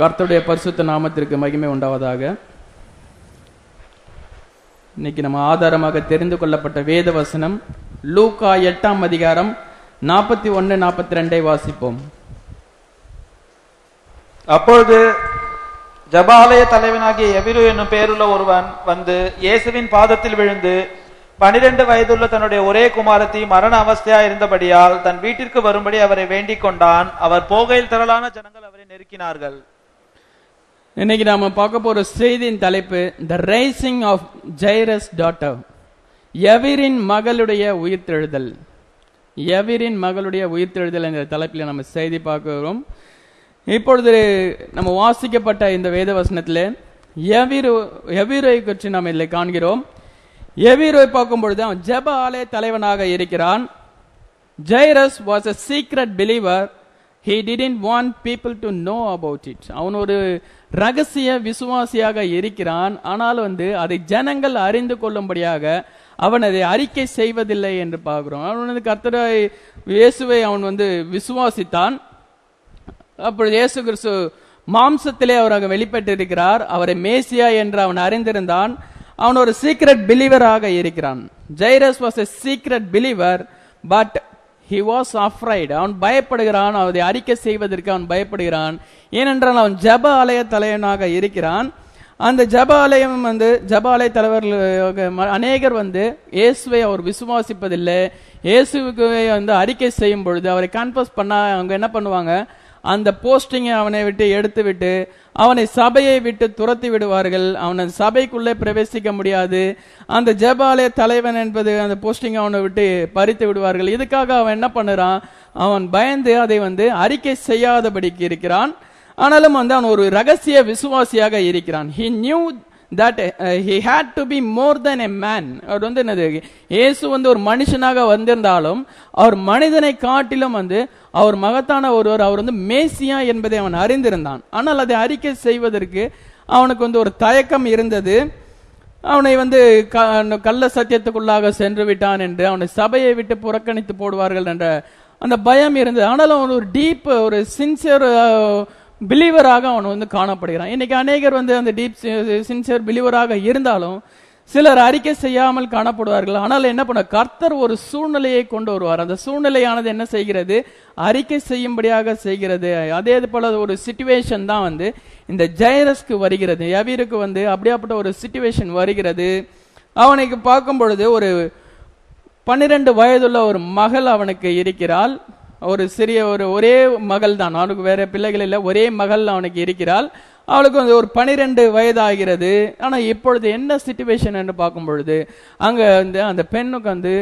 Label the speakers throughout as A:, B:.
A: கர்த்தருடைய பரிசுத்த நாமத்திற்கு மகிமை உண்டாவதாக இன்னைக்கு நம்ம ஆதாரமாக தெரிந்து கொள்ளப்பட்ட வேத வசனம் லூக்கா எட்டாம் அதிகாரம் நாற்பத்தி ஒன்னு நாற்பத்தி ரெண்டை வாசிப்போம்
B: அப்பொழுது ஜபாலய தலைவனாகிய எபிரு என்னும் பேருள்ள ஒருவன் வந்து இயேசுவின் பாதத்தில் விழுந்து பனிரெண்டு வயதுள்ள தன்னுடைய ஒரே குமாரத்தி மரண அவஸ்தையா இருந்தபடியால் தன் வீட்டிற்கு வரும்படி அவரை வேண்டிக் கொண்டான் அவர் போகையில் திரளான ஜனங்கள் அவரை நெருக்கினார்கள்
A: இன்னைக்கு நாம பார்க்க போற செய்தியின் தலைப்பு the rising of Jairus daughter எவிரின் மகளுடைய உயிர்த்தெழுதல் எவிரின் மகளுடைய உயிர்த்தெழுதல் என்ற தலைப்பில் நம்ம செய்தி பார்க்கிறோம் இப்பொழுது நம்ம வாசிக்கப்பட்ட இந்த வேத வசனத்தில் எவிரு எவிரை பற்றி நாம் இதில் காண்கிறோம் எவிரை பார்க்கும் பொழுது அவன் ஜெப ஆலய தலைவனாக இருக்கிறான் Jairus was a secret believer he didn't want people to know about it அவன் ஒரு ரகசிய விசுவாசியாக இருக்கிறான் ஆனால் வந்து அதை ஜனங்கள் அறிந்து கொள்ளும்படியாக அவன் அதை அறிக்கை செய்வதில்லை என்று பார்க்கிறோம் அவன் வந்து கர்த்தரை இயேசுவை அவன் வந்து விசுவாசித்தான் அப்பொழுது இயேசு கிறிஸ்து மாம்சத்திலே அவராக வெளிப்பட்டிருக்கிறார் அவரை மேசியா என்று அவன் அறிந்திருந்தான் அவன் ஒரு சீக்ரெட் பிலீவராக இருக்கிறான் Jairus was a secret believer but he was afraid அவன் பயப்படுகிறான் அதை அறிக்கை செய்வதற்கு அவன் பயப்படுகிறான் ஏனென்றால் அவன் ஜப ஆலய தலைவனாக இருக்கிறான் அந்த ஜப ஆலயம் வந்து ஜப ஆலய தலைவர்கள் அநேகர் வந்து இயேசுவை அவர் விசுவாசிப்பதில்லை இயேசுவுக்கு வந்து அறிக்கை செய்யும் பொழுது அவரை கன்ஃபர்ஸ் பண்ண அவங்க என்ன பண்ணுவாங்க அந்த போஸ்டிங்கை அவனை விட்டு எடுத்து விட்டு அவனை சபையை விட்டு துரத்தி விடுவார்கள் அவனை சபைக்குள்ளே பிரவேசிக்க முடியாது அந்த ஜெபாலய தலைவன் என்பது அந்த போஸ்டிங் அவனை விட்டு பறித்து விடுவார்கள் இதுக்காக அவன் என்ன பண்ணுறான் அவன் பயந்து அதை வந்து அறிக்கை செய்யாதபடிக்கு இருக்கிறான் ஆனாலும் வந்து அவன் ஒரு ரகசிய விசுவாசியாக இருக்கிறான் he knew that he had to be more than a man அவர் வந்து என்னது இயேசு வந்து ஒரு மனுஷனாக வந்திருந்தாலும் அவர் மனிதனை காட்டிலும் வந்து அவர் மகத்தான ஒருவர் அவர் வந்து மேசியா என்பதை அவன் அறிந்திருந்தான் ஆனால் அதை அறிக்கை செய்வதற்கு அவனுக்கு வந்து ஒரு தயக்கம் இருந்தது அவனை வந்து கள்ள சத்தியத்துக்குள்ளாக சென்று விட்டான் என்று அவனை சபையை விட்டு புறக்கணித்து போடுவார்கள் என்ற அந்த பயம் இருந்தது ஆனாலும் அவன் ஒரு டீப் ஒரு சின்சியர் பிலீவராக அவன் வந்து காணப்படுகிறான் இன்னைக்கு அநேகர் வந்து அந்த டீப் சின்சியர் பிலீவராக இருந்தாலும் சிலர் அறிக்கை செய்யாமல் காணப்படுவார்கள் ஆனால் என்ன பண்ண கர்த்தர் ஒரு சூழ்நிலையை கொண்டு வருவார் அந்த சூழ்நிலையானது என்ன செய்கிறது அறிக்கை செய்யும்படியாக செய்கிறது அதே போல ஒரு சிச்சுவேஷன் தான் வந்து இந்த ஜெயரஸ்க்கு வருகிறது யவீருக்கு வந்து அப்படியாப்பட்ட ஒரு சிச்சுவேஷன் வருகிறது அவனுக்கு பார்க்கும் பொழுது ஒரு பன்னிரண்டு வயதுள்ள ஒரு மகள் அவனுக்கு இருக்கிறாள் ஒரு சிறிய ஒரு ஒரே மகள் தான் அவனுக்கு வேற பிள்ளைகள் இல்லை ஒரே மகள் அவனுக்கு இருக்கிறாள் அவளுக்கு வந்து ஒரு பனிரெண்டு வயதாகிறது ஆனா இப்பொழுது என்ன சுச்சுவேஷன் என்று பார்க்கும் பொழுது அங்க வந்து அந்த பெண்ணுக்கு வந்து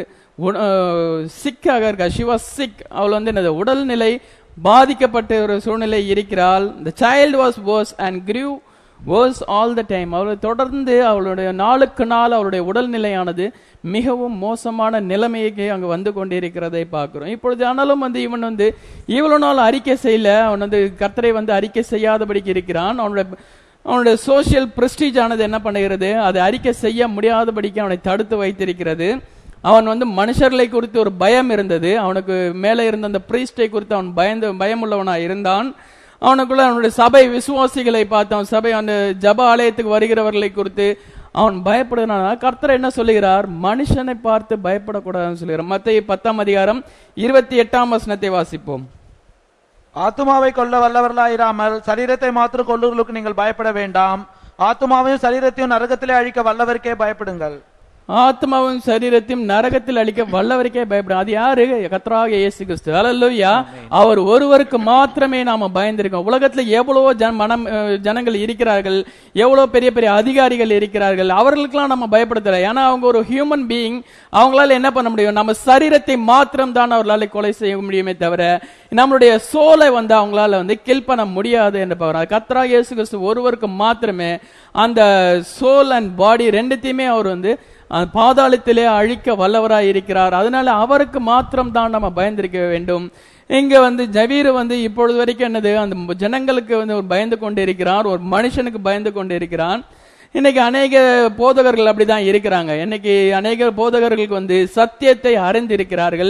A: சிக்காக இருக்கா ஷி வாஸ் சிக் அவள் வந்து என்னது உடல்நிலை பாதிக்கப்பட்ட ஒரு சூழ்நிலை இருக்கிறாள் the child was was and grew worse all the time அவள் தொடர்ந்து அவளுடைய நாளுக்கு நாள் அவளுடைய உடல்நிலையானது மிகவும் மோசமான நிலைமைக்கு அங்கு வந்து கொண்டிருக்கிறதை பார்க்கிறோம் இப்பொழுது ஆனாலும் வந்து இவன் வந்து இவ்வளவு நாள் அறிக்கை செய்யல அவன் வந்து கர்த்தரை வந்து அறிக்கை செய்யாதபடிக்கு இருக்கிறான் அவனுடைய அவனுடைய சோசியல் பிரஸ்டீஜ் ஆனது என்ன பண்ணுகிறது அதை அறிக்கை செய்ய முடியாதபடிக்கு அவனை தடுத்து வைத்திருக்கிறது அவன் வந்து மனுஷர்களை குறித்து ஒரு பயம் இருந்தது அவனுக்கு மேலே இருந்த அந்த பிரீஸ்டை குறித்து அவன் பயந்து பயமுள்ளவனா இருந்தான் அவனுக்குள்ள அவனுடைய சபை விசுவாசிகளை பார்த்து அவன் சபை அந்த ஜப ஆலயத்துக்கு வருகிறவர்களை குறித்து அவன் பயப்படுகிறான் கர்த்தர் என்ன சொல்லுகிறார் மனுஷனை பார்த்து பயப்படக்கூடாதுன்னு சொல்லுகிறார் மத்திய பத்தாம் அதிகாரம் இருபத்தி எட்டாம் வசனத்தை வாசிப்போம்
B: ஆத்துமாவை கொல்ல வல்லவர்களாயிராமல் சரீரத்தை மாத்திரம் கொள்ளுகளுக்கு நீங்கள் பயப்பட வேண்டாம் ஆத்துமாவையும் சரீரத்தையும் நரகத்திலே அழிக்க வல்லவருக்கே பயப்படுங்கள்
A: ஆத்மாவும் சரீரத்தையும் நரகத்தில் அளிக்க வல்லவருக்கே பயப்படும் அது யாரு கத்தராக இயேசு கிறிஸ்து அல்லா அவர் ஒருவருக்கு மாத்திரமே நாம பயந்திருக்கோம் உலகத்துல எவ்வளவோ ஜன மனம் ஜனங்கள் இருக்கிறார்கள் எவ்வளவு பெரிய பெரிய அதிகாரிகள் இருக்கிறார்கள் அவர்களுக்கெல்லாம் நம்ம பயப்படுத்தல ஏன்னா அவங்க ஒரு ஹியூமன் பீயிங் அவங்களால என்ன பண்ண முடியும் நம்ம சரீரத்தை மாத்திரம் தான் அவர்களால கொலை செய்ய முடியுமே தவிர நம்மளுடைய சோலை வந்து அவங்களால வந்து கில் பண்ண முடியாது என்று பார்க்கிறார் கத்ரா இயேசு கிறிஸ்து ஒருவருக்கு மாத்திரமே அந்த சோல் அண்ட் பாடி ரெண்டுத்தையுமே அவர் வந்து பாதாளத்திலே அழிக்க வல்லவராய் இருக்கிறார் அதனால அவருக்கு மாத்திரம் தான் நம்ம பயந்திருக்க வேண்டும் இங்க வந்து ஜவீர் வந்து இப்பொழுது வரைக்கும் என்னது அந்த ஜனங்களுக்கு வந்து ஒரு பயந்து கொண்டு இருக்கிறார் ஒரு மனுஷனுக்கு பயந்து கொண்டு இருக்கிறான் இன்னைக்கு அநேக போதகர்கள் அப்படிதான் இருக்கிறாங்க இன்னைக்கு அநேக போதகர்களுக்கு வந்து சத்தியத்தை அறிந்திருக்கிறார்கள்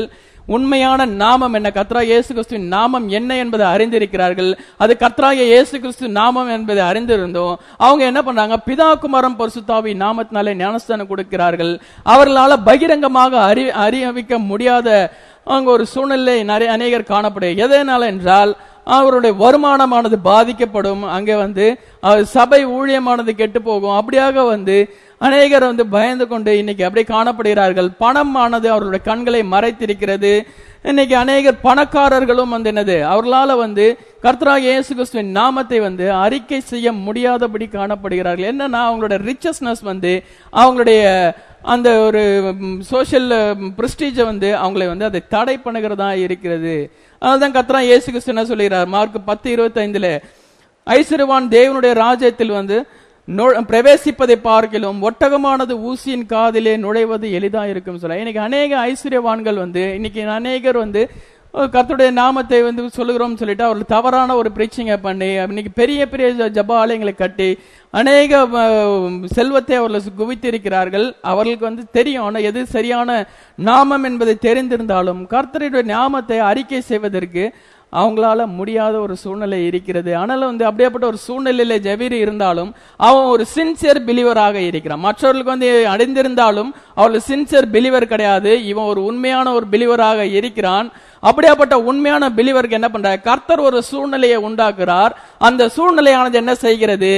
A: உண்மையான நாமம் என்ன கத்ரா இயேசு கிறிஸ்துவின் நாமம் என்ன என்பதை அறிந்திருக்கிறார்கள் அது கத்ராய இயேசு கிறிஸ்து நாமம் என்பதை அறிந்திருந்தோம் அவங்க என்ன பண்றாங்க பிதா குமாரம் பரிசுத்தாவி நாமத்தினாலே ஞானஸ்தானம் கொடுக்கிறார்கள் அவர்களால பகிரங்கமாக அறி அறிவிக்க முடியாத அங்க ஒரு சூழ்நிலை நிறைய அநேகர் காணப்படும் எதனால என்றால் அவருடைய வருமானமானது பாதிக்கப்படும் அங்கே வந்து அவர் சபை ஊழியமானது கெட்டு போகும் அப்படியாக வந்து அநேகர் வந்து பயந்து கொண்டு இன்னைக்கு அப்படியே காணப்படுகிறார்கள் பணமானது அவர்களுடைய கண்களை மறைத்திருக்கிறது இன்னைக்கு அநேகர் பணக்காரர்களும் வந்து என்னது அவர்களால வந்து கர்த்தராக இயேசு கிறிஸ்துவின் நாமத்தை வந்து அறிக்கை செய்ய முடியாதபடி காணப்படுகிறார்கள் என்னன்னா அவங்களுடைய ரிச்சஸ்னஸ் வந்து அவங்களுடைய அந்த ஒரு சோஷியல் பிரஸ்டீஜை வந்து அவங்களை வந்து அதை தடை பண்ணுகிறதா இருக்கிறது அதனால்தான் கத்ரா இயேசு கிறிஸ்து என்ன சொல்லுகிறார் மார்க் பத்து இருபத்தி ஐந்துல ஐஸ்வர்யவான் தேவனுடைய ராஜ்யத்தில் வந்து நு- பிரவேசிப்பதை பார்க்கிலும் ஒட்டகமானது ஊசியின் காதிலே நுழைவது எளிதா இருக்கும் சொல்ல இன்னைக்கு அநேக ஐஸ்வர்யவான்கள் வந்து இன்னைக்கு அநேகர் வந்து அஹ், கர்த்தருடைய நாமத்தை வந்து சொல்லுகிறோம் சொல்லிட்டு அவர்கள் தவறான ஒரு பிரீச்சிங்கை பண்ணி இன்னைக்கு பெரிய பெரிய ஜ- ஜப ஆலயங்களை கட்டி அநேக அஹ், செல்வத்தை அவர்கள் குவித்திருக்கிறார்கள் அவர்களுக்கு வந்து தெரியும் ஆனா எது சரியான நாமம் என்பதை தெரிந்திருந்தாலும் கர்த்தருடைய நாமத்தை அறிக்கை செய்வதற்கு அவங்களால முடியாத ஒரு சூழ்நிலை இருக்கிறது ஆனாலும் வந்து அப்படியேப்பட்ட ஒரு சூழ்நிலையில ஜெபீர் இருந்தாலும் அவன் ஒரு சின்சியர் பிலிவராக இருக்கிறான் மற்றவர்களுக்கு வந்து அடைந்திருந்தாலும் அவள் சின்சியர் பிலிவர் கிடையாது இவன் ஒரு உண்மையான ஒரு பிலிவராக இருக்கிறான் அப்படியாப்பட்ட உண்மையான பிலிவருக்கு என்ன பண்ற கர்த்தர் ஒரு சூழ்நிலையை உண்டாக்குறார் அந்த சூழ்நிலையானது என்ன செய்கிறது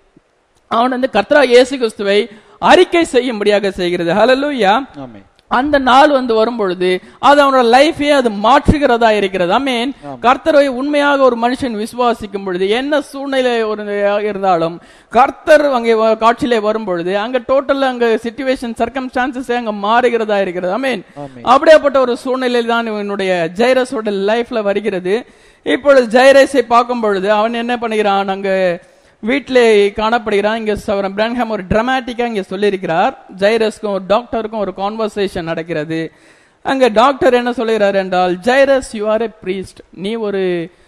A: அவன் வந்து கர்த்தரா இயேசு கிறிஸ்துவை அறிக்கை செய்யும்படியாக செய்கிறது ஹalleluya
B: ஆமென்
A: அந்த நாள் வந்து வரும் பொழுது அது அவனோட லைஃபே அது மாற்றுகிறதா இருக்கிறது அமீன் கர்த்தரை உண்மையாக ஒரு மனுஷன் விசுவாசிக்கும் பொழுது என்ன சூழ்நிலை ஒரு இருந்தாலும் கர்த்தர் அங்கே வ- காட்சியிலே வரும் பொழுது அங்க டோட்டல் அங்க சிச்சுவேஷன் சர்க்கம்ஸ்டான்சஸ் அங்க மாறுகிறதா இருக்கிறது அமீன்
B: ஆமென்.
A: அப்படியாப்பட்ட ஒரு சூழ்நிலை தான் இவனுடைய ஜெயரஸோட லைஃப்ல வருகிறது இப்பொழுது ஜெயரஸை பார்க்கும் பொழுது அவன் என்ன பண்ணுகிறான் அங்க வீட்டிலே காணப்படுகிறான் இங்க சவரன் பிரன்ஹாம் ஒரு டிராமாட்டிக்கா இங்க சொல்லியிருக்கிறார் ஜைரஸ்க்கும் ஒரு டாக்டருக்கும் ஒரு கான்வர்சேஷன் நடக்கிறது அங்க டாக்டர் என்ன சொல்லுகிறார் என்றால் Jairus you are a priest நீ ஒரு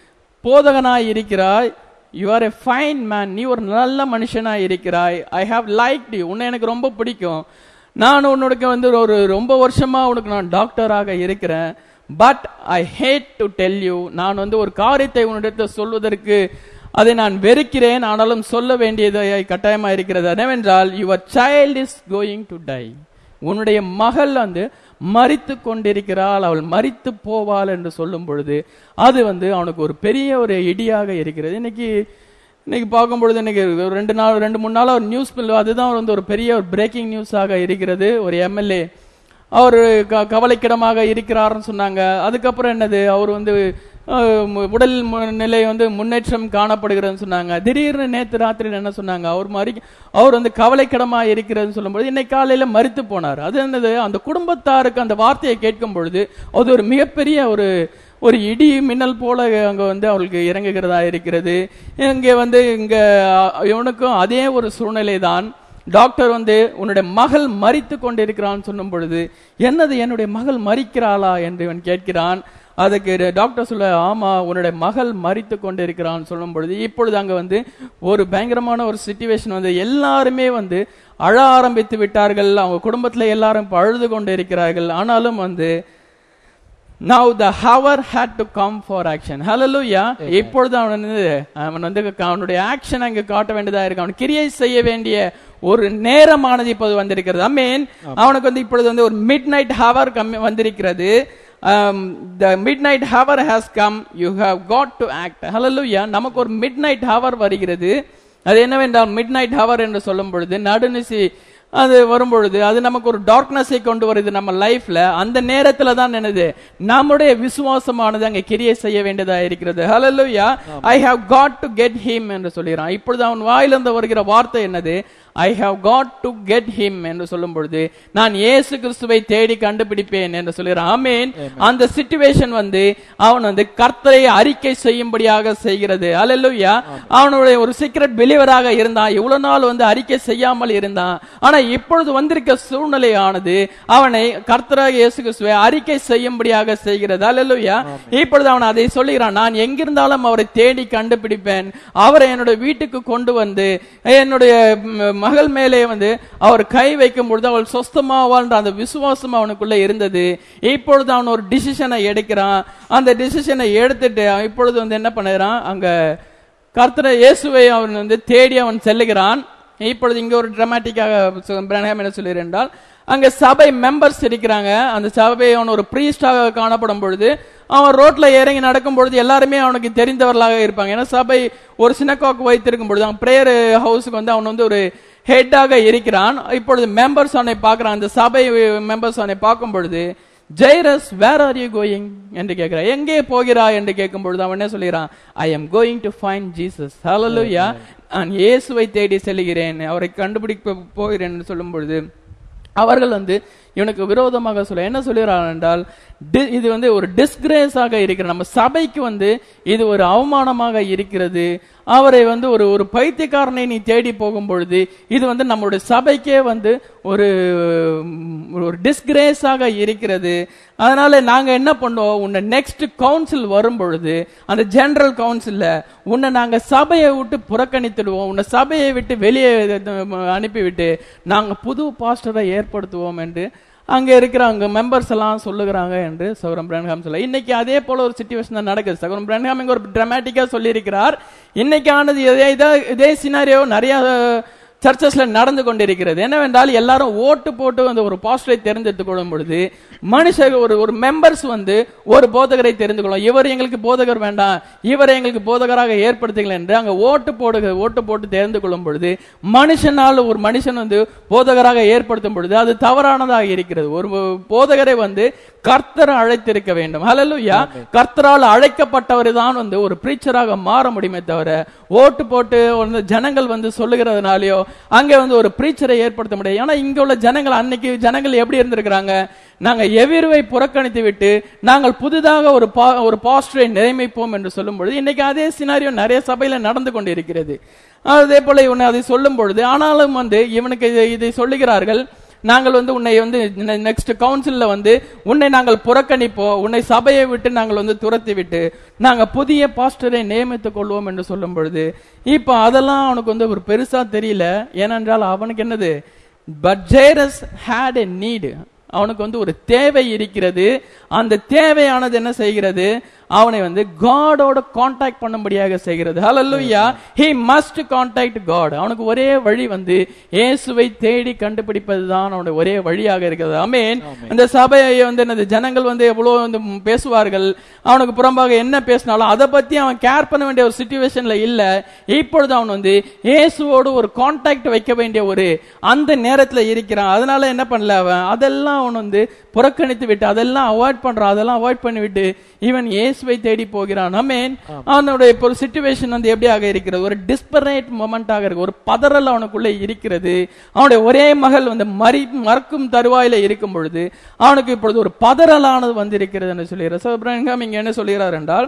A: போதகனாய் இருக்கிறாய் you are a fine man நீ ஒரு நல்ல மனுஷனாய் இருக்கிறாய் ஐ ஹாவ் லைக் யூ உன்னை எனக்கு ரொம்ப பிடிக்கும் நான் உன்னுடைய வந்து ஒரு ரொம்ப வருஷமா உனக்கு நான் டாக்டராக இருக்கிறேன் but I hate to tell you நான் வந்து ஒரு காரியத்தை உன்னிடத்தில் சொல்வதற்கு அதை நான் வெறுக்கிறேன் ஆனாலும் சொல்ல வேண்டியது கட்டாயமா இருக்கிறது என்னவென்றால் your child is going to die உன்னுடைய மகள் வந்து மரித்து கொண்டிருக்கிறாள் அவள் மரித்து போவாள் என்று சொல்லும் பொழுது அது வந்து அவனுக்கு ஒரு பெரிய ஒரு இடியாக இருக்கிறது இன்னைக்கு இன்னைக்கு பார்க்கும் பொழுது இன்னைக்கு ஒரு ரெண்டு நாள் ரெண்டு மூணு நாளா ஒரு நியூஸ் அதுதான் வந்து ஒரு பெரிய ஒரு பிரேக்கிங் நியூஸாக இருக்கிறது ஒரு எம்எல்ஏ அவர் க- கவலைக்கிடமாக இருக்கிறார்னு சொன்னாங்க அதுக்கப்புறம் என்னது அவர் வந்து அஹ், மு- உடல் மு- நிலை வந்து முன்னேற்றம் காணப்படுகிறதுன்னு சொன்னாங்க திடீர்னு நேத்து ராத்திரியில் என்ன சொன்னாங்க அவர் மறி அவர் வந்து கவலைக்கிடமா இருக்கிறதுன்னு சொல்லும்போது இன்னைக்கு காலையில மறித்து போனார் அது என்னது அந்த குடும்பத்தாருக்கு அந்த வார்த்தையை கேட்கும் பொழுது அது ஒரு மிகப்பெரிய ஒரு ஒரு இடி மின்னல் போல அங்க வந்து அவளுக்கு இறங்குகிறதா இருக்கிறது இங்க வந்து இங்க அஹ், இவனுக்கும் அதே ஒரு சூழ்நிலை தான் டாக்டர் வந்து உன்னுடைய மகள் மரித்து கொண்டிருக்கிறான்னு சொல்லும் பொழுது என்னது என்னுடைய மகள் மரிக்கிறாளா என்று இவன் கேட்கிறான் அதுக்கு டாக்டர் சொல்ல ஆமா உன்னுடைய மகள் மரித்து கொண்டிருக்கிறான்னு சொல்லும் பொழுது இப்பொழுது அங்க வந்து ஒரு பயங்கரமான ஒரு சுச்சுவேஷன் வந்து எல்லாருமே வந்து அழ ஆரம்பித்து விட்டார்கள் அவங்க குடும்பத்துல எல்லாரும் இப்ப அழுது கொண்டு இருக்கிறார்கள் ஆனாலும் வந்து now the hour had to come for action ஹalleluya இப்பொழுது அவன் வந்து அவன் வந்து அவனுடைய ஆக்ஷன் அங்க காட்ட வேண்டியதா இருக்கு அவன் கிரியை செய்ய வேண்டிய ஒரு நேரமானது இப்போது வந்திருக்கிறது ஐ மீன் அவனுக்கு வந்து இப்பொழுது வந்து ஒரு மிட் நைட் ஹவர் கம் வந்திருக்கிறது the midnight hour has come you have got to act ஹalleluya நமக்கு ஒரு மிட் நைட் ஹவர் வருகிறது அது என்னவென்றால் மிட் நைட் ஹவர் என்று சொல்லும் பொழுது நடுநிசி அது வரும்பொழுது அது நமக்கு ஒரு டார்க்னஸை கொண்டு வருது நம்ம லைஃப்ல அந்த நேரத்துல தான் என்னது நம்முடைய விசுவாசமானது அங்க கிரியை செய்ய வேண்டியதா இருக்கிறது ஹalleluya I have got to get him என்று சொல்கிறான் இப்பொழுது அவன் வாயிலிருந்து வருகிற வார்த்தை என்னது I have got to get him என்று சொல்லும் பொழுது நான் இயேசு கிறிஸ்துவை தேடி கண்டுபிடிப்பேன் என்று சொல்கிறான் ஆமேன் அந்த சிச்சுவேஷன் வந்து அவன் வந்து கர்த்தரை அறிக்கை செய்யும்படியாக செய்கிறது அல்லேலூயா அவனுடைய ஒரு சீக்ரெட் பிலிவராக இருந்தான் இவ்வளவு நாள் வந்து அறிக்கை செய்யாமல் இருந்தான் ஆனா இப்பொழுது வந்திருக்க சூழ்நிலையானது அவனை கர்த்தராக இயேசு கிறிஸ்துவை அறிக்கை செய்யும்படியாக செய்கிறது அல்லேலூயா இப்பொழுது அவன் அதை சொல்லுகிறான் நான் எங்கிருந்தாலும் அவரை தேடி கண்டுபிடிப்பேன் அவரை என்னுடைய வீட்டுக்கு கொண்டு வந்து என்னுடைய ம், மகள் மேலே வந்து அவர் கை வைக்கும் பொழுது அவள் சொஸ்தமாவான்ற அந்த விசுவாசம் அவனுக்குள்ள இருந்தது இப்பொழுது அவன் ஒரு டிசிஷனை எடுக்கிறான் அந்த டிசிஷனை எடுத்துட்டு அவன் இப்பொழுது வந்து என்ன பண்ணுறான் அங்க கர்த்தரை இயேசுவை அவன் வந்து தேடி அவன் செல்லுகிறான் இப்பொழுது இங்க ஒரு டிராமாட்டிக்காக பிரனகம் என்ன சொல்லுகிறேன் என்றால் அங்க சபை மெம்பர்ஸ் இருக்கிறாங்க அந்த சபை அவன் ஒரு பிரீஸ்டாக காணப்படும் பொழுது அவன் ரோட்ல இறங்கி நடக்கும் பொழுது எல்லாருமே அவனுக்கு தெரிந்தவர்களாக இருப்பாங்க ஏன்னா சபை ஒரு சினக்காக்கு வைத்திருக்கும் பொழுது அவன் பிரேயர் ஹவுஸுக்கு வந்து அவன் வந்து ஒரு ஹெட்டாக இருக்கிறான் இப்பொழுது மெம்பர்ஸ் அவனை பார்க்கறான் அந்த சபை மெம்பர்ஸ் அவனை பார்க்கும் பொழுது Jairus where are you going என்று கேட்கிறான் எங்கே போகிறாய் என்று கேட்கும் பொழுது அவன் என்ன சொல்கிறான் I am going to find Jesus ஹalleluya நான் இயேசுவை தேடி செல்கிறேன் அவரை கண்டுபிடிக்க போகிறேன் என்று சொல்லும் பொழுது அவர்கள் வந்து இவனுக்கு விரோதமாக சொல்ல என்ன சொல்லுகிறார்கள் என்றால் டி- இது வந்து ஒரு டிஸ்கிரேஸாக இருக்கிற நம்ம சபைக்கு வந்து இது ஒரு அவமானமாக இருக்கிறது அவரை வந்து ஒரு ஒரு பைத்தியக்காரனை நீ தேடி போகும் பொழுது இது வந்து நம்மளுடைய சபைக்கே வந்து ஒரு ம், ஒரு டிஸ்கிரேஸாக இருக்கிறது அதனால நாங்க என்ன பண்ணுவோம் உன்னை நெக்ஸ்ட் கவுன்சில் வரும் பொழுது அந்த ஜெனரல் கவுன்சில்ல உன்னை நாங்க சபையை விட்டு புறக்கணித்துடுவோம் உன்னை சபையை விட்டு வெளியே அஹ், அனுப்பிவிட்டு நாங்க புது பாஸ்டரை ஏற்படுத்துவோம் என்று அங்க இருக்கிற அங்க மெம்பர்ஸ் எல்லாம் சொல்லுகிறாங்க என்று சௌரம் பிரன்ஹாம் சொல்ல இன்னைக்கு அதே போல ஒரு சுச்சுவேஷன் தான் நடக்குது சௌரம் பிரன்ஹாம் இங்க ஒரு டிராமாட்டிக்கா சொல்லியிருக்கிறார் இன்னைக்கு ஆனது இதே இதே- இதே சினாரியோ நிறைய சர்ச்சஸ்ல நடந்து கொண்டிருக்கிறது என்னவென்றால் எல்லாரும் ஓட்டு போட்டு வந்து ஒரு பாஸ்டரை தேர்ந்தெடுத்துக் கொள்ளும் பொழுது மனுஷர் ஒரு ஒரு மெம்பர்ஸ் வந்து ஒரு போதகரை தெரிந்து கொள்ளும் இவர் எங்களுக்கு போதகர் வேண்டாம் இவரை எங்களுக்கு போதகராக ஏற்படுத்துங்கள் என்று அங்க ஓட்டு போடுக ஓட்டு போட்டு தேர்ந்து கொள்ளும் பொழுது மனுஷனால் ஒரு மனுஷன் வந்து போதகராக ஏற்படுத்தும் பொழுது அது தவறானதாக இருக்கிறது ஒரு போதகரை வந்து கர்த்தர் அழைத்திருக்க வேண்டும் ஹalleluya கர்த்தரால் அழைக்கப்பட்டவர் தான் வந்து ஒரு பிரீச்சராக மாற முடியுமே தவிர ஓட்டு போட்டு வந்து ஜனங்கள் வந்து சொல்லுகிறதுனாலயோ அங்க வந்து ஒரு பிரீச்சரை ஏற்படுத்த முடியாது ஏன்னா இங்க உள்ள ஜனங்கள் அன்னைக்கு ஜனங்கள் எப்படி இருந்திருக்கிறாங்க நாங்க எவிருவை புறக்கணித்து விட்டு நாங்கள் புதிதாக ஒரு பா- ஒரு பாஸ்டரை நியமிப்போம் என்று சொல்லும் பொழுது இன்னைக்கு அதே சினாரியோ நிறைய சபையில நடந்து கொண்டிருக்கிறது அதே போல இவனை அதை சொல்லும் பொழுது ஆனாலும் வந்து இவனுக்கு இதை- இதை சொல்லுகிறார்கள் நாங்கள் வந்து உன்னை வந்து நெக்ஸ்ட் கவுன்சில்ல வந்து உன்னை நாங்கள் புறக்கணிப்போம் உன்னை சபையை விட்டு நாங்கள் வந்து துரத்தி விட்டு நாங்க புதிய பாஸ்டரை நியமித்துக் கொள்வோம் என்று சொல்லும் பொழுது இப்ப அதெல்லாம் அவனுக்கு வந்து ஒரு பெருசா தெரியல ஏனென்றால் அவனுக்கு என்னது but Jairus had a need அவனுக்கு வந்து ஒரு தேவை இருக்கிறது அந்த தேவையானது என்ன செய்கிறது அவனை வந்து காடோட காண்டாக்ட் பண்ணும்படியாக செய்கிறது ஹalleluya he must contact god அவனுக்கு ஒரே வழி வந்து இயேசுவை தேடி கண்டுபிடிப்பதுதான் அவனுடைய ஒரே வழியாக இருக்கிறது ஆமென் இந்த சபையை வந்து என்னது ஜனங்கள் வந்து எவ்வளவு வந்து பேசுவார்கள் அவனுக்கு புறம்பாக என்ன பேசினாலும் அதை பத்தி அவன் கேர் பண்ண வேண்டிய ஒரு சுச்சுவேஷன்ல இல்ல இப்பொழுது அவன் வந்து இயேசுவோடு ஒரு காண்டாக்ட் வைக்க வேண்டிய ஒரு அந்த நேரத்துல இருக்கிறான் அதனால என்ன பண்ணல அவன் அதெல்லாம் அவன் வந்து புறக்கணித்து விட்டு அதெல்லாம் அவாய்ட் பண்றான் அதெல்லாம் அவாய்ட் பண்ணி விட்டு இவன் இயேசுவை தேடி போகிறான் அமேன் அவனுடைய இப்போ ஒரு சுச்சுவேஷன் வந்து எப்படியாக இருக்கிறது ஒரு டிஸ்பரேட் மொமெண்டாக இருக்கு ஒரு பதறல் அவனுக்குள்ளே இருக்கிறது அவனுடைய ஒரே மகள் வந்து மறி மறக்கும் தருவாயில இருக்கும் பொழுது அவனுக்கு இப்பொழுது ஒரு பதறலானது வந்திருக்கிறது என்று சொல்லுகிறார் So, இப்ராஹிம் இங்க என்ன சொல்கிறார் என்றால்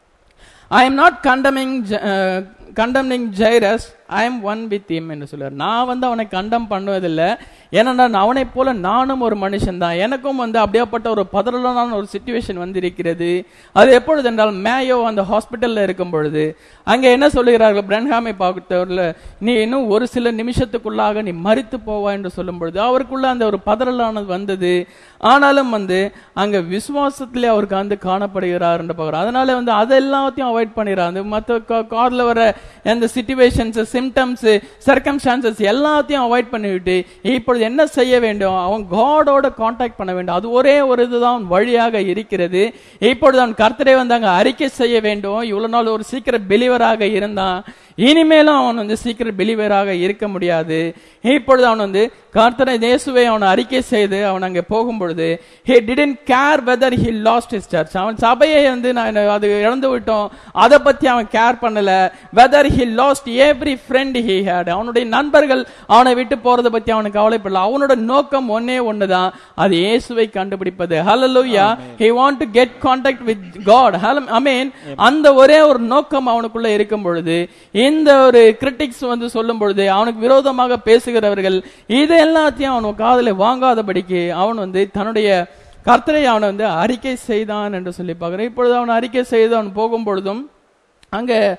A: I am not condemning condemning Jairus I am one with him என்று சொல்றார் நான் வந்து அவனை கண்டம் பண்ணுவதில்லை ஏன்னா நான் அவனைப் போல நானும் ஒரு மனுஷன் தான் எனக்கும் வந்து அப்படியாப்பட்ட ஒரு பதறலான ஒரு சுச்சுவேஷன் வந்திருக்கிறது அது எப்பொழுது என்றால் மேயோ அந்த ஹாஸ்பிட்டல்ல இருக்கும் பொழுது அங்கே என்ன சொல்லுகிறார்கள் பிரன்ஹாமை பார்த்தவரில் நீ இன்னும் ஒரு சில நிமிஷத்துக்குள்ளாக நீ மறித்து போவா என்று சொல்லும் பொழுது அவருக்குள்ள அந்த ஒரு பதறலானது வந்தது ஆனாலும் வந்து அங்க விசுவாசத்திலே அவருக்கு வந்து காணப்படுகிறார் என்று பார்க்கிறோம் அதனால வந்து அது எல்லாத்தையும் அவாய்ட் பண்ணிடுறார் அந்த மற்ற கார்ல வர அந்த சிச்சுவேஷன்ஸ் சிம்டம்ஸ் சர்க்கம்ஸ்டான்சஸ் எல்லாத்தையும் அவாய்ட் பண்ணிவிட்டு இப்பொழுது என்ன செய்ய வேண்டும் அவன் காடோட காண்டாக்ட் பண்ண வேண்டும் அது ஒரே ஒரு இதுதான் வழியாக இருக்கிறது இப்பொழுது அவன் கர்த்தரை வந்து அங்க அறிக்கை செய்ய வேண்டும் இவ்வளவு நாள் ஒரு சீக்கிரம் பிலிவராக இருந்தான் இனிமேலும் அவன் வந்து சீக்கிரம் பிலிவராக இருக்க முடியாது இப்பொழுது அவன் வந்து கர்த்தரை இயேசுவை அவன் அறிக்கை செய்து அவன் அங்கே போகும் பொழுது he didn't care whether he lost his church அவன் சபையை வந்து நான் அது இழந்து விட்டோம் அதை பத்தி அவன் கேர் பண்ணல whether he lost every friend he had அவனுடைய நண்பர்கள் அவனை விட்டு போறதை பத்தி அவனுக்கு கவலைப்படல அவனோட நோக்கம் ஒன்னே ஒண்ணுதான் அது இயேசுவை கண்டுபிடிப்பது hallelujah he want to get contact with god Hall- amen அந்த ஒரே ஒரு நோக்கம் அவனுக்குள்ள இருக்கும் பொழுது இந்த ஒரு கிரிட்டிக்ஸ் வந்து சொல்லும் பொழுது அவனுக்கு விரோதமாக பேசுகிறவர்கள் இது எல்லாத்தையும் அவன் காதல வாங்காதபடிக்கு அவன் வந்து தன்னுடைய கர்த்தரை அவன் வந்து அறிக்கை செய்தான் என்று சொல்லி பார்க்கிறேன் இப்பொழுது அவன் அறிக்கை செய்து அவன் போகும் பொழுதும் அங்க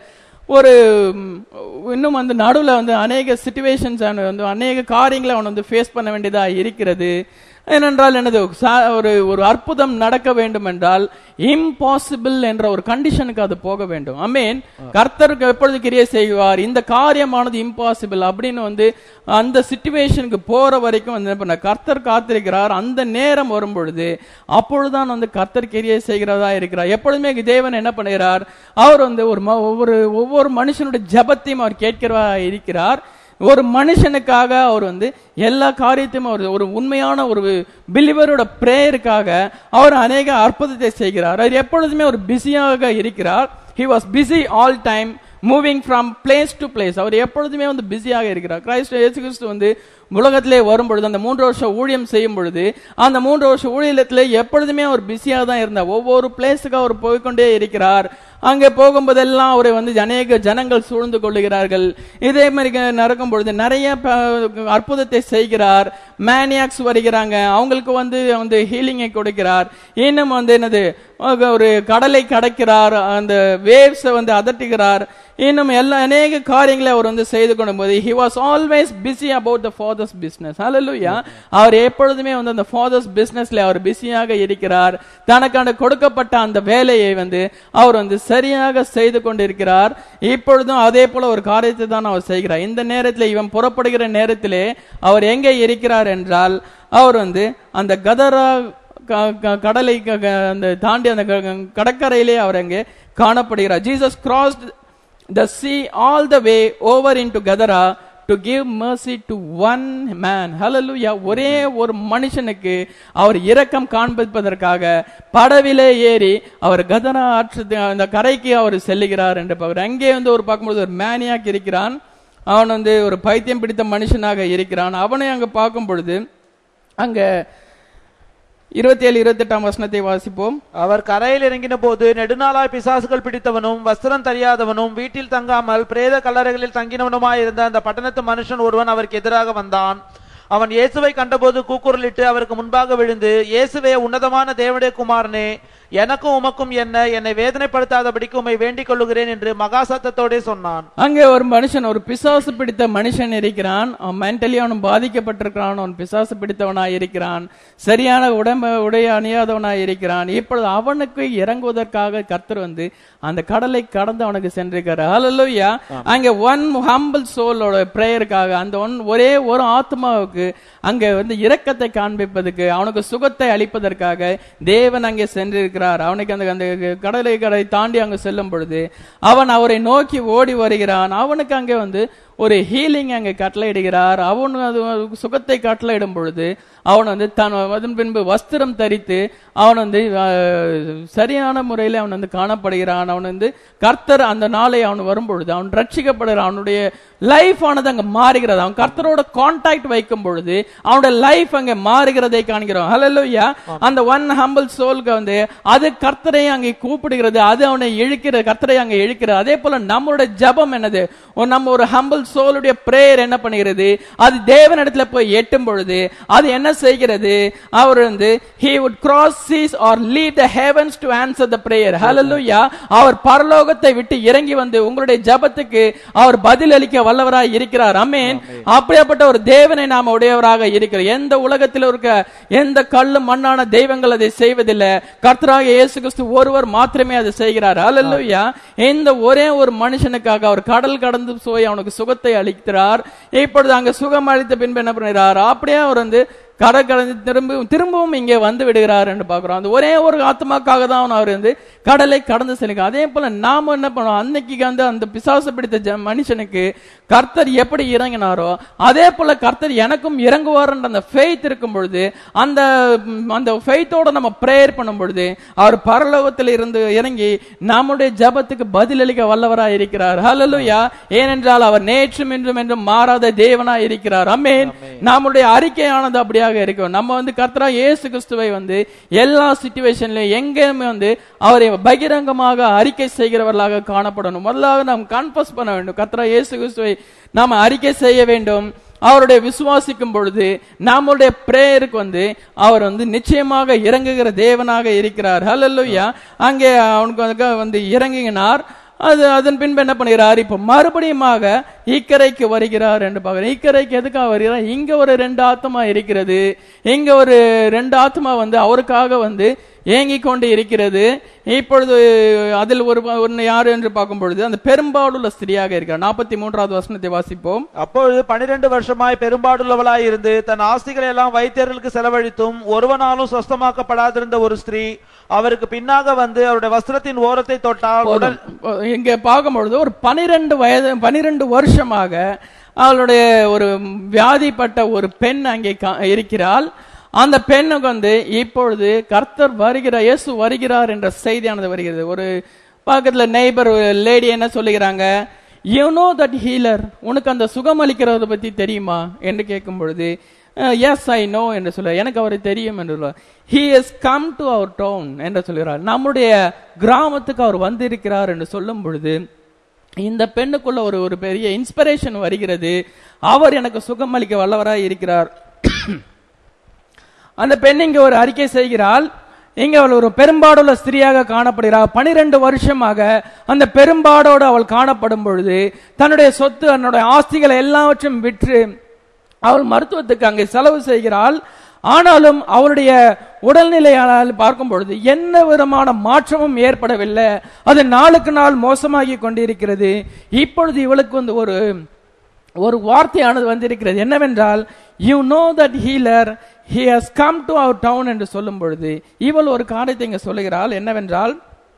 A: ஒரு ம், இன்னும் வந்து நடுவுல வந்து அநேக சுச்சுவேஷன்ஸ் வந்து அநேக காரியங்களை அவன் வந்து ஃபேஸ் பண்ண வேண்டியதா இருக்கிறது ஏனென்றால் என்னது சா- ஒரு ஒரு அற்புதம் நடக்க வேண்டும் என்றால் இம்பாசிபிள் என்ற ஒரு கண்டிஷனுக்கு அது போக வேண்டும் ஐ மீன் கர்த்தருக்கு எப்பொழுது கிரியை செய்வார் இந்த காரியமானது இம்பாசிபிள் அப்படின்னு வந்து அந்த சுச்சுவேஷனுக்கு போற வரைக்கும் வந்து என்ன பண்ண கர்த்தர் காத்திருக்கிறார் அந்த நேரம் வரும் பொழுது அப்பொழுதுதான் வந்து கர்த்தர் கிரியை செய்கிறதா இருக்கிறார் எப்பொழுதுமே தேவன் என்ன பண்ணுகிறார் அவர் வந்து ஒரு ம- ஒவ்வொரு ஒவ்வொரு மனுஷனுடைய ஜெபத்தையும் அவர் கேட்கிறவா இருக்கிறார் ஒரு மனுஷனுக்காக அவர் வந்து எல்லா காரியத்தையும் அவர் ஒரு உண்மையான ஒரு பிலிவரோட பிரேயருக்காக அவர் அநேக அற்புதத்தை செய்கிறார் அவர் எப்பொழுதுமே ஒரு பிஸியாக இருக்கிறார் he was busy all time moving from place to place அவர் எப்பொழுதுமே வந்து பிஸியாக இருக்கிறார் கிரைஸ்ட் இயேசு கிறிஸ்து வந்து உலகத்திலே வரும் பொழுது அந்த மூன்று வருஷம் ஊழியம் செய்யும் பொழுது அந்த மூன்று வருஷம் ஊழியத்திலே எப்பொழுதுமே அவர் பிஸியாக தான் இருந்தார் ஒவ்வொரு பிளேஸுக்கு அவர் போய்க்கொண்டே இருக்கிறார் அங்கே போகும்போதெல்லாம் அவரை வந்து அநேக ஜனங்கள் சூழ்ந்து கொள்ளுகிறார்கள் இதே மாதிரி க- நடக்கும் பொழுது நிறைய ப- அற்புதத்தை செய்கிறார் மேனியாக்ஸ் வருகிறாங்க அவங்களுக்கு வந்து வந்து ஹீலிங்கை கொடுக்கிறார் இன்னும் வந்து என்னது அஹ் ஒரு கடலை கடக்கிறார் அந்த வேவ்ஸை வந்து அதட்டுகிறார் இன்னும் எல்லா அநேக காரியங்களை அவர் வந்து செய்து கொண்டும் போது he was always busy about the father's business ஹalleluya அவர் எப்பொழுதுமே வந்து அந்த ஃபாதர்ஸ் பிசினஸ்ல அவர் பிஸியாக இருக்கிறார் தனக்கான கொடுக்கப்பட்ட அந்த வேலையை வந்து அவர் வந்து சரியாக செய்து கொண்டிருக்கிறார் இப்பொழுதும் அதே போல ஒரு காரியத்தை தான் அவர் செய்கிறார் இந்த நேரத்தில் இவன் புறப்படுகிற நேரத்திலே அவர் எங்கே இருக்கிறார் என்றால் அவர் வந்து அந்த கதரா க- க- கடலை க- க- அந்த தாண்டி அந்த க- க- கடற்கரையிலே அவர் அங்கே காணப்படுகிறார் Jesus crossed the sea all the way over into Gadara to give mercy to one man hallelujah ஒரே ஒரு மனுஷனுக்கு அவர் இரக்கம் காண்பிப்பதற்காக படவிலே ஏறி அவர் கதரா ஆற்று அந்த கரைக்கு அவர் செல்லுகிறார் என்று பார்க்கிறோம் அங்கே வந்து ஒரு பார்க்கும்போது ஒரு மேனியாக் இருக்கிறான் அவன் வந்து ஒரு பைத்தியம் பிடித்த மனுஷனாக இருக்கிறான் அவனை அங்க பார்க்கும் பொழுது அங்க இருபத்தி ஏழு இருபத்தெட்டாம் வசனத்தை வாசிப்போம்
B: அவர் கரையில் இறங்கின போது நெடுநாளாய் பிசாசுகள் பிடித்தவனும் வஸ்திரம் தெரியாதவனும் வீட்டில் தங்காமல் பிரேத கல்லறைகளில் தங்கினவனுமாயிருந்த அந்த பட்டணத்து மனுஷன் ஒருவன் அவருக்கு எதிராக வந்தான் அவன் இயேசுவை கண்டபோது கூக்குரலிட்டு அவருக்கு முன்பாக விழுந்து இயேசுவே உன்னதமான தேவனுடைய குமாரனே எனக்கும் உமக்கும் என்ன என்னை வேதனைப்படுத்தாதபடிக்கு உம்மை வேண்டிக் கொள்ளுகிறேன் என்று மகா சத்தத்தோடே சொன்னான்
A: அங்கே ஒரு மனுஷன் ஒரு பிசாசு பிடித்த மனுஷன் இருக்கிறான் அவன் மென்டலி அவன் பாதிக்கப்பட்டிருக்கிறான் அவன் பிசாசு பிடித்தவனாய் இருக்கிறான் சரியான உடம்ப உடைய அணியாதவனாய் இருக்கிறான் இப்பொழுது அவனுக்கு இறங்குவதற்காக கர்த்தர் வந்து அந்த கடலை கடந்து அவனுக்கு சென்றிருக்காரு ஹalleluya அங்க ஒன் ஹம்பிள் சோலோட பிரேயருக்காக அந்த ஒன் ஒரே ஒரு ஆத்மாவுக்கு அங்க வந்து இரக்கத்தை காண்பிப்பதற்கு அவனுக்கு சுகத்தை அளிப்பதற்காக தேவன் அங்கே சென்றிருக்கிறார் அவனுக்கு அந்த அந்த கடலை கடை தாண்டி அங்க செல்லும் பொழுது அவன் அவரை நோக்கி ஓடி வருகிறான் அவனுக்கு அங்கே வந்து ஒரு ஹீலிங் அங்கே கட்டளையிடுகிறார் அவன் அது சுகத்தை கட்டளையிடும் பொழுது அவன் வந்து தன் அதன் பின்பு வஸ்திரம் தரித்து அவன் வந்து அஹ், சரியான முறையில் அவன் வந்து காணப்படுகிறான் அவன் வந்து கர்த்தர் அந்த நாளை அவன் வரும் பொழுது அவன் ரட்சிக்கப்படுகிறான் அவனுடைய லைஃப் ஆனது அங்க மாறுகிறது அவன் கர்த்தரோட கான்டாக்ட் வைக்கும் பொழுது அவனுடைய லைஃப் அங்க மாறுகிறதை காண்கிறோம் ஹalleluya அந்த ஒன் ஹம்பிள் சோல்க்கு வந்து அது கர்த்தரை அங்கே கூப்பிடுகிறது அது அவனை இழுக்கிறது கர்த்தரை அங்கே இழுக்கிறது அதே போல நம்மளுடைய ஜெபம் என்னது ஒரு நம்ம ஒரு ஹம்பிள் சோலுடைய பிரேயர் என்ன பண்ணுகிறது அது தேவனிடத்துல போய் எட்டும் பொழுது அது என்ன செய்கிறது அவர் வந்து he would cross seas or leave the heavens to answer the prayer hallelujah அவர் பரலோகத்தை விட்டு இறங்கி வந்து உங்களுடைய ஜெபத்துக்கு அவர் பதில் அளிக்க வல்லவராய் இருக்கிறார் அமேன் அப்படியாப்பட்ட ஒரு தேவனை நாம உடையவராக இருக்கிறோம் எந்த உலகத்தில் இருக்க எந்த கல்லு மண்ணான தெய்வங்கள் அதை செய்வதில்லை கர்த்தராக இயேசு கிறிஸ்து ஒருவர் மாத்திரமே அதை செய்கிறார் ஹalleluya இந்த ஒரே ஒரு மனுஷனுக்காக அவர் கடல் கடந்து போய் அவனுக்கு சுகத்தை அளிக்கிறார் இப்பொழுது அங்க சுகம் அளித்த பின்பு என்ன பண்ணுகிறார் அப்படியே அவர் வந்து கடை கடந்து திரும்ப திரும்பவும் இங்கே வந்து விடுகிறார் என்று பார்க்கிறோம் அந்த ஒரே ஒரு ஆத்மாக்காக தான் அவன் அவர் வந்து கடலை கடந்து செல்கிறார் அதே போல நாம என்ன பண்ணுவோம் அன்னைக்கு வந்து அந்த பிசாசு பிடித்த ஜ- மனுஷனுக்கு கர்த்தர் எப்படி இறங்கினாரோ அதே போல கர்த்தர் எனக்கும் இறங்குவார் என்ற அந்த ஃபெய்த் இருக்கும் பொழுது அந்த ம், அந்த ஃபெய்த்தோட நம்ம பிரேயர் பண்ணும் பொழுது அவர் பரலோகத்தில் இருந்து இறங்கி நம்முடைய ஜெபத்துக்கு பதிலளிக்க வல்லவராய் இருக்கிறார் ஹalleluya ஏனென்றால் அவர் நேற்றும் இன்றும் என்றும் மாறாத தேவனாய் இருக்கிறார் அமேன் நம்முடைய அறிக்கையானது அப்படியாக இருக்கும் நம்ம வந்து கர்த்தரா இயேசு கிறிஸ்துவை வந்து எல்லா சிச்சுவேஷன்லயும் எங்கேயுமே வந்து அவரை பகிரங்கமாக அறிக்கை செய்கிறவர்களாக காணப்படணும் முதலாக நாம் கன்ஃபஸ் பண்ண வேண்டும் கர்த்தரா இயேசு கிறிஸ்துவை நாம அறிக்கை செய்ய வேண்டும் அவருடைய விசுவாசிக்கும் பொழுது நம்முடைய பிரேயருக்கு வந்து அவர் வந்து நிச்சயமாக இறங்குகிற தேவனாக இருக்கிறார் ஹalleluya அங்கே அவனுக்கு வந்து வந்து இறங்குகினார் அது அதன் பின்பு என்ன பண்ணுகிறார் இப்ப மறுபடியுமாக இக்கரைக்கு வருகிறார் என்று பார்க்கிறோம் இக்கரைக்கு எதுக்காக வருகிறார் இங்க ஒரு ரெண்டு ஆத்மா இருக்கிறது இங்க ஒரு ரெண்டு ஆத்மா வந்து அவருக்காக வந்து ஏங்கிக் கொண்டு இருக்கிறது இப்பொழுது அதில் ஒரு ஒன்னு யாரு என்று பார்க்கும் பொழுது அந்த பெரும்பாலுள்ள ஸ்திரியாக இருக்கிறார் நாற்பத்தி மூன்றாவது வசனத்தை வாசிப்போம்
B: அப்பொழுது பனிரெண்டு வருஷமாய் பெரும்பாடுள்ளவளாய் இருந்து தன் ஆஸ்திகளை எல்லாம் வைத்தியர்களுக்கு செலவழித்தும் ஒருவனாலும் சொஸ்தமாக்கப்படாதிருந்த ஒரு ஸ்திரீ அவருக்கு பின்னாக வந்து அவருடைய வஸ்திரத்தின் ஓரத்தை தொட்டால் உடல்
A: இங்க பார்க்கும்பொழுது ஒரு பனிரெண்டு வயது பனிரெண்டு வருஷமாக அவளுடைய ஒரு வியாதிப்பட்ட ஒரு பெண் அங்கே கா- இருக்கிறாள் அந்த பெண்ணுக்கு வந்து இப்பொழுது கர்த்தர் வருகிறார் இயேசு வருகிறார் என்ற செய்தியானது வருகிறது ஒரு பக்கத்துல நெய்பர் லேடி என்ன சொல்லுகிறாங்க யூ நோ தட் ஹீலர் உனக்கு அந்த சுகம் அளிக்கிறவரை பத்தி தெரியுமா என்று கேட்கும் பொழுது எஸ் ஐ நோ என்று சொல்ல எனக்கு அவரை தெரியும் என்று சொல்லுவார் he is come to our town என்று சொல்கிறார் நம்முடைய கிராமத்துக்கு அவர் வந்திருக்கிறார் என்று சொல்லும் பொழுது இந்த பெண்ணுக்குள்ள ஒரு ஒரு பெரிய இன்ஸ்பிரேஷன் வருகிறது அவர் எனக்கு சுகம் அளிக்க வல்லவராய் இருக்கிறார் அந்த பெண் இங்க ஒரு அறிக்கை செய்கிறாள் இங்க அவள் ஒரு பெரும்பாடுள்ள ஸ்திரியாக காணப்படுகிறாள் பனிரெண்டு வருஷமாக அந்த பெரும்பாடோடு அவள் காணப்படும் பொழுது தன்னுடைய சொத்து தன்னுடைய ஆஸ்திகளை எல்லாவற்றையும் விற்று அவள் மருத்துவத்துக்கு அங்கே செலவு செய்கிறாள் ஆனாலும் அவருடைய உடல்நிலையால் பார்க்கும் பொழுது என்ன விதமான மாற்றமும் ஏற்படவில்லை அது நாளுக்கு நாள் மோசமாகி கொண்டிருக்கிறது இப்பொழுது இவளுக்கு வந்து ஒரு ஒரு வார்த்தையானது வந்திருக்கிறது என்னவென்றால் you know that healer he has come to our town என்று சொல்லும் பொழுது இவள் ஒரு காரியத்தை இங்க சொல்லுகிறாள் என்னவென்றால்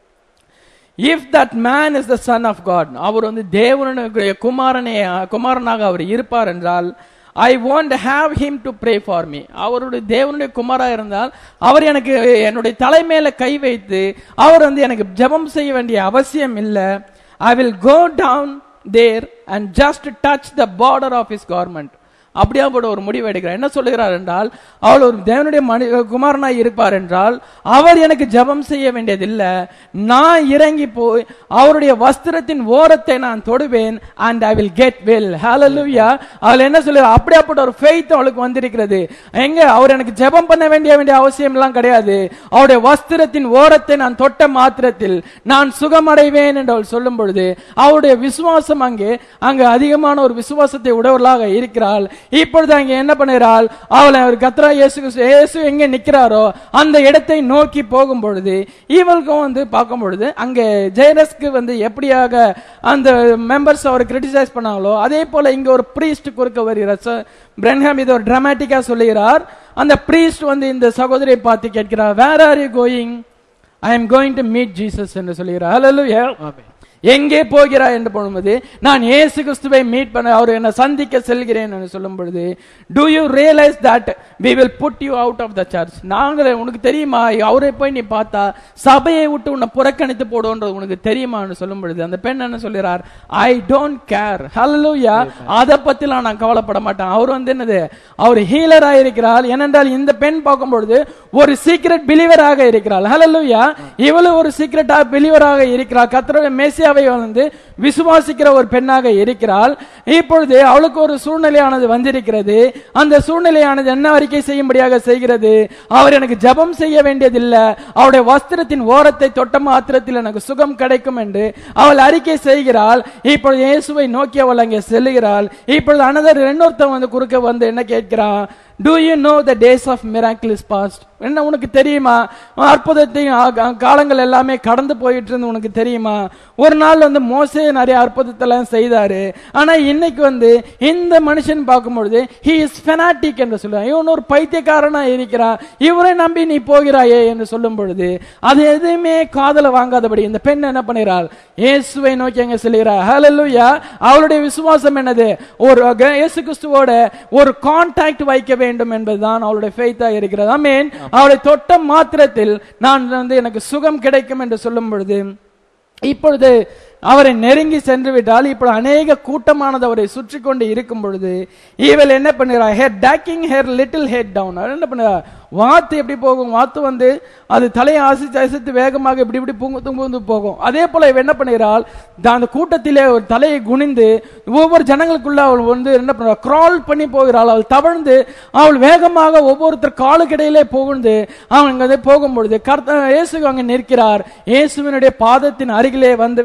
A: if that man is the son of God அவர் வந்து தேவனுடைய குமாரனே குமாரனாக அவர் இருப்பார் என்றால் I want have him to pray for me அவருடைய தேவனுடைய குமாரா இருந்தால் அவர் எனக்கு என்னுடைய தலைமையில கை வைத்து அவர் வந்து எனக்கு ஜெபம் செய்ய வேண்டிய அவசியம் இல்லை I will go down there and just touch the border of his garment அப்படியா போட ஒரு முடிவு எடுக்கிறார் என்ன சொல்லுகிறார் என்றால் அவள் ஒரு தேவனுடைய மனி குமாரனாய் இருப்பார் என்றால் அவர் எனக்கு ஜெபம் செய்ய வேண்டியதில்லை நான் இறங்கி போய் அவருடைய வஸ்திரத்தின் ஓரத்தை நான் தொடுவேன் and I will get well hallelujah அவள் என்ன சொல்லுகிறார் அப்படியாப்பட்ட ஒரு ஃபெய்த் அவளுக்கு வந்திருக்கிறது எங்க அவர் எனக்கு ஜெபம் பண்ண வேண்டிய வேண்டிய அவசியம் எல்லாம் கிடையாது அவருடைய வஸ்திரத்தின் ஓரத்தை நான் தொட்ட மாத்திரத்தில் நான் சுகமடைவேன் என்று அவள் சொல்லும் பொழுது அவருடைய விசுவாசம் அங்கே அங்கு அதிகமான ஒரு விசுவாசத்தை உடையவர்களாக இருக்கிறாள் இப்பொழுது அங்கே என்ன பண்ணுகிறாள் அவளை அவர் கத்ரா இயேசு கிறிஸ்து- இயேசு எங்கே நிற்கிறாரோ அந்த இடத்தை நோக்கி போகும் பொழுது இவளுக்கும் வந்து பார்க்கும் பொழுது அங்கே ஜெயரஸ்க்கு வந்து எப்படியாக அந்த மெம்பர்ஸ் அவர் கிரிட்டிசைஸ் பண்ணாங்களோ அதே போல இங்க ஒரு பிரீஸ்ட் குறுக்க வருகிறார் So, பிரன்ஹாம் இது ஒரு டிராமாட்டிக்கா சொல்லுகிறார் அந்த பிரீஸ்ட் வந்து இந்த சகோதரியை பார்த்து கேட்கிறார் where are you going I am going to meet Jesus என்று சொல்லுகிறார் ஹalleluya எங்கே போகிறாய் என்று பொழுது நான் இயேசு கிறிஸ்துவை மீட் பண்ண அவர் என்னை சந்திக்க செல்கிறேன் என்று சொல்லும் பொழுது do you realize that we will put you out of the church நாங்களே உனக்கு தெரியுமா அவரை போய் நீ பார்த்தா சபையை விட்டு உன்னை புறக்கணித்து போடுன்றது உனக்கு தெரியுமான்னு சொல்லும் பொழுது அந்த பெண் என்ன சொல்கிறார் ஐ டோன்ட் கேர் ஹalleluya அதை பத்திலாம் நான் கவலைப்பட மாட்டேன் அவர் வந்து என்னது அவர் ஹீலரா இருக்கிறார் ஏனென்றால் இந்த பெண் பார்க்கும் பொழுது ஒரு சீக்ரெட் பிலீவராக இருக்கிறாள் ஹalleluya இவளு ஒரு சீக்ரெட்டா பிலீவராக இருக்கிறாள் கர்த்தருடைய மேசியாவை வந்து விசுவாசிக்கிற ஒரு பெண்ணாக இருக்கிறாள் இப்பொழுது அவளுக்கு ஒரு சூழ்நிலையானது வந்திருக்கிறது அந்த சூழ்நிலையானது என்ன அறிக்கை செய்யும்படியாக செய்கிறது அவர் எனக்கு ஜெபம் செய்ய வேண்டியதில்லை அவருடைய வஸ்திரத்தின் ஓரத்தை தொட்ட மாத்திரத்தில் எனக்கு சுகம் கிடைக்கும் என்று அவள் அறிக்கை செய்கிறாள் இப்பொழுது இயேசுவை நோக்கி அவள் அங்கே செல்லுகிறாள் இப்பொழுது அனதர் இன்னொருத்தன் வந்து குறுக்க வந்து என்ன கேட்கிறான் do you know the days of miracle is past என்ன உனக்கு தெரியுமா அற்புதத்தையும் ஆ- ஆ- காலங்கள் எல்லாமே கடந்து போயிட்டு இருந்து உனக்கு தெரியுமா ஒரு நாள் வந்து மோசே நிறைய அற்புதத்தெல்லாம் செய்தாரு ஆனா இன்னைக்கு வந்து இந்த மனுஷன் பார்க்கும்பொழுது ஹி இஸ் ஃபெனாட்டிக் என்று சொல்லுவான் இவன் ஒரு பைத்தியக்காரனா இருக்கிறான் இவரை நம்பி நீ போகிறாயே என்று சொல்லும் பொழுது அது எதுவுமே காதல வாங்காதபடி இந்த பெண் என்ன பண்ணுகிறாள் இயேசுவை நோக்கி அங்க செல்கிறார் ஹalleluya அவளுடைய விசுவாசம் என்னது ஒரு க- இயேசு கிறிஸ்துவோட ஒரு கான்டாக்ட் வைக்க வேண்டும் என்பதுதான் அவளுடைய ஃபெய்த்தா இருக்கிறது ஆமென் அவளை தொட்ட மாத்திரத்தில் நான் வந்து எனக்கு சுகம் கிடைக்கும் என்று சொல்லும் பொழுது இப்பொழுது அவரை நெருங்கி சென்று விட்டால் இப்பொழுது அநேக கூட்டமானது அவரை சுற்றி கொண்டு இருக்கும் பொழுது இவள் என்ன பண்ணுகிறார் her taking her little head down என்ன பண்ணுகிறார் வாத்து எப்படி போகும் வாத்து வந்து அது தலையை அசைத்து அசைத்து வேகமாக இப்படி இப்படி பூங்கு தும்புந்து போகும் அதே போல இவ என்ன பண்ணுகிறாள் த- அந்த கூட்டத்திலே ஒரு தலையை குனிந்து ஒவ்வொரு ஜனங்களுக்குள்ள அவள் வந்து என்ன பண்ணுறாள் கிரால் பண்ணி போகிறாள் அவள் தவழ்ந்து அவள் வேகமாக ஒவ்வொருத்தர் காலுக்கிடையிலே புகுந்து அவங்க வந்து போகும் பொழுது கர்த்த இயேசு அங்கே நிற்கிறார் இயேசுவினுடைய பாதத்தின் அருகிலே வந்து விட்டால்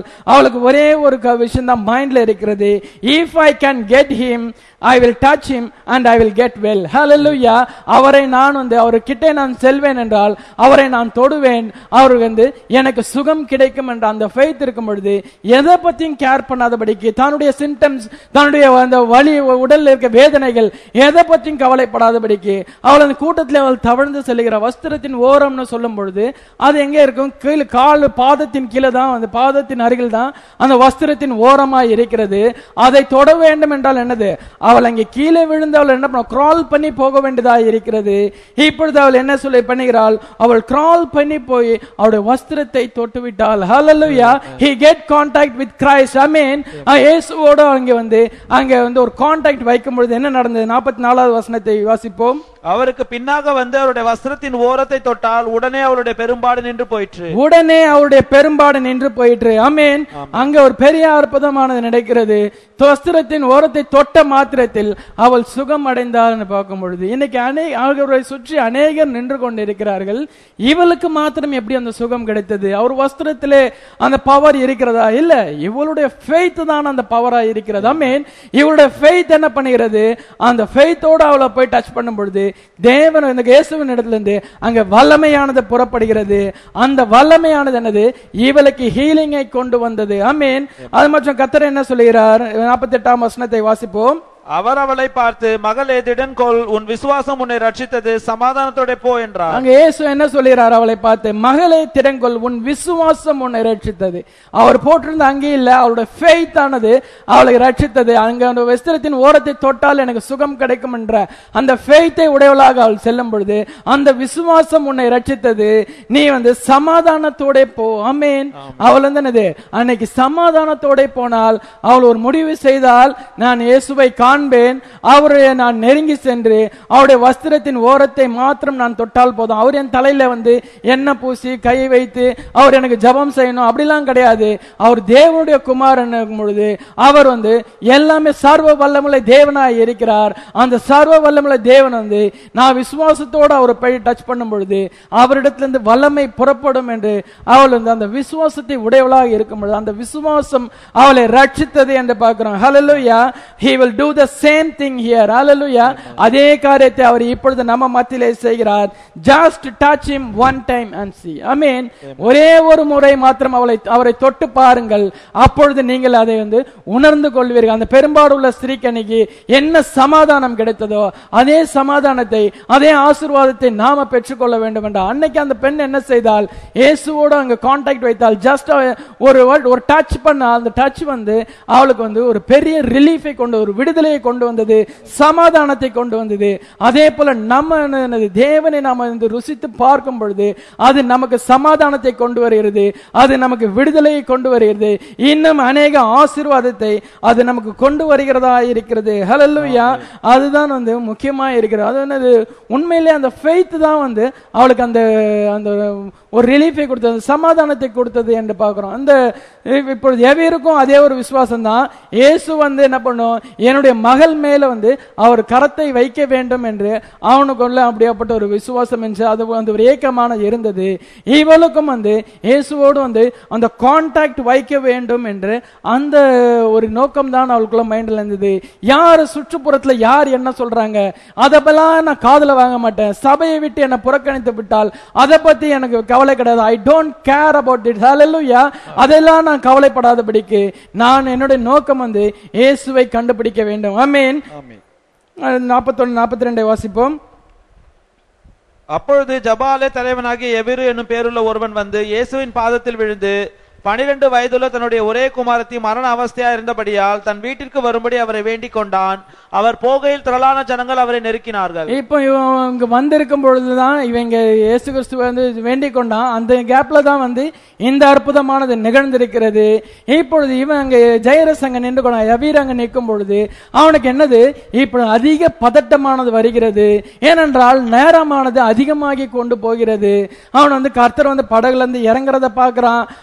A: அவளுக்கு ஒரே ஒரு விஷயம் தான் மைண்ட்ல இருக்கிறது if I can get him I will touch him and I will get well hallelujah அவரை நான் வந்து அவர்கிட்ட நான் செல்வேன் என்றால் அவரை நான் தொடுவேன் அவர் வந்து எனக்கு சுகம் கிடைக்கும் என்ற அந்த ஃபெய்த் இருக்கும் பொழுது எதை பத்தியும் கேர் பண்ணாதபடிக்கு தன்னுடைய சிம்டம்ஸ் தன்னுடைய அந்த வலி உடல்ல இருக்க வேதனைகள் எதை பற்றியும் கவலைப்படாதபடிக்கு அவள் அந்த கூட்டத்தில் அவள் தவழ்ந்து செல்லுகிற வஸ்திரத்தின் ஓரம்னு சொல்லும் பொழுது அது எங்க இருக்கும் கீழ் கால் பாதத்தின் கீழே தான் அந்த பாதத்தின் அருகில் தான் அந்த வஸ்திரத்தின் ஓரமாய் இருக்கிறது அதை தொட வேண்டும் என்றால் என்னது அவள் அங்கே கீழே விழுந்து அவள் என்ன பண்ண கிரால் பண்ணி போக வேண்டியதா இருக்கிறது இப்பொழுது அவள் என்ன சொல்லி பண்ணுகிறாள் அவள் கிரால் பண்ணி போய் அவளுடைய வஸ்திரத்தை தொட்டு விட்டாள் ஹalleluya he get contact with christ i mean இயேசுவோட அங்கே வந்து அங்கே வந்து ஒரு கான்டாக்ட் வைக்கும் பொழுது என்ன நடந்தது 44வது நாலாவது வசனத்தை வாசிப்போம்
B: அவருக்கு பின்னாக வந்து அவருடைய வஸ்திரத்தின் ஓரத்தை தொட்டால் உடனே அவருடைய பெரும்பாடு நின்று போயிற்று
A: உடனே அவருடைய பெரும்பாடு நின்று போயிற்று அமேன் அங்க ஒரு பெரிய அற்புதமானது நடக்கிறது வஸ்திரத்தின் ஓரத்தை தொட்ட மாத்திரத்தில் அவள் சுகம் அடைந்தாள் பார்க்கும் பொழுது இன்னைக்கு அநே அவர்களை சுற்றி அநேகர் நின்று கொண்டிருக்கிறார்கள் இவளுக்கு மாத்திரம் எப்படி அந்த சுகம் கிடைத்தது அவர் வஸ்திரத்திலே அந்த பவர் இருக்கிறதா இல்ல இவளுடைய ஃபெய்த் தான் அந்த பவரா இருக்கிறது அமேன் இவளுடைய ஃபெய்த் என்ன பண்ணுகிறது அந்த ஃபெய்த்தோட அவளை போய் டச் பண்ணும் பொழுது தேவன் இந்த இயேசுவின் இடத்துல இருந்து அங்க வல்லமையானது புறப்படுகிறது அந்த வல்லமையானது என்னது இவளுக்கு ஹீலிங்கை கொண்டு வந்தது அமீன் அது மற்றும் கத்தர் என்ன சொல்லுகிறார் நாற்பத்தி எட்டாம் வசனத்தை வாசிப்போம்
B: அவர் அவளை பார்த்து மகளே திடன்கொள் உன் விசுவாசம் உன்னை ரட்சித்தது சமாதானத்தோட போ என்றார்
A: அங்க இயேசு என்ன சொல்லுகிறார் அவளை பார்த்து மகளே திறங்கொள் உன் விசுவாசம் உன்னை ரட்சித்தது அவர் போட்டிருந்த அங்கே இல்ல அவருடைய ஃபெய்த் ஆனது அவளை ரட்சித்தது அங்க அந்த வஸ்திரத்தின் ஓரத்தை தொட்டால் எனக்கு சுகம் கிடைக்கும் என்ற அந்த ஃபெய்த்தை உடையவளாக அவள் செல்லும் பொழுது அந்த விசுவாசம் உன்னை ரட்சித்தது நீ வந்து சமாதானத்தோட போ அமேன் அவள் வந்து என்னது அன்னைக்கு சமாதானத்தோட போனால் அவள் ஒரு முடிவு செய்தால் நான் இயேசுவை காண்பேன் அவரை நான் நெருங்கி சென்று அவருடைய வஸ்திரத்தின் ஓரத்தை மாத்திரம் நான் தொட்டால் போதும் அவர் என் தலையில வந்து எண்ணெய் பூசி கை வைத்து அவர் எனக்கு ஜெபம் செய்யணும் அப்படிலாம் கிடையாது அவர் தேவனுடைய குமாரன் பொழுது அவர் வந்து எல்லாமே சர்வ வல்லமுள்ள தேவனாய் இருக்கிறார் அந்த சர்வ வல்லமுள்ள தேவன் வந்து நான் விசுவாசத்தோடு அவரை போய் டச் பண்ணும் பொழுது அவரிடத்திலிருந்து வல்லமை புறப்படும் என்று அவள் வந்து அந்த விசுவாசத்தை உடையவளாக இருக்கும் பொழுது அந்த விசுவாசம் அவளை ரட்சித்தது என்று பார்க்கிறோம் ஹalleluya he will do the same thing here hallelujah அதே காரியத்தை அவர் இப்பொழுது நம்ம மத்தியிலே செய்கிறார் just touch him one time and see i mean ஒரே ஒரு முறை மாத்திரம் அவளை அவரை தொட்டு பாருங்கள் அப்பொழுது நீங்கள் அதை வந்து உணர்ந்து கொள்வீர்கள் அந்த பெரும்பாடு உள்ள ஸ்திரீக்கு அன்னைக்கு என்ன சமாதானம் கிடைத்ததோ அதே சமாதானத்தை அதே ஆசீர்வாதத்தை நாம பெற்றுக்கொள்ள வேண்டும் என்ற அன்னைக்கு அந்த பெண் என்ன செய்தால் இயேசுவோடு அங்க கான்டாக்ட் வைத்தால் ஜஸ்ட் ஒரு word, ஒரு டச் பண்ண அந்த டச் வந்து அவளுக்கு வந்து ஒரு பெரிய ரிலீஃபை கொண்டு ஒரு விடுதலையை கொண்டு வந்தது சமாதானத்தை கொண்டு வந்தது அதே போல நம்ம என்னது, தேவனை நாம வந்து ருசித்து பார்க்கும் பொழுது அது நமக்கு சமாதானத்தை கொண்டு வருகிறது அது நமக்கு விடுதலையை கொண்டு வருகிறது இன்னும் அநேக ஆசீர்வாதத்தை அது நமக்கு கொண்டு வருகிறதா இருக்கிறது ஹalleluya அதுதான் வந்து முக்கியமா இருக்கிறது அது என்னது உண்மையிலே அந்த ஃபெய்த் தான் வந்து அவளுக்கு அந்த அந்த ஒரு ரிலீஃபை கொடுத்தது சமாதானத்தை கொடுத்தது என்று பார்க்கிறோம் அந்த இப்பொழுது எவருக்கும் அதே ஒரு விசுவாசம் தான் இயேசு வந்து என்ன பண்ணும் என்னுடைய மகள் மேல வந்து அவர் கரத்தை வைக்க வேண்டும் என்று அவனுக்குள்ள அப்படியாப்பட்ட ஒரு விசுவாசம் என்று அது வந்து ஒரு ஏக்கமான இருந்தது இவளுக்கும் வந்து இயேசுவோடு வந்து அந்த கான்டாக்ட் வைக்க வேண்டும் என்று அந்த ஒரு நோக்கம் தான் அவளுக்குள்ள மைண்ட்ல இருந்தது யார் சுற்றுப்புறத்துல யார் என்ன சொல்றாங்க அதெல்லாம் நான் காதுல வாங்க மாட்டேன் சபையை விட்டு என்னை புறக்கணித்து விட்டால் அதை பத்தி எனக்கு கவலை கிடையாது I don't care about it hallelujah அதெல்லாம் நான் கவலைப்படாதபடிக்கு நான் என்னுடைய நோக்கம் வந்து இயேசுவை கண்டுபிடிக்க வேண்டும் ஆமென்
B: ஆமென்.
A: நாற்பத்தொன்னு நாற்பத்தி ரெண்டை வாசிப்போம்
B: அப்பொழுது ஜபாலே தலைவனாகிய எபிரு என்னும் பேருள்ள ஒருவன் வந்து இயேசுவின் பாதத்தில் விழுந்து பனிரெண்டு வயதுள்ள தன்னுடைய ஒரே குமாரத்தி மரண அவஸ்தையா இருந்தபடியால் தன் வீட்டிற்கு வரும்படி அவரை வேண்டிக் கொண்டான் அவர் போகையில் திரளான ஜனங்கள் அவரை நெருக்கினார்கள்
A: இப்போ இவன் இங்க வந்திருக்கும் பொழுதுதான் இவங்க இயேசு கிறிஸ்து வந்து வேண்டிக் கொண்டான் அந்த கேப்ல தான் வந்து இந்த அற்புதமானது நிகழ்ந்திருக்கிறது இப்பொழுது இவன் அங்க ஜெயரஸ் அங்க நின்று கொண்டான் யவீர் அங்க நிற்கும் பொழுது அவனுக்கு என்னது இப்பொழுது அதிக பதட்டமானது வருகிறது ஏனென்றால் நேரமானது அதிகமாகி கொண்டு போகிறது அவன் வந்து கர்த்தர் வந்து படகுல இருந்து இறங்குறத பார்க்கறான் அவர்கிட்ட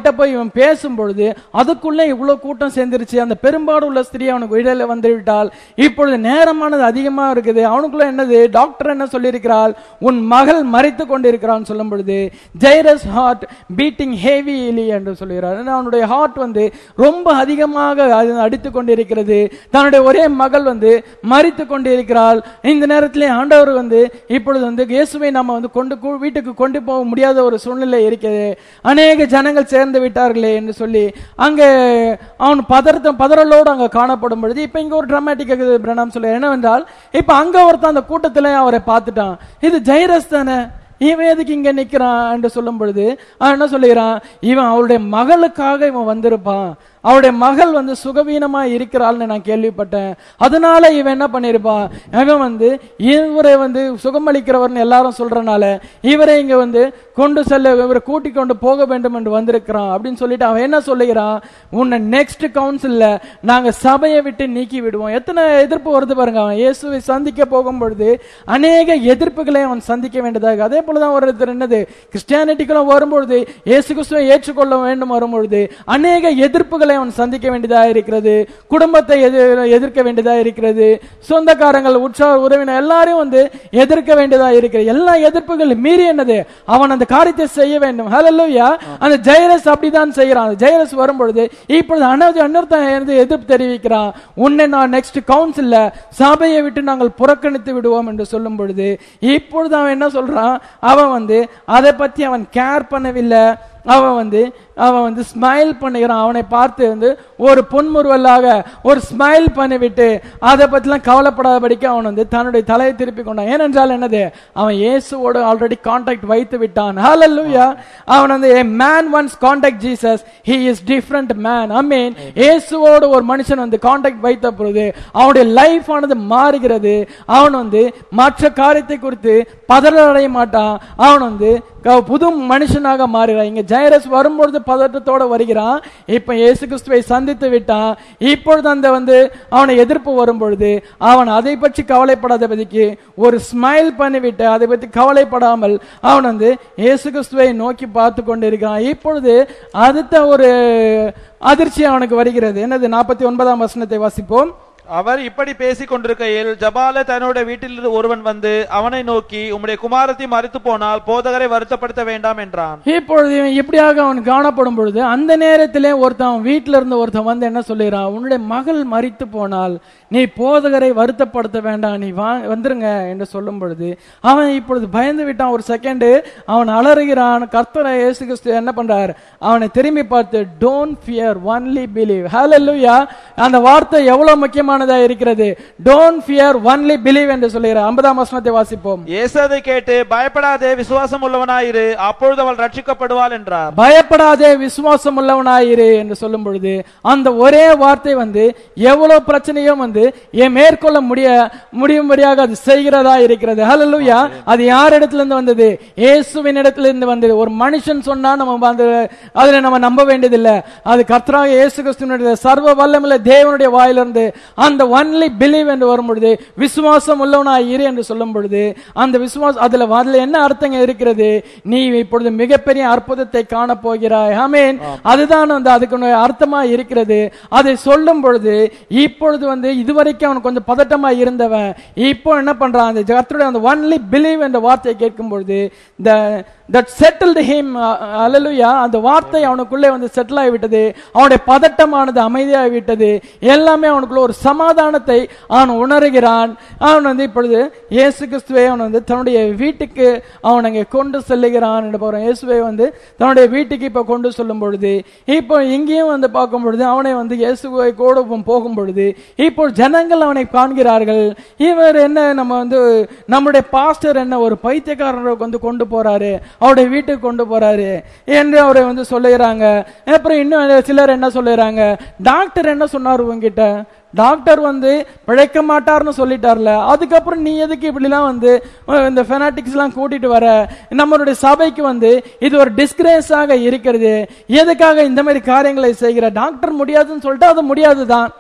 A: கிட்ட போய் இவன் பேசும் பொழுது அதுக்குள்ள இவ்வளவு கூட்டம் சேர்ந்துருச்சு அந்த பெரும்பாடு உள்ள ஸ்திரீ அவனுக்கு இடையில வந்து விட்டால் இப்பொழுது நேரமானது அதிகமா இருக்குது அவனுக்குள்ள என்னது டாக்டர் என்ன சொல்லியிருக்கிறாள் உன் மகள் மறித்து கொண்டிருக்கிறான் சொல்லும் பொழுது ஜெயரஸ் ஹார்ட் பீட்டிங் ஹேவிலி என்று சொல்கிறார் ஏன்னா அவனுடைய ஹார்ட் வந்து ரொம்ப அதிகமாக அது அடித்துக் கொண்டிருக்கிறது தன்னுடைய ஒரே மகள் வந்து மறித்து கொண்டிருக்கிறாள் இந்த நேரத்திலே ஆண்டவர் வந்து இப்பொழுது வந்து இயேசுவை நம்ம வந்து கொண்டு கு- வீட்டுக்கு கொண்டு போக முடியாத ஒரு சூழ்நிலை இருக்கிறது அநேக ஜனங்கள் சேர்ந்து விட்டார்களே என்று சொல்லி அங்கே அவன் பதறத்த பதறலோடு அங்க காணப்படும் பொழுது இப்ப இங்க ஒரு டிராமாட்டிக் பிரணாம் சொல்ல என்னவென்றால் இப்ப அங்க ஒருத்தன் அந்த கூட்டத்திலே அவரை பார்த்துட்டான் இது ஜெயரஸ் தானே இவன் எதுக்கு இங்க நிக்கிறான் என்று சொல்லும் பொழுது அவன் என்ன சொல்லுகிறான் இவன் அவளுடைய மகளுக்காக இவன் வந்திருப்பான் அவருடைய மகள் வந்து சுகவீனமா இருக்கிறாள்னு நான் கேள்விப்பட்டேன் அதனால இவன் என்ன பண்ணிருப்பான் இவன் வந்து இவரை வந்து சுகமளிக்கிறவர்னு எல்லாரும் சொல்றனால இவரை இங்க வந்து கொண்டு செல்ல இவரை கூட்டி கொண்டு போக வேண்டும் என்று வந்திருக்கிறான் அப்படின்னு சொல்லிட்டு அவன் என்ன சொல்லுகிறான் உன்னை நெக்ஸ்ட் கவுன்சில்ல நாங்க சபையை விட்டு நீக்கி விடுவோம் எத்தனை எதிர்ப்பு வருது பாருங்க அவன் இயேசுவை சந்திக்க போகும் பொழுது அநேக எதிர்ப்புகளை அவன் சந்திக்க வேண்டியதாக அதே போலதான் ஒருத்தர் என்னது கிறிஸ்டியானிட்டிக்குள்ள வரும்பொழுது இயேசு கிறிஸ்துவை ஏற்றுக்கொள்ள வேண்டும் வரும்பொழுது அநேக எதிர்ப்புகளை அவன் சந்திக்க வேண்டியதாக இருக்கிறது குடும்பத்தை எதிர்- எதிர்க்க வேண்டியதாக இருக்கிறது சொந்தக்காரங்கள் உற்சாக உறவினர் எல்லாரையும் வந்து எதிர்க்க வேண்டியதாக இருக்கிறது எல்லா எதிர்ப்புகள் மீறி என்னது அவன் அந்த காரியத்தை செய்ய வேண்டும் ஹalleluya அந்த ஜெயரஸ் அப்படிதான் செய்யறான் அந்த ஜெயரஸ் வரும்பொழுது இப்பொழுது அனது இன்னொருத்தன் வந்து எதிர்ப்பு தெரிவிக்கிறான் உன்னை நான் நெக்ஸ்ட் கவுன்சில்ல சபையை விட்டு நாங்கள் புறக்கணித்து விடுவோம் என்று சொல்லும் பொழுது இப்பொழுது அவன் என்ன சொல்றான் அவன் வந்து அதை பத்தி அவன் கேர் பண்ணவில்லை அவன் வந்து அவன் வந்து ஸ்மைல் பண்ணுகிறான் அவனை பார்த்து வந்து ஒரு புன்முறுவலாக ஒரு ஸ்மைல் பண்ணிவிட்டு அதை பத்திலாம் கவலைப்படாதபடிக்கு அவன் வந்து தன்னுடைய தலையை திருப்பி கொண்டான் ஏனென்றால் என்னது அவன் இயேசுவோடு ஆல்ரெடி கான்டாக்ட் வைத்து விட்டான் ஹalleluya அவன் வந்து a man once contact Jesus he is different man I mean இயேசுவோடு ஒரு மனுஷன் வந்து கான்டாக்ட் வைத்த பொழுது அவனுடைய லைஃப் ஆனது மாறுகிறது அவன் வந்து மற்ற காரியத்தை குறித்து பதறல் அடைய மாட்டான் அவன் வந்து க- புது மனுஷனாக மாறுகிறான் இங்க ஜெயரஸ் வரும்பொழுது பதட்டத்தோட வருகிறான் இப்ப இயேசு கிறிஸ்துவை சந்தித்து விட்டான் இப்பொழுது அந்த வந்து அவனை எதிர்ப்பு வரும்பொழுது அவன் அதை பற்றி கவலைப்படாதபடிக்கு ஒரு ஸ்மைல் பண்ணிவிட்டு அதை பற்றி கவலைப்படாமல் அவன் வந்து இயேசு கிறிஸ்துவை நோக்கி பார்த்து கொண்டிருக்கிறான் இப்பொழுது அடுத்த ஒரு அதிர்ச்சி அவனுக்கு வருகிறது என்னது நாற்பத்தி ஒன்பதாம் வசனத்தை வாசிப்போம்
B: அவர் இப்படி பேசிக் கொண்டிருக்கையில் ஜபால தன்னோட வீட்டிலிருந்து ஒருவன் வந்து அவனை நோக்கி உம்முடைய குமாரத்தை மறித்து போனால் போதகரை வருத்தப்படுத்த வேண்டாம் என்றான்
A: இப்பொழுது இவன் இப்படியாக அவன் காணப்படும் பொழுது அந்த நேரத்திலே ஒருத்தன் அவன் வீட்டில இருந்து ஒருத்தன் வந்து என்ன சொல்லுகிறான் உன்னுடைய மகள் மறித்து போனால் நீ போதகரை வருத்தப்படுத்த வேண்டாம் நீ வா வந்துருங்க என்று சொல்லும் பொழுது அவன் இப்பொழுது பயந்து விட்டான் ஒரு செகண்ட் அவன் அலறுகிறான் கர்த்தரை இயேசு கிறிஸ்து என்ன பண்றார் அவனை திரும்பி பார்த்து don't fear only believe hallelujah அந்த வார்த்தை எவ்வளவு முக்கியமானதா இருக்கிறது டோன்ட் ஃபியர் ஒன்லி பிலீவ் என்று சொல்லுகிறார் ஐம்பதாம் வசனத்தை வாசிப்போம்
B: இயேசு அதை கேட்டு பயப்படாதே விசுவாசம் உள்ளவனாயிரு அப்பொழுது அவள் ரட்சிக்கப்படுவாள் என்றார்
A: பயப்படாதே விசுவாசம் உள்ளவனாயிரு என்று சொல்லும் பொழுது அந்த ஒரே வார்த்தை வந்து எவ்வளவு பிரச்சனையும் வந்து என் மேற்கொள்ள முடிய முடியும்படியாக அது செய்கிறதா இருக்கிறது ஹalleluya அது யார் இடத்துல இருந்து வந்தது இயேசுவின் இடத்துல இருந்து வந்தது ஒரு மனுஷன் சொன்னா நம்ம அந்த அதுல நம்ம நம்ப வேண்டியதில்லை அது கர்த்தராக இயேசு கிறிஸ்துவனுடைய சர்வ வல்லமுள்ள தேவனுடைய வாயிலிருந்து அந்த ஒன்லி பிலீவ் என்று வரும் பொழுது விசுவாசம் உள்ளவனாய் இரு என்று சொல்லும் பொழுது அந்த விசுவாசம் அதுல அதுல என்ன அர்த்தங்க இருக்கிறது நீ இப்பொழுது மிகப்பெரிய அற்புதத்தை காண போகிறாய் ஆமென் அதுதான் வந்து அதுக்கு அர்த்தமா இருக்கிறது அதை சொல்லும் பொழுது இப்பொழுது வந்து இதுவரைக்கும் அவன் கொஞ்சம் பதட்டமா இருந்தவன் இப்போ என்ன பண்றான் அந்த கர்த்தருடைய அந்த ஒன்லி பிலீவ் என்ற வார்த்தையை கேட்கும் பொழுது இந்த தட் செட்டில்டு ஹிம் அல்லலுயா அந்த வார்த்தை அவனுக்குள்ளே வந்து செட்டில் ஆகிவிட்டது அவனுடைய பதட்டமானது அமைதியாகி விட்டது எல்லாமே அவனுக்குள்ள ஒரு சமாதானத்தை அவன் உணர்கிறான் அவன் வந்து இப்பொழுது இயேசு கிறிஸ்துவை அவன் வந்து தன்னுடைய வீட்டுக்கு அவன் அங்கே கொண்டு செல்லுகிறான் என்று போறான் இயேசுவை வந்து தன்னுடைய வீட்டுக்கு இப்ப கொண்டு செல்லும் பொழுது இப்போ இங்கேயும் வந்து பார்க்கும் பொழுது அவனை வந்து இயேசுவை கூட போகும் பொழுது இப்போ ஜனங்கள் அவனை காண்கிறார்கள் இவர் என்ன நம்ம வந்து நம்முடைய பாஸ்டர் என்ன ஒரு பைத்தியக்காரரை வந்து கொண்டு போறாரு அவருடைய வீட்டுக்கு கொண்டு போறாரு என்று அவரை வந்து சொல்லுகிறாங்க அப்புறம் இன்னும் சிலர் என்ன சொல்லுகிறாங்க டாக்டர் என்ன சொன்னார் உங்ககிட்ட டாக்டர் வந்து பிழைக்க மாட்டார்னு சொல்லிட்டார்ல அதுக்கப்புறம் நீ எதுக்கு இப்படிலாம் வந்து அஹ், இந்த ஃபெனாட்டிக்ஸ் எல்லாம் கூட்டிட்டு வர நம்மளுடைய சபைக்கு வந்து இது ஒரு டிஸ்கிரேஸாக இருக்கிறது எதுக்காக இந்த மாதிரி காரியங்களை செய்கிற டாக்டர் முடியாதுன்னு சொல்லிட்டு அது முடியாதுதான்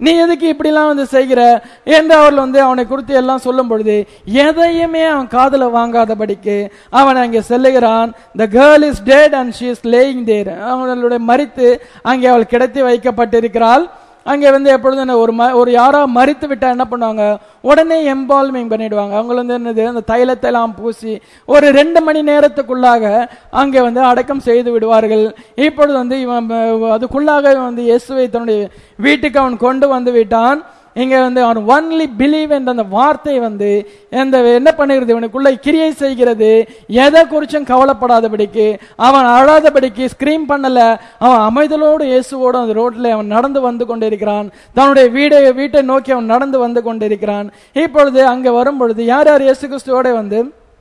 A: நீ எதுக்கு இப்படிலாம் வந்து செய்கிற என்று அவர்கள் வந்து அவனை குறித்து எல்லாம் சொல்லும் பொழுது எதையுமே அவன் காதுல வாங்காதபடிக்கு அவன் அங்கே செல்லுகிறான் the girl is dead and she is laying there அவளுடைய மரித்து அங்கே அவள் கிடத்தி வைக்கப்பட்டிருக்கிறாள் அங்கே வந்து எப்பொழுதும் என்ன ஒரு ம- ஒரு யாரோ மறித்து விட்டா என்ன பண்ணுவாங்க உடனே எம்பால்மிங் பண்ணிடுவாங்க அவங்க வந்து என்னது அந்த தைலத்தை எல்லாம் பூசி ஒரு ரெண்டு மணி நேரத்துக்குள்ளாக அங்கே வந்து அடக்கம் செய்து விடுவார்கள் இப்பொழுது வந்து இவன் அஹ், அதுக்குள்ளாக வந்து இயேசுவை தன்னுடைய வீட்டுக்கு அவன் கொண்டு வந்து விட்டான் இங்க வந்து அவன் ஒன்லி பிலீவ் என்ற அந்த வார்த்தை வந்து இந்த என்ன பண்ணுகிறது இவனுக்குள்ள கிரியை செய்கிறது எதை குறிச்சும் கவலைப்படாதபடிக்கு அவன் அழாதபடிக்கு ஸ்கிரீம் பண்ணல அவன் அமைதலோடு இயேசுவோடு அந்த ரோட்ல அவன் நடந்து வந்து கொண்டிருக்கிறான் தன்னுடைய வீடை வீட்டை நோக்கி அவன் நடந்து வந்து கொண்டிருக்கிறான் இப்பொழுது அங்க வரும் பொழுது யார் யார் இயேசு கிறிஸ்துவோட வந்து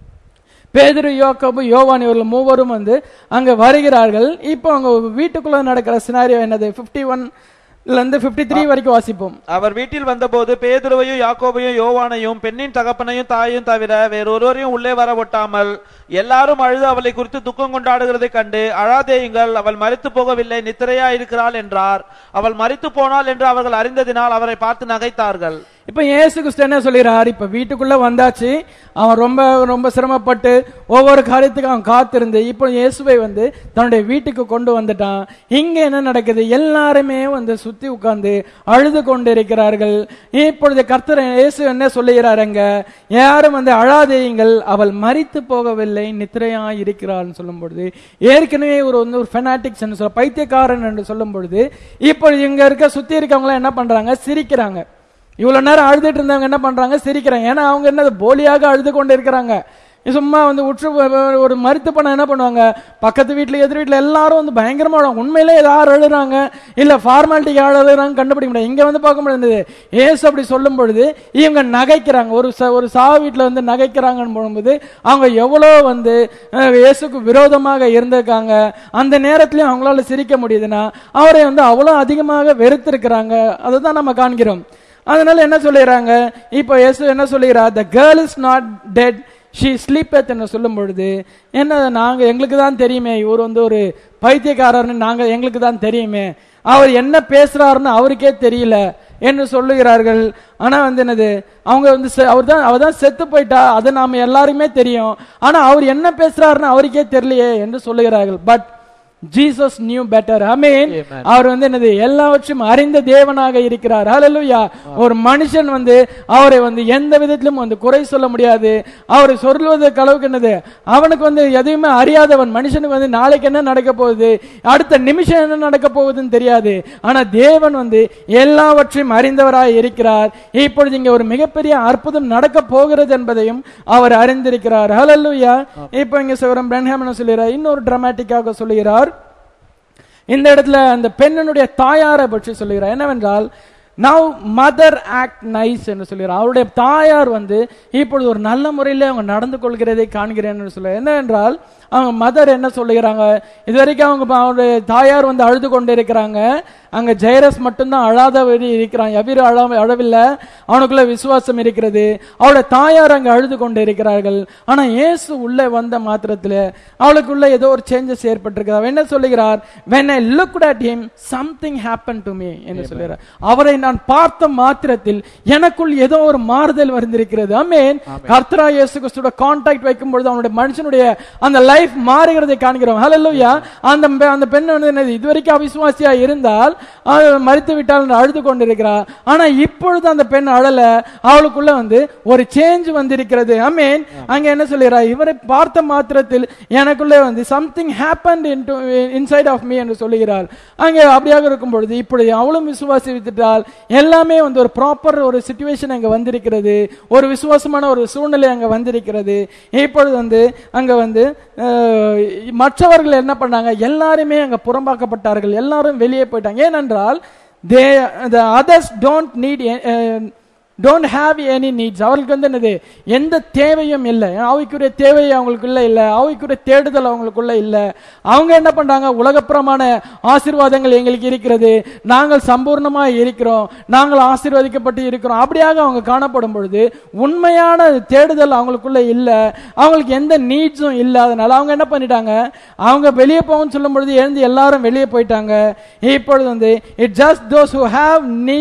A: பேதுரு யோக்கோபு யோவான் இவர்கள் மூவரும் வந்து அங்க வருகிறார்கள் இப்போ அங்க வீட்டுக்குள்ள நடக்கிற சினாரியோ என்னது 51 ஒன்ல இருந்து 53 த்ரீ வரைக்கும் வாசிப்போம்
B: அவர் வீட்டில் வந்தபோது பேதுருவையும் யாக்கோபையும் யோவானையும் பெண்ணின் தகப்பனையும் தாயும் தவிர வேறொருவரையும் உள்ளே வர ஒட்டாமல் எல்லாரும் அழுது அவளை குறித்து துக்கம் கொண்டாடுகிறதைக் கண்டு அழாதேயுங்கள் அவள் மரித்து போகவில்லை நித்திரையா இருக்கிறாள் என்றார் அவள் மரித்து போனாள் என்று அவர்கள் அறிந்ததினால் அவரை பார்த்து நகைத்தார்கள்
A: இப்ப இயேசு கிறிஸ்து என்ன சொல்கிறார் இப்ப வீட்டுக்குள்ள வந்தாச்சு அவன் ரொம்ப ரொம்ப சிரமப்பட்டு ஒவ்வொரு காரியத்துக்கும் அவன் காத்திருந்து இப்போ இயேசுவை வந்து தன்னுடைய வீட்டுக்கு கொண்டு வந்துட்டான் இங்க என்ன நடக்குது எல்லாருமே வந்து சுத்தி உட்கார்ந்து அழுது கொண்டிருக்கிறார்கள் இப்பொழுது கர்த்தர் இயேசு என்ன சொல்லுகிறாருங்க யாரும் வந்து அழாதேயுங்கள் அவள் மரித்து போகவில்லை நித்திரையா இருக்கிறாள்னு சொல்லும் பொழுது ஏற்கனவே ஒரு வந்து ஒரு ஃபெனாட்டிக்ஸ் சொல்ல பைத்தியக்காரன் என்று சொல்லும் பொழுது இப்போ இங்க இருக்க சுத்தி இருக்கவங்க என்ன பண்றாங்க சிரிக்கிறாங்க இவ்வளவு நேரம் அழுதுட்டு இருந்தவங்க என்ன பண்றாங்க சிரிக்கிறாங்க ஏன்னா அவங்க என்னது போலியாக அழுது கொண்டு இருக்கிறாங்க சும்மா வந்து உற்று ஒரு மருத்து பண்ண என்ன பண்ணுவாங்க பக்கத்து வீட்ல எதிர் வீட்ல எல்லாரும் வந்து பயங்கரமா அழுவாங்க. உண்மையிலே யார் அழுறாங்க இல்ல ஃபார்மாலிட்டிக்கு யார் அழுறாங்க கண்டுபிடிக்க முடியாது இங்க வந்து பார்க்க முடியாது ஏசு அப்படி சொல்லும் பொழுது இவங்க நகைக்கிறாங்க ஒரு ச- ஒரு சா வீட்ல வந்து நகைக்கிறாங்கன்னு போகும்போது அவங்க எவ்வளோ வந்து அஹ், இயேசுக்கு விரோதமாக இருந்திருக்காங்க அந்த நேரத்திலயும் அவங்களால சிரிக்க முடியுதுன்னா அவரை வந்து அவ்வளோ அதிகமாக வெறுத்திருக்கிறாங்க அதை தான் நம்ம காண்கிறோம் அதனால என்ன சொல்லிடுறாங்க இப்போ இயேசு என்ன சொல்லுகிறார் the girl is not dead she sleepeth என்று சொல்லும் பொழுது என்ன நாங்க எங்களுக்கு தான் தெரியுமே இவர் வந்து ஒரு பைத்தியக்காரர்னு நாங்க எங்களுக்கு தான் தெரியுமே அவர் என்ன பேசுறாருன்னு அவருக்கே தெரியல என்று சொல்லுகிறார்கள் ஆனா வந்து என்னது அவங்க வந்து அவர் தான் அவர் தான் செத்து போயிட்டா அது நாம எல்லாருமே தெரியும் ஆனா அவர் என்ன பேசுறாருன்னு அவருக்கே தெரியலையே என்று சொல்லுகிறார்கள் பட் ஜீசஸ் நியூ பெட்டர் அமீன்
B: Amen.
A: அவர் வந்து என்னது எல்லாவற்றையும் அறிந்த தேவனாக இருக்கிறார் ஹalleluya ஒரு மனுஷன் வந்து அவரை வந்து எந்த விதத்திலும் வந்து குறை சொல்ல முடியாது அவரை சொல்வதற்கு அளவுக்கு என்னது அவனுக்கு வந்து எதையுமே அறியாதவன் மனுஷனுக்கு வந்து நாளைக்கு என்ன நடக்க போகுது அடுத்த நிமிஷம் என்ன நடக்க போகுதுன்னு தெரியாது ஆனா தேவன் வந்து எல்லாவற்றையும் அறிந்தவராய் இருக்கிறார் இப்பொழுது இங்க ஒரு மிகப்பெரிய அற்புதம் நடக்க போகிறது என்பதையும் அவர் அறிந்திருக்கிறார் ஹalleluya இப்போ இங்க சிவரம் பிரன்ஹாம் என்ன சொல்லுகிறார் இன்னொரு டிராமாட்டிக்காக சொல்லுகிறார் இந்த இடத்துல அந்த பெண்ணினுடைய தாயாரை பற்றி சொல்லுகிறார் என்னவென்றால் நவ் மதர் ஆக்ட் நைஸ் என்று சொல்கிறார் அவருடைய தாயார் வந்து இப்பொழுது ஒரு நல்ல முறையில் அவங்க நடந்து கொள்கிறதை காண்கிறேன் என்று சொல்ல என்னவென்றால் அவங்க மதர் என்ன சொல்லுகிறாங்க இது வரைக்கும் அவங்க ப- அவருடைய தாயார் வந்து அழுது கொண்டு இருக்கிறாங்க அங்க ஜெயரஸ் மட்டும்தான் அழாதபடி இருக்கிறான் எவிர அழ அழவில்லை அவனுக்குள்ள விசுவாசம் இருக்கிறது அவளுடைய தாயார் அங்க அழுது கொண்டு இருக்கிறார்கள் ஆனா இயேசு உள்ளே வந்த மாத்திரத்துல அவளுக்குள்ள ஏதோ ஒரு சேஞ்சஸ் ஏற்பட்டிருக்கு அவன் என்ன சொல்லுகிறார் when i looked at him something happened to me என்று சொல்லுகிறார் அவரை நான் பார்த்த மாத்திரத்தில் எனக்குள் ஏதோ ஒரு மாறுதல் வந்திருக்கிறது ஆமென் கர்த்தரா இயேசு கிறிஸ்துவோட கான்டாக்ட் வைக்கும் பொழுது அவனுடைய மனுஷனுடைய அந்த லைஃப் மாறுகிறதை காண்கிறோம் ஹalleluya அந்த பெ- அந்த பெண் வந்து என்னது இதுவரைக்கும் அவிசுவாசியா இருந்தால் அவள் மறித்து விட்டால் என்று அழுது கொண்டிருக்கிறார் ஆனா இப்பொழுது அந்த பெண் அழல அவளுக்குள்ள வந்து ஒரு சேஞ்ச் வந்திருக்கிறது ஆமென் அங்க என்ன சொல்லுகிறார் இவரை பார்த்த மாத்திரத்தில் எனக்குள்ளே வந்து something happen into inside of me என்று சொல்லுகிறார் அங்கே அப்படியாக இருக்கும் பொழுது இப்படி அவளும் விசுவாசித்துட்டால் எல்லாமே வந்து ஒரு ப்ராப்பர் ஒரு சுச்சுவேஷன் அங்க வந்திருக்கிறது ஒரு விசுவாசமான ஒரு சூழ்நிலை அங்க வந்திருக்கிறது இப்பொழுது வந்து அங்க வந்து அஹ், மற்றவர்கள் என்ன பண்ணாங்க எல்லாருமே அங்க புறம்பாக்கப்பட்டார்கள் எல்லாரும் வெளியே போயிட்டாங்க ஏனென்றால் they the others don't need uh, don't have any needs அவர்களுக்கு வந்து என்னது எந்த தேவையும் இல்லை ஆவிக்குரிய தேவை அவங்களுக்குள்ள இல்லை ஆவிக்குரிய தேடுதல் அவங்களுக்குள்ள இல்லை அவங்க என்ன பண்றாங்க உலகப்புறமான ஆசீர்வாதங்கள் எங்களுக்கு இருக்கிறது நாங்கள் சம்பூர்ணமா இருக்கிறோம் நாங்கள் ஆசீர்வதிக்கப்பட்டு இருக்கிறோம் அப்படியாக அவங்க காணப்படும் பொழுது உண்மையான தேடுதல் அவங்களுக்குள்ள இல்லை அவங்களுக்கு எந்த நீட்ஸும் இல்லாதனால அவங்க என்ன பண்ணிட்டாங்க அவங்க வெளியே போகணும்னு சொல்லும் பொழுது எழுந்து எல்லாரும் வெளியே போயிட்டாங்க இப்பொழுது வந்து it just those who have needs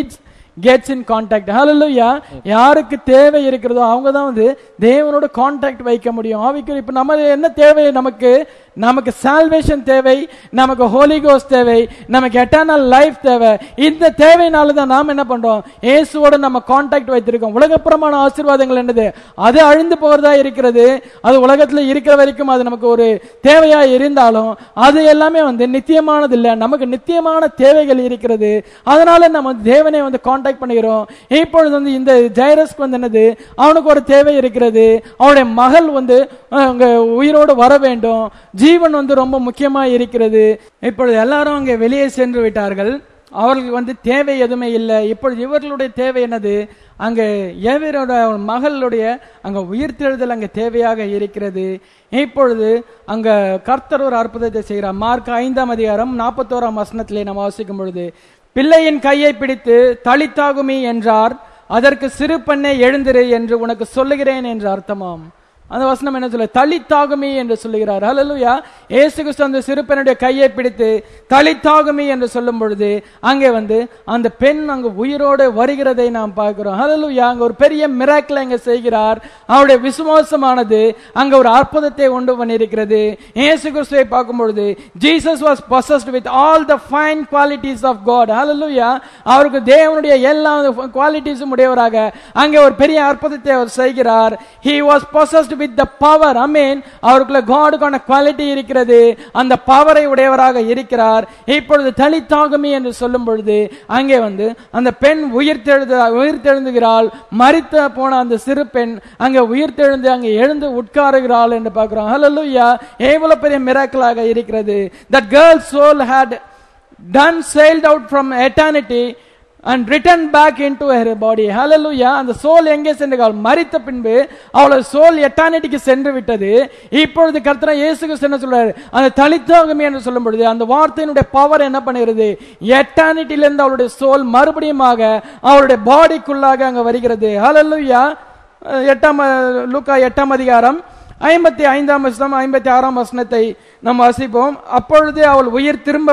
A: gets in contact hallelujah யாருக்கு தேவை இருக்கிறதோ அவங்க தான் வந்து தேவனோட கான்டாக்ட் வைக்க முடியும் ஆவிக்குரிய இப்ப நம்ம என்ன தேவை நமக்கு நமக்கு சால்வேஷன் தேவை நமக்கு ஹோலி கோஸ் தேவை நமக்கு எட்டர்னல் லைஃப் தேவை இந்த தேவையினால தான் நாம் என்ன பண்றோம் இயேசுவோட நம்ம கான்டாக்ட் வைத்திருக்கோம் உலகப்புறமான ஆசீர்வாதங்கள் என்னது அது அழிந்து போறதா இருக்கிறது அது உலகத்துல இருக்கிற வரைக்கும் அது நமக்கு ஒரு தேவையா இருந்தாலும் அது எல்லாமே வந்து நித்தியமானது இல்ல நமக்கு நித்தியமான தேவைகள் இருக்கிறது அதனால நம்ம வந்து தேவனை வந்து கான்டாக்ட் பண்ணுகிறோம் இப்பொழுது வந்து இந்த ஜைரஸ்க்கு வந்து என்னது அவனுக்கு ஒரு தேவை இருக்கிறது அவனுடைய மகள் வந்து அஹ், அங்க உயிரோடு வர வேண்டும் ஜீவன் வந்து ரொம்ப முக்கியமா இருக்கிறது இப்பொழுது எல்லாரும் அங்கே வெளியே சென்று விட்டார்கள் அவர்களுக்கு வந்து தேவை எதுவுமே இல்லை இப்பொழுது இவர்களுடைய தேவை என்னது அங்க ஏவரோட மகளுடைய அங்க உயிர்த்தெழுதல் அங்க தேவையாக இருக்கிறது இப்பொழுது அங்க கர்த்தர் ஒரு அற்புதத்தை செய்கிறார் மார்க் ஐந்தாம் அதிகாரம் நாற்பத்தோராம் வசனத்திலே நம்ம வாசிக்கும் பொழுது பிள்ளையின் கையை பிடித்து தளித்தாகுமி என்றார் அதற்கு சிறு பெண்ணே எழுந்திரு என்று உனக்கு சொல்லுகிறேன் என்று அர்த்தமாம் அந்த வசனம் என்ன சொல்ல தளித்தாகுமி என்று சொல்லுகிறார் ஹalleluya இயேசு கிறிஸ்து அந்த சிறுபெண்ணுடைய கையை பிடித்து தளித்தாகுமி என்று சொல்லும் பொழுது அங்கே வந்து அந்த பெண் அங்கு உயிரோடு வருகிறதை நாம் பார்க்கிறோம் ஹalleluya அங்க ஒரு பெரிய மிராக்கிள் அங்க செய்கிறார் அவருடைய விசுவாசமானது அங்க ஒரு அற்புதத்தை உண்டு பண்ணியிருக்கிறது இயேசு கிறிஸ்துவை பார்க்கும் பொழுது Jesus was possessed with all the fine qualities of God hallelujah அவருக்கு தேவனுடைய எல்லா குவாலிட்டிஸும் உடையவராக அங்கே ஒரு பெரிய அற்புதத்தை அவர் செய்கிறார் he was possessed with the power i mean அவருக்குள்ள காடுக்கான குவாலிட்டி இருக்கிறது அந்த பவரை உடையவராக இருக்கிறார் இப்பொழுது தலித்தாகுமி என்று சொல்லும் பொழுது அங்கே வந்து அந்த பெண் உயிர்த்தெழுத உயிர்த்தெழுந்துகிறாள் மரித்த போன அந்த சிறு பெண் அங்கே உயிர்த்தெழுந்து அங்கே எழுந்து உட்காருகிறாள் என்று பார்க்கிறோம் ஹalleluya எவ்வளவு பெரிய மிராக்கலாக இருக்கிறது that girl's soul had done sailed out from eternity and returned back into her body hallelujah அந்த சோல் எங்கே சென்றால் மரித்த பின்பு அவளோட சோல் எட்டானிட்டிக்கு சென்று விட்டது இப்பொழுது கர்த்தரா இயேசு கிறிஸ்து என்ன சொல்றாரு அந்த தலித்தாகமே என்று சொல்லும் பொழுது அந்த வார்த்தையினுடைய பவர் என்ன பண்ணுகிறது எட்டானிட்டில இருந்து அவளுடைய சோல் மறுபடியுமாக அவளுடைய பாடிக்குள்ளாக அங்க வருகிறது hallelujah அஹ் எட்டாம் அஹ், லூக்கா எட்டாம் அதிகாரம் ஐம்பத்தி ஐந்தாம் வசனம் ஐம்பத்தி ஆறாம் வசனத்தை நாம் வாசிப்போம் அப்பொழுது அவள் உயிர் திரும்ப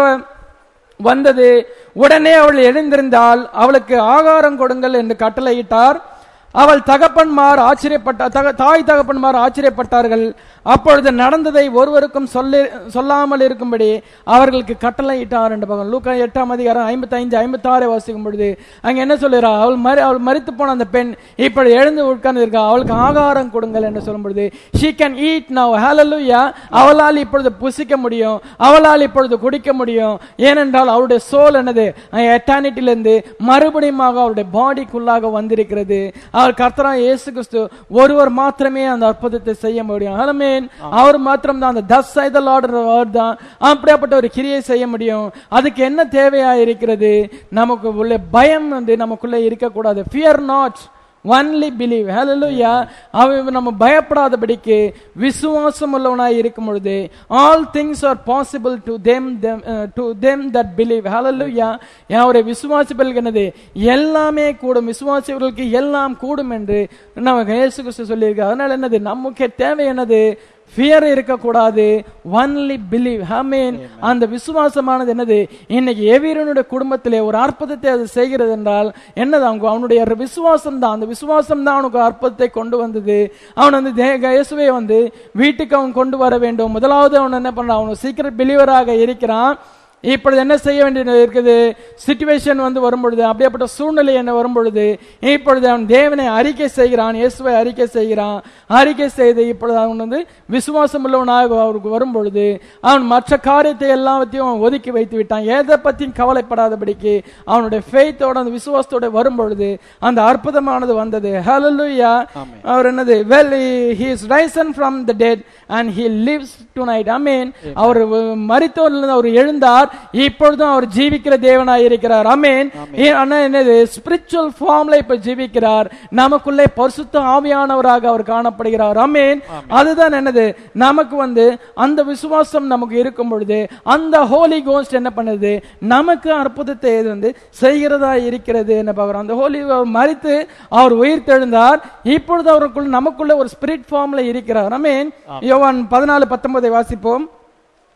A: வந்தது உடனே அவள் எழுந்திருந்தால் அவளுக்கு ஆகாரம் கொடுங்கள் என்று கட்டளையிட்டார் அவள் தகப்பன்மார் ஆச்சரியப்பட்ட தக தாய் தகப்பன்மார் ஆச்சரியப்பட்டார்கள் அப்பொழுது நடந்ததை ஒருவருக்கும் சொல்லி சொல்லாமல் இருக்கும்படி அவர்களுக்கு கட்டளையிட்டார் என்று பார்க்கணும் லூக்கா எட்டாம் அதிகாரம் ஐம்பத்தி ஐந்து ஐம்பத்தி ஆறை வாசிக்கும் பொழுது அங்க என்ன சொல்லுறா அவள் மரி அவள் மரித்து போன அந்த பெண் இப்படி எழுந்து உட்கார்ந்து இருக்கா அவளுக்கு ஆகாரம் கொடுங்கள் என்று சொல்லும் பொழுது she can eat now hallelujah அவளால் இப்பொழுது புசிக்க முடியும் அவளால் இப்பொழுது குடிக்க முடியும் ஏனென்றால் அவருடைய சோல் என்னது எட்டானிட்டிலிருந்து மறுபடியுமாக அவருடைய பாடிக்குள்ளாக வந்திருக்கிறது அவர் கர்த்தரா இயேசு கிறிஸ்து ஒருவர் மாத்திரமே அந்த அற்புதத்தை செய்ய முடியும் ஆமென் அவர் மாத்திரம் தான் அந்த தஸ் சைதல் ஆர்டர் அவர் தான் அப்படியாப்பட்ட ஒரு கிரியை செய்ய முடியும் அதுக்கு என்ன தேவையா இருக்கிறது நமக்கு உள்ள பயம் வந்து நமக்குள்ள இருக்கக்கூடாது fear not only believe hallelujah அவன் நம்ம பயப்படாதபடிக்கு விசுவாசம் உள்ளவனாய் இருக்கும் பொழுது all things are possible to them to them that believe hallelujah யாருடைய விசுவாசிகளுக்கு என்னது எல்லாமே கூடும் விசுவாசிகளுக்கு எல்லாம் கூடும் என்று நம்ம இயேசு கிறிஸ்து சொல்லியிருக்கார் அதனால என்னது நமக்கு தேவை என்னது ஃபியர் இருக்கக்கூடாது ஒன்லி பிலீவ் மீன் அந்த விசுவாசமானது என்னது இன்னைக்கு எவீரனுடைய குடும்பத்திலே ஒரு அற்புதத்தை அது செய்கிறது என்றால் என்னது அவங்க அவனுடைய விசுவாசம் தான் அந்த விசுவாசம் தான் அவனுக்கு அற்புதத்தை கொண்டு வந்தது அவன் வந்து தே- இயேசுவை வந்து வீட்டுக்கு அவன் கொண்டு வர வேண்டும் முதலாவது அவன் என்ன பண்றான் அவன் சீக்கிரம் பிலீவராக இருக்கிறான் இப்பொழுது என்ன செய்ய வேண்டியது இருக்குது சிச்சுவேஷன் வந்து வரும்பொழுது அப்படியேப்பட்ட சூழ்நிலை என்ன வரும்பொழுது இப்பொழுது அவன் தேவனை அறிக்கை செய்கிறான் இயேசுவை அறிக்கை செய்கிறான் அறிக்கை செய்து இப்பொழுது அவன் வந்து விசுவாசம் உள்ளவனாக அவருக்கு வரும்பொழுது அவன் மற்ற காரியத்தை எல்லாவற்றையும் அவன் ஒதுக்கி வைத்து விட்டான் எதை பற்றியும் கவலைப்படாதபடிக்கு அவனுடைய ஃபெய்த்தோட அந்த விசுவாசத்தோட வரும்பொழுது அந்த அற்புதமானது வந்தது ஹalleluya அவர் என்னது well he is risen from the dead and he lives tonight i mean அவர் மரித்தோரிலிருந்து அவர் எழுந்தார் இப்பொழுதும் அவர் ஜீவிக்கிற தேவனாய் இருக்கிறார் அமேன் ஆனா என்னது ஸ்பிரிச்சுவல் ஃபார்ம்ல இப்ப ஜீவிக்கிறார் நமக்குள்ளே பரிசுத்த ஆவியானவராக அவர் காணப்படுகிறார் அமேன் அதுதான் என்னது நமக்கு வந்து அந்த விசுவாசம் நமக்கு இருக்கும் பொழுது அந்த ஹோலி கோஸ்ட் என்ன பண்ணுது நமக்கு அற்புதத்தை இது வந்து செய்கிறதா இருக்கிறது என்ன பார்க்கிறோம் அந்த ஹோலி மறித்து அவர் உயிர் தெழுந்தார் இப்பொழுது அவருக்குள் நமக்குள்ள ஒரு ஸ்பிரிட் ஃபார்ம்ல இருக்கிறார் அமேன் யோவான் பதினாலு பத்தொன்பதை வாசிப்போம்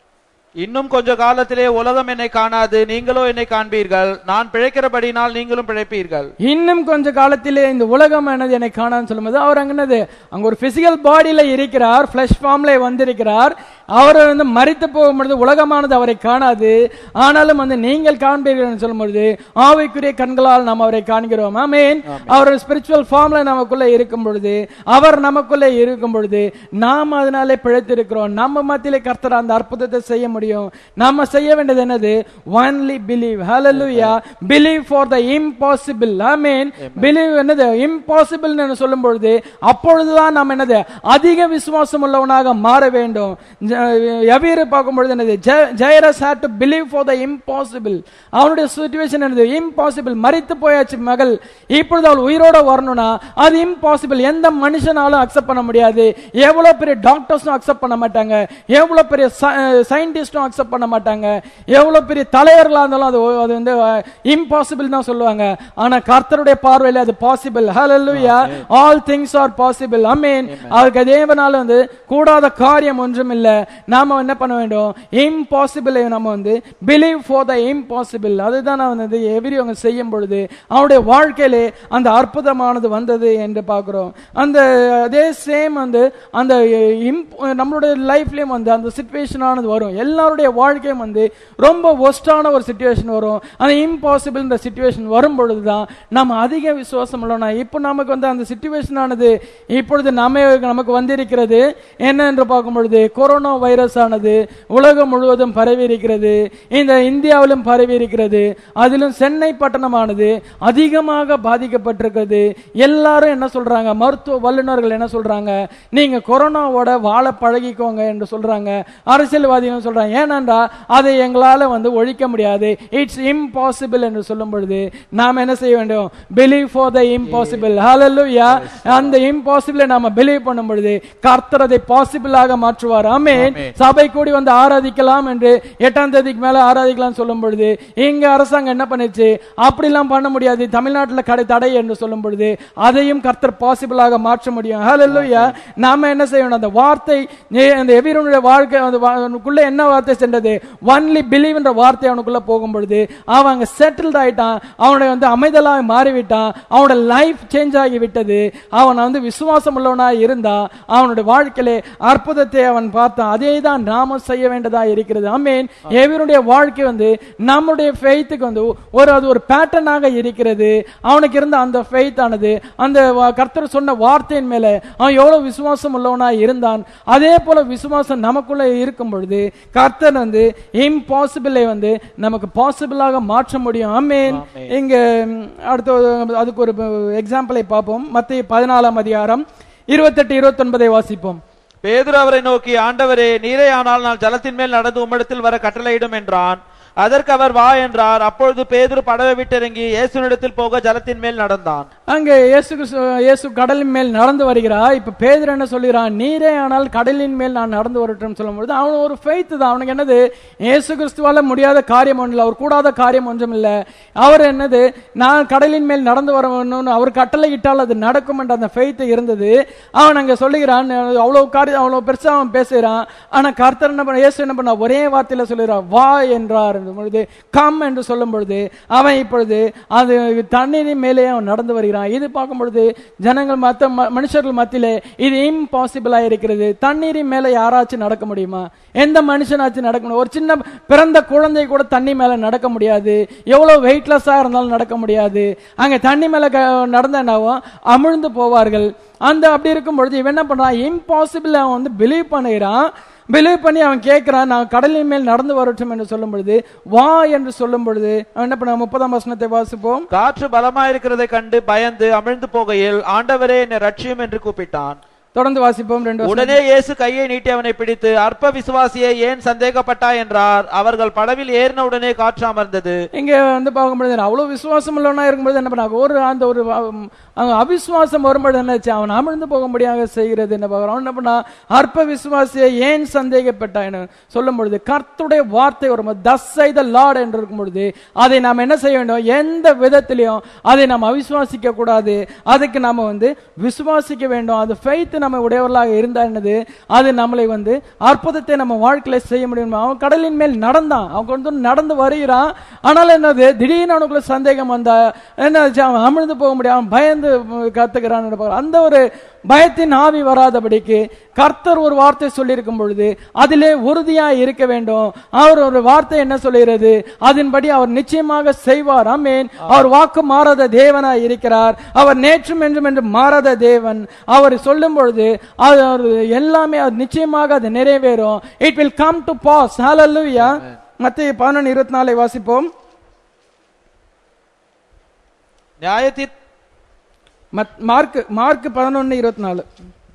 B: இன்னும் கொஞ்ச காலத்திலே உலகம் என்னை காணாது நீங்களோ என்னை காண்பீர்கள் நான் பிழைக்கிறபடினால் நீங்களும் பிழைப்பீர்கள்
A: இன்னும் கொஞ்ச காலத்திலே இந்த உலகம் என்னது என்னை காணான்னு சொல்லும்போது அவர் அங்க என்னது அங்க ஒரு பிசிக்கல் பாடியில இருக்கிறார் பிளஷ் ஃபார்ம்ல வந்திருக்கிறார் அவர் வந்து மறித்து போகும்பொழுது உலகமானது அவரை காணாது ஆனாலும் வந்து நீங்கள் காண்பீர்கள் சொல்லும்பொழுது ஆவைக்குரிய கண்களால் நாம் அவரை காண்கிறோம் ஆமேன் அவர் ஸ்பிரிச்சுவல் ஃபார்ம்ல நமக்குள்ள இருக்கும் பொழுது அவர் நமக்குள்ள இருக்கும் பொழுது நாம் அதனாலே பிழைத்திருக்கிறோம் நம்ம மத்தியிலே கர்த்தர் அந்த அற்புதத்தை செய்ய முடியும் நாம செய்ய வேண்டியது என்னது only believe hallelujah believe for the impossible ஆமென் பிலீவ் என்னது இம்பாசிபிள் சொல்லும் பொழுது அப்பொழுதுதான் நாம் என்னது அதிக விசுவாசம் உள்ளவனாக மாற வேண்டும் எவீர் பார்க்கும் பொழுது என்னது Jairus had to believe for the impossible அவனுடைய சுச்சுவேஷன் என்னது இம்பாசிபிள் மரித்து போயாச்சு மகள் இப்பொழுது அவள் உயிரோட வரணும்னா அது இம்பாசிபிள் எந்த மனுஷனாலும் அக்செப்ட் பண்ண முடியாது எவ்வளவு பெரிய டாக்டர்ஸும் அக்செப்ட் பண்ண மாட்டாங்க எவ்வளவு பெரிய சயின்டிஸ்டும் அக்செப்ட் பண்ண மாட்டாங்க எவ்வளவு பெரிய தலைவர்களா இருந்தாலும் அது அது வந்து இம்பாசிபிள் தான் சொல்லுவாங்க ஆனா கர்த்தருடைய பார்வையில அது possible hallelujah all things are possible அமீன் அவருக்கு தேவனால வந்து கூடாத காரியம் ஒன்றும் இல்ல நாம என்ன பண்ண வேண்டும் இம்பாசிபிளை நம்ம வந்து பிலீவ் ஃபார் த இம்பாசிபிள் அதுதான் நான் வந்து எவ்ரி அவங்க செய்யும் பொழுது அவனுடைய வாழ்க்கையிலே அந்த அற்புதமானது வந்தது என்று பார்க்கிறோம் அந்த அதே சேம் வந்து அந்த imp- நம்மளுடைய லைஃப்லயும் வந்து அந்த சுச்சுவேஷன் ஆனது வரும் எல்லாருடைய வாழ்க்கையும் வந்து ரொம்ப ஒஸ்டான ஒரு சுச்சுவேஷன் வரும் அந்த இம்பாசிபிள் இந்த சுச்சுவேஷன் வரும் பொழுதுதான் நம்ம அதிக விசுவாசம் உள்ளோம்னா இப்போ நமக்கு வந்து அந்த சுச்சுவேஷன் ஆனது இப்பொழுது நம்ம நமக்கு வந்திருக்கிறது என்ன என்று பார்க்கும் பொழுது கொரோனா வைரஸ் ஆனது உலகம் முழுவதும் பரவி இருக்கிறது இந்த இந்தியாவிலும் பரவி இருக்கிறது அதிலும் சென்னை பட்டணமானது அதிகமாக பாதிக்கப்பட்டிருக்கிறது எல்லாரும் என்ன சொல்றாங்க மருத்துவ வல்லுநர்கள் என்ன சொல்றாங்க நீங்க கொரோனாவோட வாழ பழகிக்கோங்க என்று சொல்றாங்க அரசியல்வாதிகள் சொல்றாங்க ஏனென்றா அதை எங்களால வந்து ஒழிக்க முடியாது இட்ஸ் இம்பாசிபிள் என்று சொல்லும் பொழுது நாம் என்ன செய்ய வேண்டும் believe for the impossible hallelujah அந்த இம்பாசிபிளை நாம பிலீவ் பண்ணும் பொழுது கர்த்தர் அதை பாசிபிளாக மாற்றுவார் ஆமென் சபை கூடி வந்து ஆராதிக்கலாம் என்று எட்டாம் தேதிக்கு மேல ஆராதிக்கலாம் சொல்லும் பொழுது இங்க அரசாங்கம் என்ன பண்ணுச்சு அப்படிலாம் பண்ண முடியாது தமிழ்நாட்டில் கடை தடை என்று சொல்லும் பொழுது அதையும் கர்த்தர் பாசிபிளாக மாற்ற முடியும் ஹalleluya நாம என்ன செய்யணும் அந்த வார்த்தை ஏ- அந்த எபிரனுடைய வாழ்க்கை அந்த வா- அவனுக்குள்ள என்ன வார்த்தை சென்றது ஒன்லி பிலீவ் என்ற வார்த்தை அவனுக்குள்ள போகும் பொழுது அவன் அங்க செட்டில்ட் ஆயிட்டான் அவனுடைய வந்து அமைதலாக மாறிவிட்டான் அவனோட லைஃப் சேஞ்ச் ஆகி விட்டது அவன் வந்து விசுவாசம் உள்ளவனாய் இருந்தான் அவனுடைய வாழ்க்கையிலே அற்புதத்தை அவன் பார்த்தான் அதே தான் நாம செய்ய வேண்டியதா இருக்கிறது ஆமீன் எவருடைய வாழ்க்கை வந்து நம்முடைய ஃபெய்த்துக்கு வந்து ஒரு அது ஒரு பேட்டர்னாக இருக்கிறது அவனுக்கு இருந்த அந்த ஃபெய்த் ஆனது அந்த வா- கர்த்தர் சொன்ன வார்த்தையின் மேல அவன் எவ்வளவு விசுவாசம் உள்ளவனாய் இருந்தான் அதே போல விசுவாசம் நமக்குள்ள இருக்கும் பொழுது கர்த்தர் வந்து இம்பாசிபிளை வந்து நமக்கு பாசிபிளாக மாற்ற முடியும் ஆமீன் இங்க ம், அடுத்த ஒரு- அதுக்கு ஒரு எக்ஸாம்பிளை பார்ப்போம் மத்திய பதினாலாம் அதிகாரம் இருபத்தெட்டு இருபத்தொன்பதை வாசிப்போம்
B: பேதுரு அவரை நோக்கி ஆண்டவரே நீரே ஆனால் நான் ஜலத்தின் மேல் நடந்து உம்மிடத்தில் வர கட்டளையிடும் என்றான் அதற்கு அவர் வா என்றார் அப்பொழுது பேதுரு படவை விட்டிறங்கி இயேசுனிடத்தில் போக ஜலத்தின் மேல் நடந்தான்
A: அங்க இயேசு கிறிஸ்து இயேசு கடலின் மேல் நடந்து வருகிறார் இப்ப பேதர் என்ன சொல்கிறான் நீரே ஆனால் கடலின் மேல் நான் நடந்து வரட்டும் சொல்லும்பொழுது அவன் ஒரு ஃபெய்த் தான் அவனுக்கு என்னது இயேசு கிறிஸ்துவால முடியாத காரியம் ஒன்றும் இல்லை அவர் கூடாத காரியம் ஒன்றும் இல்லை அவர் என்னது நான் கடலின் மேல் நடந்து வரணும்னு அவர் கட்டளை இட்டால் அது நடக்கும் என்ற அந்த ஃபெய்த் இருந்தது அவன் அங்க சொல்லுகிறான் அவ்வளவு காரியம் அவ்வளவு பெருசா அவன் பேசுகிறான் ஆனா கர்த்தர் என்ன பண்ண இயேசு என்ன பண்ண ஒரே வார்த்தையில சொல்லுகிறார் வா என்றார் என்று பொழுது கம் என்று சொல்லும் பொழுது அவன் இப்பொழுது அது தண்ணீரின் மேலே அவன் நடந்து வருகிறான் இது பார்க்கும் பொழுது ஜனங்கள் மத்த ம- மனுஷர்கள் மத்தியிலே இது இம்பாசிபிளா இருக்கிறது தண்ணீரின் மேலே யாராச்சும் நடக்க முடியுமா எந்த மனுஷனாச்சும் நடக்க முடியும் ஒரு சின்ன பிறந்த குழந்தை கூட தண்ணி மேல நடக்க முடியாது எவ்வளவு வெயிட்லெஸ்ஸா இருந்தாலும் நடக்க முடியாது அங்க தண்ணி மேல க- நடந்தா என்னாகும் அமிழ்ந்து போவார்கள் அந்த அப்படி இருக்கும் பொழுது இவன் என்ன பண்றான் இம்பாசிபிள் அவன் வந்து பிலீவ் பண்ணுகிறான் பிலீவ் பண்ணி அவன் கேட்கிறான் நான் கடலின் மேல் நடந்து வரட்டும் என்று சொல்லும் பொழுது வா என்று சொல்லும் பொழுது அவன் என்ன பண்ண முப்பதாம் வசனத்தை வாசிப்போம்
B: காற்று பலமாயிருக்கிறதை கண்டு பயந்து அமிழ்ந்து போகையில் ஆண்டவரே என்னை ரட்சியும் என்று கூப்பிட்டான்
A: தொடர்ந்து வாசிப்போம் ரெண்டு வசனம்.
B: உடனே இயேசு கையை நீட்டி அவனை பிடித்து அற்ப விசுவாசியை ஏன் சந்தேகப்பட்டாய் என்றார் அவர்கள் படவில் ஏறின உடனே காற்று அமர்ந்தது
A: இங்க வந்து பார்க்கும்பொழுது அவ்வளவு விசுவாசம் உள்ளவனா இருக்கும்போது என்ன பண்ணாங்க ஒரு அந்த ஒரு அம், அங்க அவிசுவாசம் வரும்பொழுது என்ன ஆச்சு? அவன் அமிழ்ந்து போகும்படியாக செய்கிறது என்ன பார்க்கிறோம் அவன் என்ன பண்ணா அற்ப விசுவாசியை ஏன் சந்தேகப்பட்டான்னு சொல்லும் பொழுது கர்த்தருடைய வார்த்தை வரும் தஸ் த லார்ட் என்று இருக்கும் பொழுது அதை நாம் என்ன செய்ய வேண்டும் எந்த விதத்திலையும் அதை நாம் அவிசுவாசிக்க கூடாது அதுக்கு நாம வந்து விசுவாசிக்க வேண்டும் அது ஃபெய்த் நம்ம உடையவர்களாக இருந்தா என்னது அது நம்மளை வந்து அற்புதத்தை நம்ம வாழ்க்கையில செய்ய முடியும் அவன் கடலின் மேல் நடந்தான் அவன் வந்து நடந்து வருகிறான் ஆனால் என்னது திடீர்னு அவனுக்குள்ள சந்தேகம் வந்தா என்ன ஆச்சு? அவன் அமிழ்ந்து போக முடியும் அவன் பயந்து கத்துக்கிறான் அந்த ஒரு பயத்தின் ஆவி வராதபடிக்கு கர்த்தர் ஒரு வார்த்தை சொல்லியிருக்கும் பொழுது அதிலே உறுதியா இருக்க வேண்டும் அவர் ஒரு வார்த்தை என்ன சொல்லுகிறது அதன்படி அவர் நிச்சயமாக செய்வார் ஆமென் அவர் வாக்கு மாறாத தேவனா இருக்கிறார் அவர் நேற்றும் என்றும் என்று மாறாத தேவன் அவர் சொல்லும் பொழுது அது அவர் எல்லாமே அது நிச்சயமாக அது நிறைவேறும் it will come to pass hallelujah மத்திய பதினொன்று இருபத்தி நாலை வாசிப்போம்
B: நியாயத்தீர்
A: மத்- மார்க் மார்க் பதினொன்னு இருபத்தி நாலு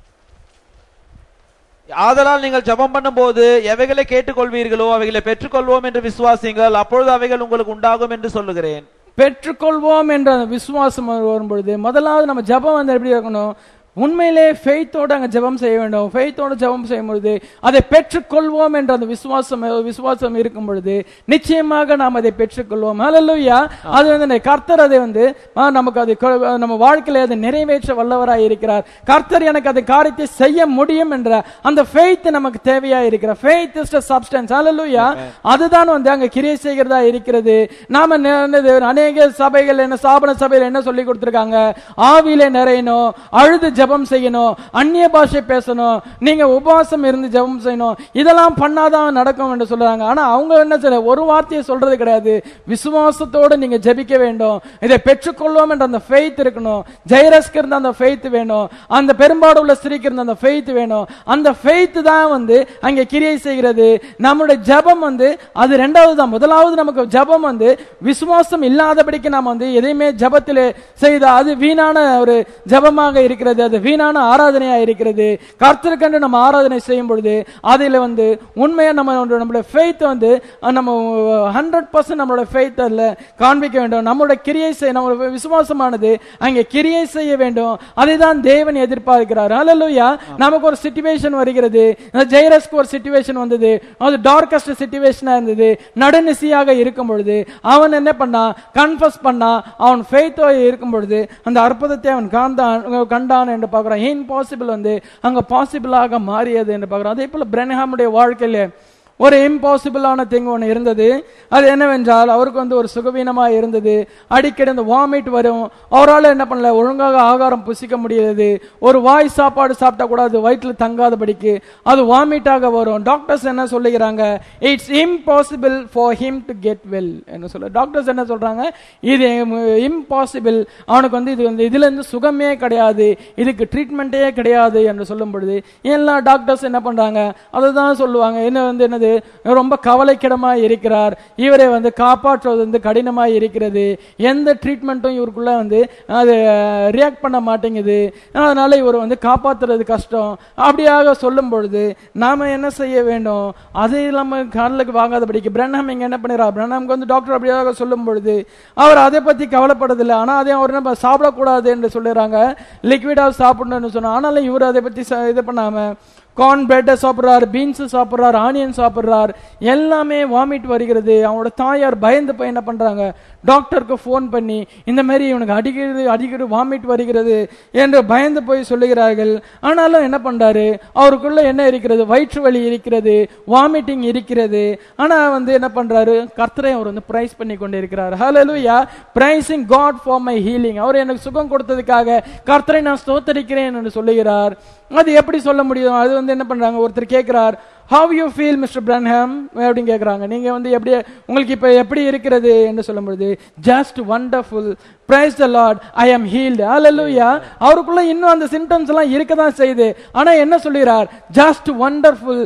B: ஆதலால் நீங்கள் ஜெபம் பண்ணும்போது எவைகளை கேட்டுக்கொள்வீர்களோ அவைகளை பெற்றுக்கொள்வோம் என்று விசுவாசிங்கள் அப்பொழுது அவைகள் உங்களுக்கு உண்டாகும் என்று சொல்லுகிறேன்
A: பெற்றுக்கொள்வோம் என்ற அந்த விசுவாசம் வரும்பொழுது முதலாவது நம்ம ஜெபம் வந்து எப்படி இருக்கணும் உண்மையிலே ஃபெய்த்தோட அங்க ஜெபம் செய்ய வேண்டும் ஃபெய்த்தோட ஜெபம் செய்யும் பொழுது அதை பெற்றுக்கொள்வோம் என்ற அந்த விசுவாசம் விசுவாசம் இருக்கும் பொழுது நிச்சயமாக நாம் அதை பெற்றுக்கொள்வோம் ஹalleluya அது வந்து இந்த கர்த்தர் அதை வந்து ஆ, நமக்கு அது கொ- நம்ம வாழ்க்கையில அதை நிறைவேற்ற வல்லவராய் இருக்கிறார் கர்த்தர் எனக்கு அந்த காரியத்தை செய்ய முடியும் என்ற அந்த ஃபெய்த் நமக்கு தேவையா இருக்கிற ஃபெய்த் இஸ் சப்ஸ்டன்ஸ் ஹalleluya அதுதான் வந்து அங்க கிரியை செய்கிறதா இருக்கிறது நாம நெ- என்னது, அநேக சபைகள் என்ன ஸ்தாபன சபையில் என்ன சொல்லி கொடுத்திருக்காங்க ஆவியில நிறையணும் அழுது ஜெபம் செய்யணும் அந்நிய பாஷை பேசணும் நீங்க உபவாசம் இருந்து ஜெபம் செய்யணும் இதெல்லாம் பண்ணாதான் நடக்கும் என்று சொல்றாங்க ஆனா அவங்க என்ன சொல்ல ஒரு வார்த்தையை சொல்றது கிடையாது விசுவாசத்தோடு நீங்க ஜெபிக்க வேண்டும் இதை பெற்றுக்கொள்வோம் என்ற அந்த ஃபெய்த் இருக்கணும் ஜெயரஸ்க்கு இருந்த அந்த ஃபெய்த் வேணும் அந்த பெரும்பாடு உள்ள ஸ்திரீக்கு இருந்த அந்த ஃபெய்த் வேணும் அந்த ஃபெய்த் தான் வந்து அங்கே கிரியை செய்கிறது நம்முடைய ஜெபம் வந்து அது ரெண்டாவது தான் முதலாவது நமக்கு ஜெபம் வந்து விசுவாசம் இல்லாதபடிக்கு நாம் வந்து எதையுமே ஜெபத்திலே செய்த அது வீணான ஒரு ஜெபமாக இருக்கிறது அது வீணான ஆராதனையா இருக்கிறது கர்த்தருக்கென்று நம்ம ஆராதனை செய்யும் பொழுது அதில் வந்து உண்மையா நம்ம நம்மளுடைய ஃபெய்த் வந்து அஹ், நம்ம ஹண்ட்ரட் பர்சன்ட் நம்மளோட ஃபெய்த் அதில் காண்பிக்க வேண்டும் நம்மளுடைய கிரியை செய்ய நம்மளுடைய விசுவாசமானது அங்கே கிரியை செய்ய வேண்டும் அதை தான் தேவன் எதிர்பார்க்கிறார் ஹalleluya நமக்கு ஒரு சிச்சுவேஷன் வருகிறது அந்த ஜெயரஸ்க்கு ஒரு சிச்சுவேஷன் வந்தது அது டார்கஸ்ட் சிச்சுவேஷனா இருந்தது நடுநிசியாக இருக்கும் பொழுது அவன் என்ன பண்ணான் கன்ஃபஸ் பண்ணான் அவன் ஃபெய்த்தோ இருக்கும் பொழுது அந்த அற்புதத்தை அவன் காந்தான் கண்டான் என்று பார்க்கிறான் ஏன் பாசிபிள் வந்து அங்க பாசிபிளாக மாறியது என்று பார்க்கிறோம் அதே போல பிரனஹாமுடைய வாழ்க்கையில ஒரு இம்பாசிபிளான திங் ஒன்று இருந்தது அது என்னவென்றால் அவருக்கு வந்து ஒரு சுகவீனமா இருந்தது அடிக்கடி அந்த வாமிட் வரும் அவரால் என்ன பண்ணல ஒழுங்காக ஆகாரம் புசிக்க முடியாது ஒரு வாய் சாப்பாடு சாப்பிட்டா கூட அது வயிற்றுல தங்காதபடிக்கு அது வாமிட்டாக வரும் டாக்டர்ஸ் என்ன சொல்லுகிறாங்க it's impossible for him to get well என்ன சொல்ல டாக்டர்ஸ் என்ன சொல்றாங்க இது இம்பாசிபிள் அவனுக்கு வந்து இது வந்து இதுல இருந்து சுகமே கிடையாது இதுக்கு ட்ரீட்மெண்ட்டே கிடையாது என்று சொல்லும் பொழுது எல்லா டாக்டர்ஸ் என்ன பண்றாங்க அதுதான் சொல்லுவாங்க என்ன வந்து என்னது ரொம்ப கவலைக்கிடமா இருக்கிறார் இவரை வந்து காப்பாற்றுவது வந்து கடினமா இருக்கிறது எந்த ட்ரீட்மெண்ட்டும் இவருக்குள்ள வந்து அது ரியாக்ட் பண்ண மாட்டேங்குது அதனால இவர் வந்து காப்பாத்துறது கஷ்டம் அப்படியாக சொல்லும் பொழுது நாம என்ன செய்ய வேண்டும் அது இல்லாம காதலுக்கு வாங்காதபடிக்கு பிரண்ணம் இங்க என்ன பண்ணிடுறா பிரண்ணாமுக்கு வந்து டாக்டர் அப்படியாக சொல்லும் பொழுது அவர் அதை பத்தி கவலைப்படுறதில்லை ஆனா அதே அவர் என்ன சாப்பிடக்கூடாது என்று சொல்லுறாங்க லிக்விடா சாப்பிடணும்னு சொன்னா ஆனாலும் இவர் அதை பத்தி ச- இது பண்ணாம கார்ன் பிரெட்டை சாப்பிட்றாரு பீன்ஸ் சாப்பிட்றாரு ஆனியன் சாப்பிட்றாரு எல்லாமே வாமிட் வருகிறது அவனோட தாயார் பயந்து போய் என்ன பண்றாங்க டாக்டருக்கு ஃபோன் பண்ணி இந்த மாதிரி இவனுக்கு அடிக்கிறது அடிக்கடி வாமிட் வருகிறது என்று பயந்து போய் சொல்லுகிறார்கள் ஆனாலும் என்ன பண்றாரு அவருக்குள்ள என்ன இருக்கிறது வயிற்று வலி இருக்கிறது வாமிட்டிங் இருக்கிறது ஆனா வந்து என்ன பண்றாரு கர்த்தரை அவர் வந்து பிரைஸ் பண்ணி கொண்டு இருக்கிறார் hallelujah praising God for my healing அவர் எனக்கு சுகம் கொடுத்ததுக்காக கர்த்தரை நான் ஸ்தோத்தரிக்கிறேன் என்று சொல்லுகிறார் அது எப்படி சொல்ல முடியும் அது வந்து என்ன பண்றாங்க ஒருத்தர் கேட்கிறார் how you feel mister Branham அப்படின்னு கேட்குறாங்க நீங்க வந்து எப்படி உங்களுக்கு இப்ப எப்படி இருக்கிறது என்று சொல்லும் பொழுது just wonderful praise the Lord I am healed hallelujah அவருக்குள்ள இன்னும் அந்த சிம்டம்ஸ் எல்லாம் இருக்க தான் செய்யுது ஆனா என்ன சொல்லுகிறார் just wonderful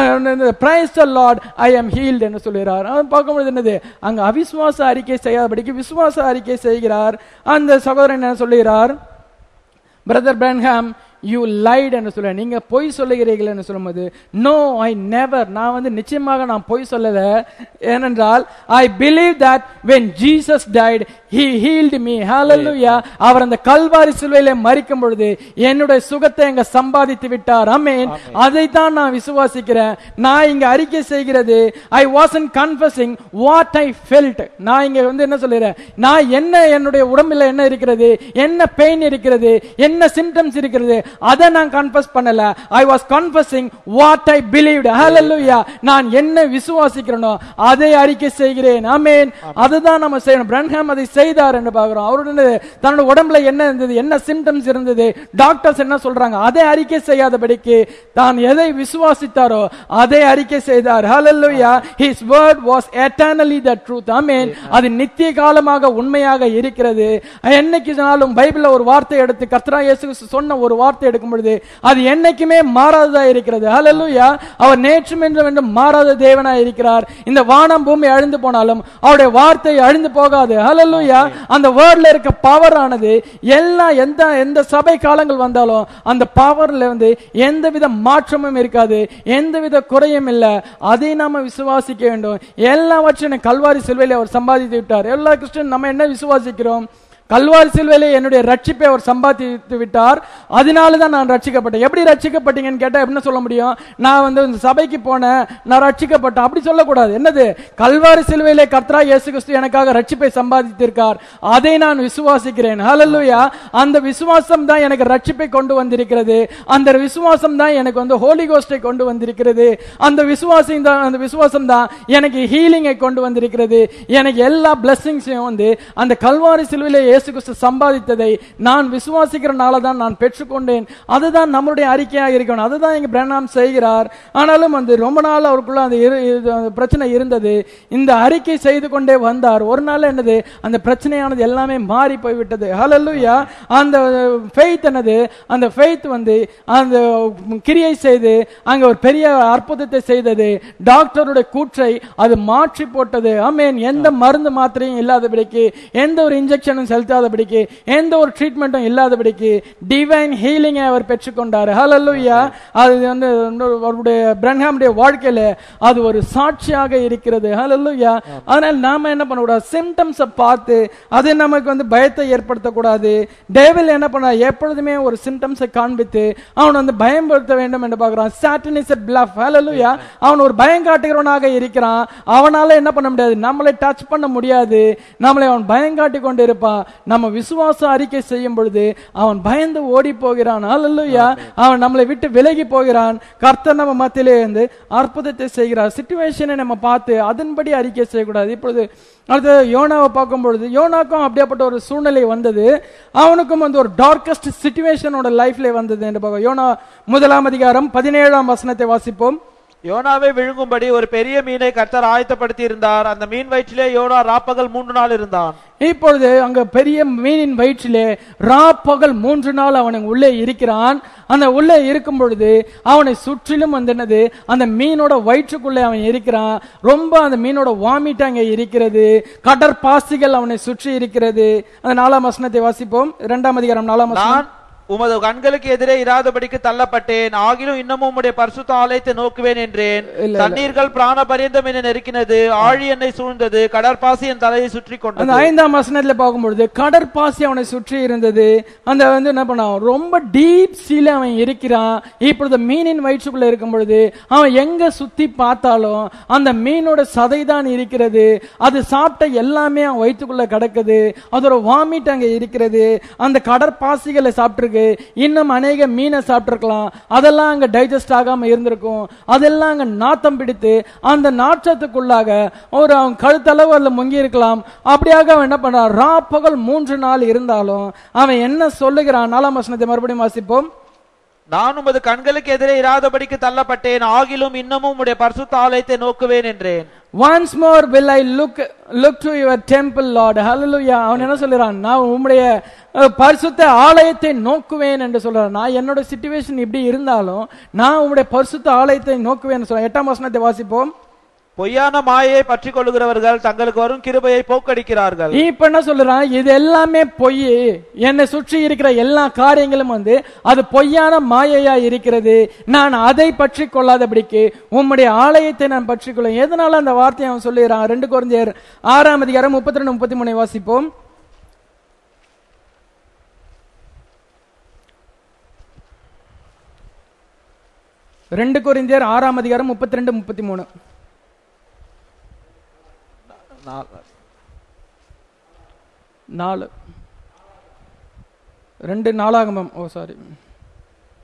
A: praise the Lord I am healed என்று சொல்லுகிறார் அவன் பார்க்கும்போது என்னது அங்க அவிசுவாச அறிக்கை செய்யாதபடிக்கு விசுவாச அறிக்கை செய்கிறார் அந்த சகோதரன் என்ன சொல்லுகிறார் பிரதர் பிரன்ஹாம் யூ லைட் என்று சொல்ல நீங்க பொய் சொல்லுகிறீர்கள் என்று சொல்லும்போது நோ ஐ நெவர் நான் வந்து நிச்சயமாக நான் பொய் சொல்லல ஏனென்றால் I believe that when Jesus died he healed me hallelujah அவர் அந்த கல்வாரி சிலுவையில மரிக்கும் பொழுது என்னுடைய சுகத்தை அங்க சம்பாதித்து விட்டார் அமேன் அதைத்தான் நான் விசுவாசிக்கிறேன் நான் இங்க அறிக்கை செய்கிறது I wasn't confessing what I felt நான் இங்க வந்து என்ன சொல்லுறேன் நான் என்ன என்னுடைய உடம்பில் என்ன இருக்கிறது என்ன பெயின் இருக்கிறது என்ன சிம்டம்ஸ் இருக்கிறது அதை நான் கன்ஃபஸ் பண்ணல I was confessing what I believed hallelujah நான் என்ன விசுவாசிக்கிறேனோ அதை அறிக்கை செய்கிறேன் ஆமென் அதுதான் நம்ம செய்யணும் பிரன்ஹாம் அதை செய்தார் என்று பார்க்கிறோம் அவருடைய தன்னோட உடம்புல என்ன இருந்தது என்ன சிம்டம்ஸ் இருந்தது டாக்டர்ஸ் என்ன சொல்றாங்க அதை அறிக்கை செய்யாதபடிக்கு தான் எதை விசுவாசித்தாரோ அதை அறிக்கை செய்தார் ஹalleluya his word was eternally the truth ஆமென் அது நித்திய காலமாக உண்மையாக இருக்கிறது என்னைக்குனாலும் பைபிள்ல ஒரு வார்த்தை எடுத்து கர்த்தரா இயேசு கிறிஸ்து சொன்ன ஒரு வார்த்தை எடுக்கும் பொழுது அது என்னைக்குமே மாறாததா இருக்கிறது ஹalleluya அவர் நேற்றும் என்றும் என்றும் மாறாத தேவனா இருக்கிறார் இந்த வானம் பூமி அழிந்து போனாலும் அவருடைய வார்த்தை அழிந்து போகாது ஹalleluya அந்த வேர்ட்ல இருக்க பவர் ஆனது எல்லா எந்த எந்த சபை காலங்கள் வந்தாலும் அந்த பவர்ல வந்து எந்தவித மாற்றமும் இருக்காது எந்தவித குறையும் இல்ல அதை நாம விசுவாசிக்க வேண்டும் எல்லாவற்றையும் கல்வாரி சிலுவையில அவர் சம்பாதித்து விட்டார் எல்லா கிறிஸ்டியன் நம்ம என்ன விசுவாசிக்கிறோம் கல்வாரி சிலுவையிலே என்னுடைய ரட்சிப்பை அவர் சம்பாதித்து விட்டார் அதனால தான் நான் ரட்சிக்கப்பட்டேன் எப்படி ரட்சிக்கப்பட்டீங்கன்னு கேட்டா என்ன சொல்ல முடியும் நான் வந்து இந்த சபைக்கு போனேன் நான் ரட்சிக்கப்பட்டேன் அப்படி சொல்லக்கூடாது என்னது கல்வாரி சிலுவையிலே கர்த்தரா இயேசு கிறிஸ்து எனக்காக ரட்சிப்பை சம்பாதித்திருக்கார் அதை நான் விசுவாசிக்கிறேன் ஹalleluya அந்த விசுவாசம் தான் எனக்கு ரட்சிப்பை கொண்டு வந்திருக்கிறது அந்த விசுவாசம் தான் எனக்கு வந்து ஹோலி கோஸ்டை கொண்டு வந்திருக்கிறது அந்த விசுவாசம் தான் அந்த விசுவாசம் தான் எனக்கு ஹீலிங்கை கொண்டு வந்திருக்கிறது எனக்கு எல்லா பிளஸ்ஸிங்ஸையும் வந்து அந்த கல்வாரி சிலுவையிலே இயேசு கிறிஸ்து சம்பாதித்ததை நான் விசுவாசிக்கிறனால தான் நான் பெற்றுக்கொண்டேன் அதுதான் நம்மளுடைய அறிக்கையாக இருக்கணும் அதுதான் இங்க பிரணாம் செய்கிறார் ஆனாலும் வந்து ரொம்ப நாள் அவருக்குள்ள அந்த இரு- இது- அந்த பிரச்சனை இருந்தது இந்த அறிக்கை செய்து கொண்டே வந்தார் ஒரு நாள் என்னது அந்த பிரச்சனையானது எல்லாமே மாறி போய்விட்டது ஹalleluya அந்த ஃபெய்த் என்னது அந்த ஃபெய்த் வந்து அந்த கிரியை செய்து அங்க ஒரு பெரிய அற்புதத்தை செய்தது டாக்டருடைய கூற்றை அது மாற்றி போட்டது ஆமென் எந்த மருந்து மாத்திரையும் இல்லாதபடிக்கு எந்த ஒரு இன்ஜெக்ஷனும் செலுத்தாதபடிக்கு எந்த ஒரு ட்ரீட்மெண்ட்டும் இல்லாதபடிக்கு டிவைன் ஹீலிங்கை அவர் பெற்றுக்கொண்டார் ஹalleluya அது வந்து இன்னொரு அவருடைய பிரன்ஹாமுடைய வாழ்க்கையில அது ஒரு சாட்சியாக இருக்கிறது ஹalleluya அதனால நாம என்ன பண்ணக்கூடாது சிம்டம்ஸை பார்த்து அது நமக்கு வந்து பயத்தை ஏற்படுத்தக்கூடாது டேவில் என்ன பண்ண எப்பொழுதுமே ஒரு சிம்டம்ஸை காண்பித்து அவன் வந்து பயன்படுத்த வேண்டும் என்று பார்க்கிறான் சாட்டன் இஸ் பிளஃப் ஹalleluya அவன் ஒரு பயம் காட்டுகிறவனாக இருக்கிறான் அவனால என்ன பண்ண முடியாது நம்மளை டச் பண்ண முடியாது நம்மளை அவன் பயம் காட்டி கொண்டு இருப்பான் நம்ம விசுவாச அறிக்கை செய்யும் பொழுது அவன் பயந்து ஓடி போகிறான் ஹalleluya அவன் நம்மளை விட்டு விலகி போகிறான் கர்த்தர் நம்ம மத்தியிலே இருந்து அற்புதத்தை செய்கிறார் சிச்சுவேஷனை நம்ம பார்த்து அதன்படி அறிக்கை செய்யக்கூடாது இப்பொழுது அடுத்து யோனாவை பார்க்கும் பொழுது யோனாக்கும் அப்படியாப்பட்ட ஒரு சூழ்நிலை வந்தது அவனுக்கும் வந்து ஒரு டார்க்கஸ்ட் சிச்சுவேஷனோட லைஃப்ல வந்தது என்று பார்க்க யோனா முதலாம் அதிகாரம் பதினேழாம் வசனத்தை வாசிப்போம்
B: யோனாவை விழுங்கும்படி ஒரு பெரிய மீனை கர்த்தர் ஆயத்தப்படுத்தி இருந்தார் அந்த மீன் வயிற்றிலே யோனா ராப்பகல் மூன்று நாள் இருந்தான்
A: இப்பொழுது அங்க பெரிய மீனின் வயிற்றிலே ரா பகல் மூன்று நாள் அவன் உள்ளே இருக்கிறான் அந்த உள்ளே இருக்கும் பொழுது அவனை சுற்றிலும் வந்து என்னது அந்த மீனோட வயிற்றுக்குள்ளே அவன் இருக்கிறான் ரொம்ப அந்த மீனோட வாமிட் அங்கே இருக்கிறது கடற்பாசிகள் அவனை சுற்றி இருக்கிறது அந்த நாலாம் வசனத்தை வாசிப்போம் இரண்டாம் அதிகாரம் நாலாம் வசனம்
B: நான் உமது கண்களுக்கு எதிரே இராதபடிக்கு தள்ளப்பட்டேன் ஆகிலும் இன்னமும் உம்முடைய பரிசுத்த ஆலயத்தை நோக்குவேன் என்றேன்
A: இல்ல.
B: தண்ணீர்கள் பிராண பரியந்தம் என நெருக்கினது ஆழி என்னை சூழ்ந்தது கடற்பாசி என் தலையை சுற்றி
A: அந்த
B: கொண்டது
A: ஐந்தாம் வசனத்துல பார்க்கும்பொழுது கடற்பாசி அவனை சுற்றி இருந்தது அந்த வந்து என்ன பண்ணான் ரொம்ப டீப் சீல அவன் இருக்கிறான் இப்பொழுது மீனின் வயிற்றுக்குள்ள இருக்கும் பொழுது அவன் எங்க சுத்தி பார்த்தாலும் அந்த மீனோட சதை தான் இருக்கிறது அது சாப்பிட்ட எல்லாமே அவன் வயிற்றுக்குள்ள கிடக்குது அதோட வாமிட் அங்க இருக்கிறது அந்த கடற்பாசிகளை சாப்பிட்டிருக்கு இன்னும் அநேக மீனை சாப்பிட்டிருக்கலாம் அதெல்லாம் அங்க டைஜஸ்ட் ஆகாம இருந்திருக்கும் அதெல்லாம் அங்க நாத்தம் பிடித்து அந்த நாற்றத்துக்குள்ளாக ஒரு அவன் கழுத்தளவு அதுல முங்கி இருக்கலாம் அப்படியாக அவன் என்ன பண்றான் ரா பகல் மூன்று நாள் இருந்தாலும் அவன் என்ன சொல்லுகிறான் நாலாம் வசனத்தை மறுபடியும் வாசிப்போம்
B: நான் உமது கண்களுக்கு எதிரே இராதபடிக்கு தள்ளப்பட்டேன் ஆகிலும் இன்னமும் உம்முடைய பரிசுத்த ஆலயத்தை நோக்குவேன் என்றேன்
A: once more will i look look to your temple lord hallelujah அவன் என்ன சொல்றான் நான் உம்முடைய அஹ், பரிசுத்த ஆலயத்தை நோக்குவேன் என்று சொல்றான் நான் என்னோட சிச்சுவேஷன் இப்படி இருந்தாலும் நான் உம்முடைய பரிசுத்த ஆலயத்தை நோக்குவேன் சொல்றேன் எட்டாம் வசனத்தை வாசிப்போம்
B: பொய்யான மாயையை பற்றி கொள்ளுகிறவர்கள் தங்களுக்கு வரும் கிருபையை போக்கடிக்கிறார்கள்
A: இப்ப என்ன சொல்றான் இது எல்லாமே பொய் என்னை சுற்றி இருக்கிற எல்லா காரியங்களும் வந்து அது பொய்யான மாயையா இருக்கிறது நான் அதை பற்றி கொள்ளாதபடிக்கு உம்முடைய ஆலயத்தை நான் பற்றி கொள்ள எதனால அந்த வார்த்தையை அவன் சொல்லுகிறான் ரெண்டு குறைஞ்சர் ஆறாம் அதிகாரம் முப்பத்தி ரெண்டு முப்பத்தி மூணு வாசிப்போம் ரெண்டு கொரிந்தியர் ஆறாம் அதிகாரம் முப்பத்தி ரெண்டு முப்பத்தி மூணு நாலு ரெண்டு நாளாகமம் ஓ சாரி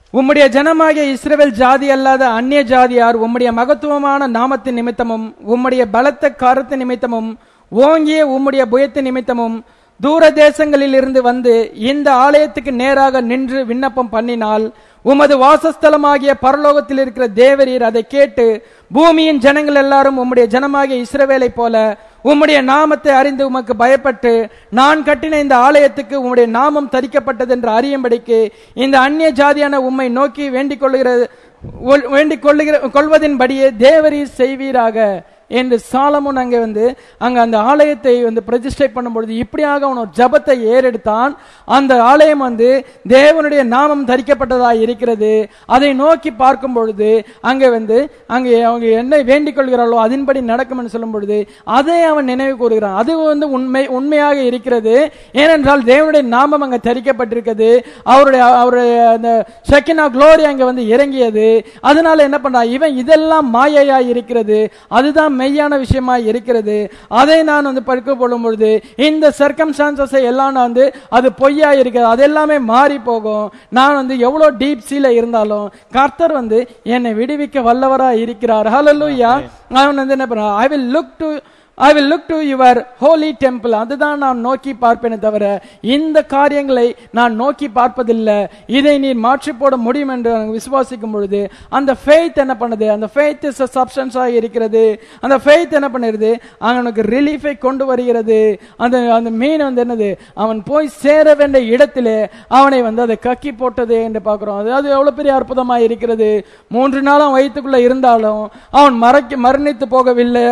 A: உம்முடைய ஜனமாகிய இஸ்ரவேல் ஜாதி அல்லாத அந்நிய ஜாதியார் உம்முடைய மகத்துவமான நாமத்தின் நிமித்தமும் உம்முடைய பலத்த கருத்து நிமித்தமும் ஓங்கிய உம்முடைய புயத்தின் நிமித்தமும் தூர தேசங்களில் இருந்து வந்து இந்த ஆலயத்துக்கு நேராக நின்று விண்ணப்பம் பண்ணினால் உமது வாசஸ்தலமாகிய பரலோகத்தில் இருக்கிற தேவரீர் அதை கேட்டு பூமியின் ஜனங்கள் எல்லாரும் உம்முடைய ஜனமாகிய இஸ்ரவேலை போல உம்முடைய நாமத்தை அறிந்து உமக்கு பயப்பட்டு நான் கட்டின இந்த ஆலயத்துக்கு உம்முடைய நாமம் தரிக்கப்பட்டது என்று அறியும்படிக்கு இந்த அந்நிய ஜாதியான உம்மை நோக்கி வேண்டிக் கொள்ளுகிற ஒல்- வேண்டிக் கொள்ளுகிற கொள்வதின்படியே தேவரீர் செய்வீராக என்று சாலமோன் அங்கே வந்து அங்க அந்த ஆலயத்தை வந்து பிரதிஷ்டை பண்ணும்பொழுது இப்படியாக அவன் ஒரு ஜபத்தை ஏறெடுத்தான் அந்த ஆலயம் வந்து தேவனுடைய நாமம் தரிக்கப்பட்டதாய் இருக்கிறது அதை நோக்கி பார்க்கும் பொழுது அங்கே வந்து அங்கே அவங்க என்ன வேண்டிக் கொள்கிறாளோ அதன்படி நடக்கும் என்று சொல்லும் பொழுது அதை அவன் நினைவு கூறுகிறான் அது வந்து உண்மை உண்மையாக இருக்கிறது ஏனென்றால் தேவனுடைய நாமம் அங்க தரிக்கப்பட்டிருக்கிறது அவருடைய அவருடைய அந்த ஷெக்கினா குளோரி அங்க வந்து இறங்கியது அதனால என்ன பண்றான் இவன் இதெல்லாம் மாயையா இருக்கிறது அதுதான் மெய்யான விஷயமா இருக்கிறது அதை நான் வந்து படிக்க போடும் பொழுது இந்த சர்க்கம்ஸ்டான்சஸை எல்லாம் நான் வந்து அது பொய்யா இருக்கிறது அது எல்லாமே மாறி போகும் நான் வந்து எவ்வளவு டீப் சீல இருந்தாலும் கர்த்தர் வந்து என்னை விடுவிக்க வல்லவரா இருக்கிறார் ஹalleluya அவன் வந்து என்ன பண்றான் I will look to I will look to your holy temple அதுதான் நான் நோக்கி பார்ப்பேனே தவிர இந்த காரியங்களை நான் நோக்கி பார்ப்பதில்லை இதை நீர் மாற்றி போட முடியும் என்று நான் விசுவாசிக்கும் பொழுது அந்த ஃபெய்த் என்ன பண்ணுது அந்த ஃபெய்த் இஸ் சப்ஸ்டன்ஸாக இருக்கிறது அந்த ஃபெய்த் என்ன பண்ணுறது அவனுக்கு ரிலீஃபை கொண்டு வருகிறது அந்த அந்த மீன் வந்து என்னது அவன் போய் சேர வேண்டிய இடத்திலே அவனை வந்து அதை கக்கி போட்டது என்று பார்க்கிறோம் அது அது எவ்வளவு பெரிய அற்புதமா இருக்கிறது மூன்று நாளும் வயிற்றுக்குள்ள இருந்தாலும் அவன் மறைக்க மரணித்து போகவில்லை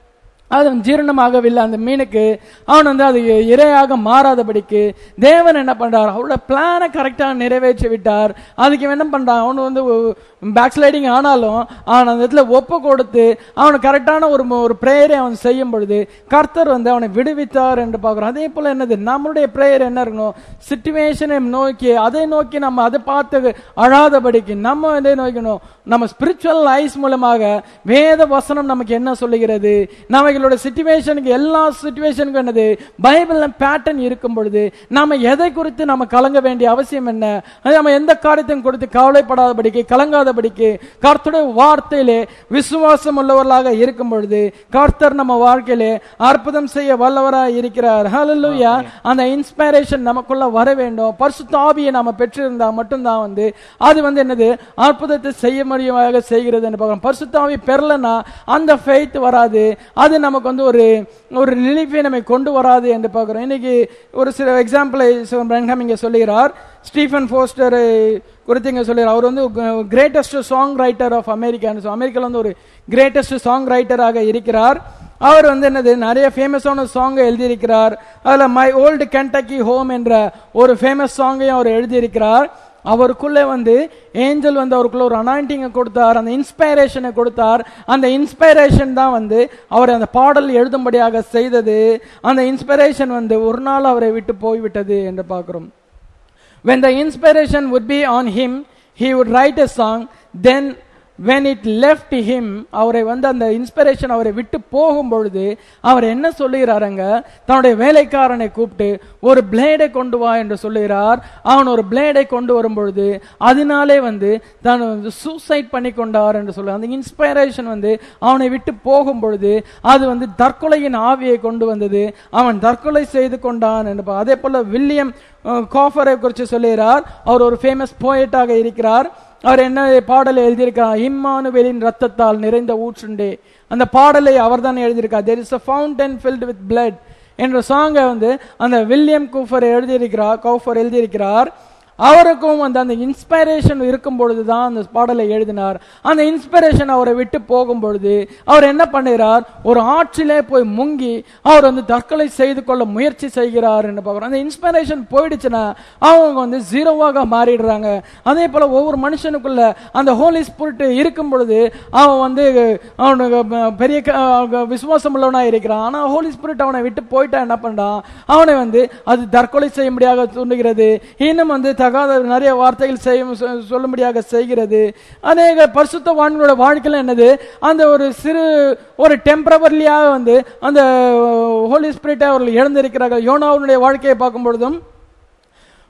A: அது ஜீரணமாகவில்லை அந்த மீனுக்கு அவன் வந்து அது இரையாக மாறாதபடிக்கு தேவன் என்ன பண்றார் அவரோட பிளானை கரெக்டாக நிறைவேற்றி விட்டார் அதுக்கு இவன் என்ன பண்றான் அவன் வந்து பேக் ஸ்லைடிங் ஆனாலும் அவன் அந்த இடத்துல ஒப்பு கொடுத்து அவனுக்கு கரெக்டான ஒரு ஒரு ப்ரேயரை அவன் செய்யும் பொழுது கர்த்தர் வந்து அவனை விடுவித்தார் என்று பார்க்கிறோம் அதே போல என்னது நம்மளுடைய ப்ரேயர் என்ன இருக்கணும் சுச்சுவேஷனை நோக்கி அதை நோக்கி நம்ம அதை பார்த்து அழாதபடிக்கு நம்ம இதை நோக்கணும் நம்ம ஸ்பிரிச்சுவல் ஐஸ் மூலமாக வேத வசனம் நமக்கு என்ன சொல்லுகிறது நம்மளோட சுச்சுவேஷனுக்கு எல்லா சுச்சுவேஷனுக்கும் என்னது பைபிள்ல பேட்டர்ன் இருக்கும் பொழுது நாம எதை குறித்து நம்ம கலங்க வேண்டிய அவசியம் என்ன அது நம்ம எந்த காரியத்தையும் குறித்து கவலைப்படாதபடிக்கு கலங்காதபடிக்கு கர்த்தருடைய வார்த்தையிலே விசுவாசம் உள்ளவர்களாக இருக்கும் பொழுது கர்த்தர் நம்ம வாழ்க்கையிலே அற்புதம் செய்ய வல்லவராக இருக்கிறார் ஹalleluya அந்த இன்ஸ்பிரேஷன் நமக்குள்ள வர வேண்டும் பரிசுத்த ஆவியை நாம பெற்றிருந்தா மட்டும்தான் வந்து அது வந்து என்னது அற்புதத்தை செய்ய முடியுமாக செய்கிறது என்று பார்க்கிறோம் பரிசுத்த ஆவி பெறலனா அந்த ஃபெய்த் வராது அது நமக்கு வந்து ஒரு ஒரு ரிலீஃபை நம்மை கொண்டு வராது என்று பார்க்கிறோம் இன்னைக்கு ஒரு சில எக்ஸாம்பிளை பிரங்கம் இங்க சொல்லுகிறார் ஸ்டீஃபன் போஸ்டர் குறித்து இங்க சொல்லுகிறார் அவர் வந்து greatest songwriter of America அமெரிக்கால வந்து ஒரு கிரேட்டஸ்ட் சாங் ரைட்டராக இருக்கிறார் அவர் வந்து என்னது நிறைய ஃபேமஸான சாங்கை எழுதியிருக்கிறார் அதுல மை ஓல்டு கென்டக்கி ஹோம் என்ற ஒரு ஃபேமஸ் சாங்கையும் அவர் எழுதியிருக்கிறார் அவருக்குள்ளே வந்து ஏஞ்சல் வந்து அவருக்குள்ள ஒரு அனாயிண்டிங்கை கொடுத்தார் அந்த இன்ஸ்பைரேஷனை கொடுத்தார் அந்த இன்ஸ்பைரேஷன் தான் வந்து அவர் அந்த பாடல் எழுதும்படியாக செய்தது அந்த இன்ஸ்பிரேஷன் வந்து ஒரு நாள் அவரை விட்டு போய்விட்டது என்று பார்க்கிறோம் when the inspiration would be on him he would write a song then when it left him அவரை வந்து அந்த இன்ஸ்பிரேஷன் அவரை விட்டு போகும் பொழுது அவர் என்ன சொல்லுகிறாருங்க தன்னுடைய வேலைக்காரனை கூப்பிட்டு ஒரு பிளேடை கொண்டு வா என்று சொல்லுகிறார் அவன் ஒரு பிளேடை கொண்டு வரும் பொழுது அதனாலே வந்து தான் வந்து சூசைட் பண்ணி கொண்டார் என்று சொல்ல அந்த இன்ஸ்பைரேஷன் வந்து அவனை விட்டு போகும் பொழுது அது வந்து தற்கொலையின் ஆவியை கொண்டு வந்தது அவன் தற்கொலை செய்து கொண்டான் என்று பா- அதே போல வில்லியம் அஹ், காஃபரை குறித்து சொல்லுகிறார் அவர் ஒரு ஃபேமஸ் போயட்டாக இருக்கிறார் அவர் என்ன பாடலை எழுதியிருக்கிறார் இம்மானுவேலின் ரத்தத்தால் நிறைந்த ஊற்றுண்டே அந்த பாடலை அவர்தான் எழுதியிருக்கார் there is a fountain filled with blood என்ற சாங்கை வந்து அந்த வில்லியம் கூஃபர் எழுதியிருக்கிறார் கௌஃபர் எழுதியிருக்கிறார் அவருக்கும் வந்து அந்த இன்ஸ்பைரேஷன் இருக்கும் பொழுதுதான் அந்த பாடலை எழுதினார் அந்த இன்ஸ்பிரேஷன் அவரை விட்டு போகும் பொழுது அவர் என்ன பண்ணுகிறார் ஒரு ஆற்றிலே போய் முங்கி அவர் வந்து தற்கொலை செய்து கொள்ள முயற்சி செய்கிறார் என்று பார்க்கிறோம் அந்த இன்ஸ்பிரேஷன் போயிடுச்சுன்னா அவங்க வந்து ஜீரோவாக மாறிடுறாங்க அதே போல ஒவ்வொரு மனுஷனுக்குள்ள அந்த ஹோலி ஸ்பிரிட் இருக்கும் பொழுது அவன் வந்து அவனுக்கு ப- பெரிய க- அவங்க விசுவாசம் உள்ளவனா இருக்கிறான் ஆனா ஹோலி ஸ்பிரிட் அவனை விட்டு போயிட்டா என்ன பண்றான் அவனை வந்து அது தற்கொலை செய்யும்படியாக தூண்டுகிறது இன்னும் வந்து தகாத நிறைய வார்த்தைகள் செய்ய சொ- சொல்லும்படியாக செய்கிறது அநேக பரிசுத்தவான்களோட வாழ்க்கையில என்னது அந்த ஒரு சிறு ஒரு டெம்பரவரிலியாக வந்து அந்த ஹோலி ஸ்பிரிட்டை அவர்கள் இழந்திருக்கிறார்கள் யோனாவுடைய வாழ்க்கையை பார்க்கும் பொழுதும்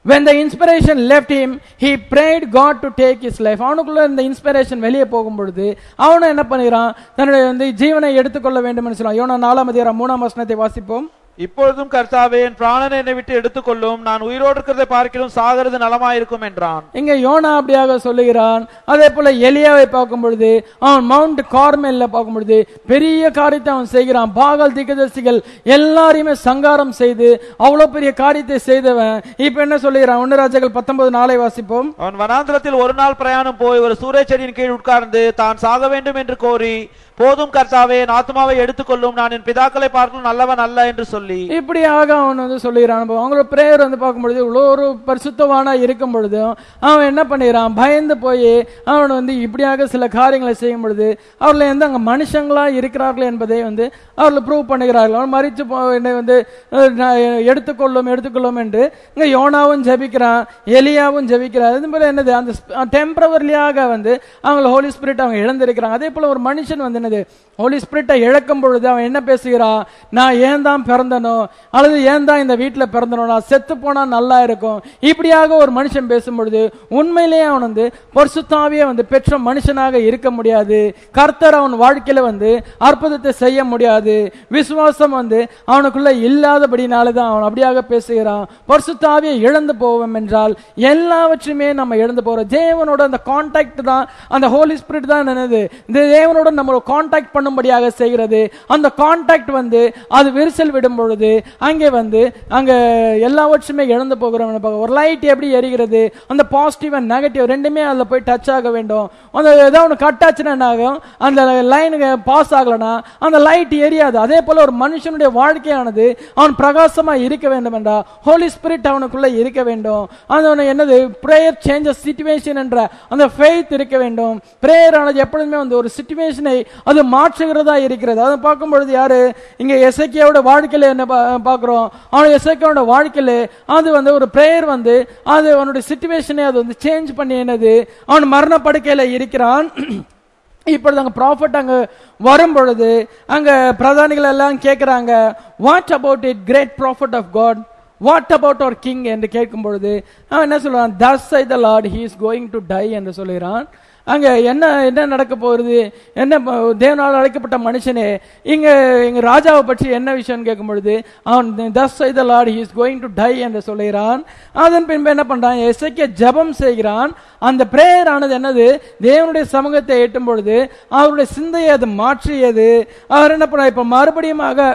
A: when the inspiration left him he prayed god to take his life அவனுக்குள்ள இந்த இன்ஸ்பிரேஷன் வெளியே போகும் பொழுது அவனும் என்ன பண்ணுகிறான் தன்னுடைய வந்து ஜீவனை எடுத்துக்கொள்ள வேண்டும் என்று சொல்றான் யோனா நாலாம் அதிகாரம் மூணாம் வசனத்தை வாசிப்போம்
B: இப்பொழுதும் கர்த்தாவே என் பிராணனை என்னை விட்டு எடுத்துக்கொள்ளும் நான் உயிரோடு இருக்கிறதை பார்க்கிறோம் சாகிறது நலமாயிருக்கும் என்றான்
A: இங்க யோனா அப்படியாக சொல்லுகிறான் அதே போல எலியாவை பார்க்கும் பொழுது அவன் மவுண்ட் கார்மெல்ல பார்க்கும் பொழுது பெரிய காரியத்தை அவன் செய்கிறான் பாகல் திகதர்சிகள் எல்லாரையுமே சங்காரம் செய்து அவ்வளவு பெரிய காரியத்தை செய்தவன் இப்ப என்ன சொல்லுகிறான் ஒன்னு ராஜாக்கள் பத்தொன்பது நாளை வாசிப்போம்
B: அவன் வனாந்திரத்தில் ஒரு நாள் பிரயாணம் போய் ஒரு சூறை செடியின் கீழ் உட்கார்ந்து தான் சாக வேண்டும் என்று கோரி போதும் கர்த்தாவே என் ஆத்மாவை எடுத்துக்கொள்ளும் நான் என் பிதாக்களை பார்க்கலும் நல்லவன் அல்ல என்று சொல்லி
A: இப்படியாக அவன் வந்து சொல்லுகிறான் அப்போ அவங்களோட பிரேயர் வந்து பார்க்கும்பொழுது இவ்வளோ ஒரு பரிசுத்தவானா இருக்கும் பொழுதும் அவன் என்ன பண்ணிடுறான் பயந்து போய் அவன் வந்து இப்படியாக சில காரியங்களை செய்யும் பொழுது அவர்கள் வந்து அங்கே மனுஷங்களா இருக்கிறார்கள் என்பதை வந்து அவர்கள் ப்ரூவ் பண்ணுகிறார்கள் அவன் மறித்து போ என்னை வந்து அஹ், நான் எடுத்துக்கொள்ளும் எடுத்துக்கொள்ளும் என்று இங்கே யோனாவும் ஜெபிக்கிறான் எலியாவும் ஜெபிக்கிறார் இது போல என்னது அந்த டெம்பரவரியாக வந்து அவங்க ஹோலி ஸ்பிரிட் அவங்க இழந்திருக்கிறாங்க அதே போல ஒரு மனுஷன் வந்து என்னது ஹோலி ஸ்பிரிட்டை இழக்கும் பொழுது அவன் என்ன பேசுகிறான் நான் ஏன் தான் பிறந்தனோ அல்லது ஏன் தான் இந்த வீட்டில் பிறந்தனோ நான் செத்து போனா நல்லா இருக்கும் இப்படியாக ஒரு மனுஷன் பேசும் பொழுது உண்மையிலேயே அவன் வந்து பரிசுத்தாவியே வந்து பெற்ற மனுஷனாக இருக்க முடியாது கர்த்தர் அவன் வாழ்க்கையில வந்து அற்புதத்தை செய்ய முடியாது விசுவாசம் வந்து அவனுக்குள்ள இல்லாதபடினால தான் அவன் அப்படியாக பேசுகிறான் பரிசுத்தாவியை இழந்து போவோம் என்றால் எல்லாவற்றையுமே நம்ம இழந்து போறோம் தேவனோட அந்த கான்டாக்ட் தான் அந்த ஹோலி ஸ்பிரிட் தான் என்னது இந்த தேவனோட நம்ம கான்டாக்ட் பண்ணும்படியாக செய்கிறது அந்த கான்டாக்ட் வந்து அது விரிசல் விடும் பொழுது அங்கே வந்து அங்க எல்லாவற்றுமே இழந்து போகிறோம் ஒரு லைட் எப்படி எரிகிறது அந்த பாசிட்டிவ் அண்ட் நெகட்டிவ் ரெண்டுமே அதில் போய் டச் ஆக வேண்டும் அந்த ஏதாவது ஒன்று கட் ஆச்சுன்னா என்ன ஆகும் அந்த லைனுக்கு பாஸ் ஆகலனா அந்த லைட் எரியாது அதே போல ஒரு மனுஷனுடைய வாழ்க்கையானது அவன் பிரகாசமா இருக்க வேண்டும் என்றா ஹோலி ஸ்பிரிட் அவனுக்குள்ள இருக்க வேண்டும் அது ஒண்ணு என்னது பிரேயர் சேஞ்சஸ் சிச்சுவேஷன் என்ற அந்த ஃபெய்த் இருக்க வேண்டும் பிரேயர் ஆனது எப்பொழுதுமே வந்து ஒரு சிச்சுவேஷனை அது மாற்றுகிறதா இருக்கிறது அதை பார்க்கும் பொழுது யாரு இங்க எசக்கியாவோட வாழ்க்கையில என்ன பா- பார்க்கிறோம் அவன் எசக்கியாவோட வாழ்க்கையில அது வந்து ஒரு பிரேயர் வந்து அது அவனுடைய சிச்சுவேஷனை அது வந்து சேஞ்ச் பண்ணி என்னது அவன் மரண படுக்கையில இருக்கிறான் இப்பொழுது அங்க ப்ராஃபட் அங்க வரும் பொழுது அங்க பிரதானிகள் எல்லாம் கேட்கிறாங்க what about it great prophet of God what about அவர் கிங் என்று கேட்கும் பொழுது அவன் என்ன சொல்றான் thus I the Lord he is going to die என்று சொல்லுகிறான் அங்க என்ன என்ன நடக்க போகுது என்ன ப- தேவனால் அழைக்கப்பட்ட மனுஷனே இங்க எங்க ராஜாவை பற்றி என்ன விஷயம் கேட்கும் பொழுது அவன் thus I the Lord he is going to die என்று சொல்லுகிறான் அதன் பின்பு என்ன பண்றான் எசைக்க ஜெபம் செய்கிறான் அந்த பிரேயர் ஆனது என்னது தேவனுடைய சமூகத்தை எட்டும் பொழுது அவருடைய சிந்தையை அது மாற்றியது அவர் என்ன பண்ண இப்ப மறுபடியுமாக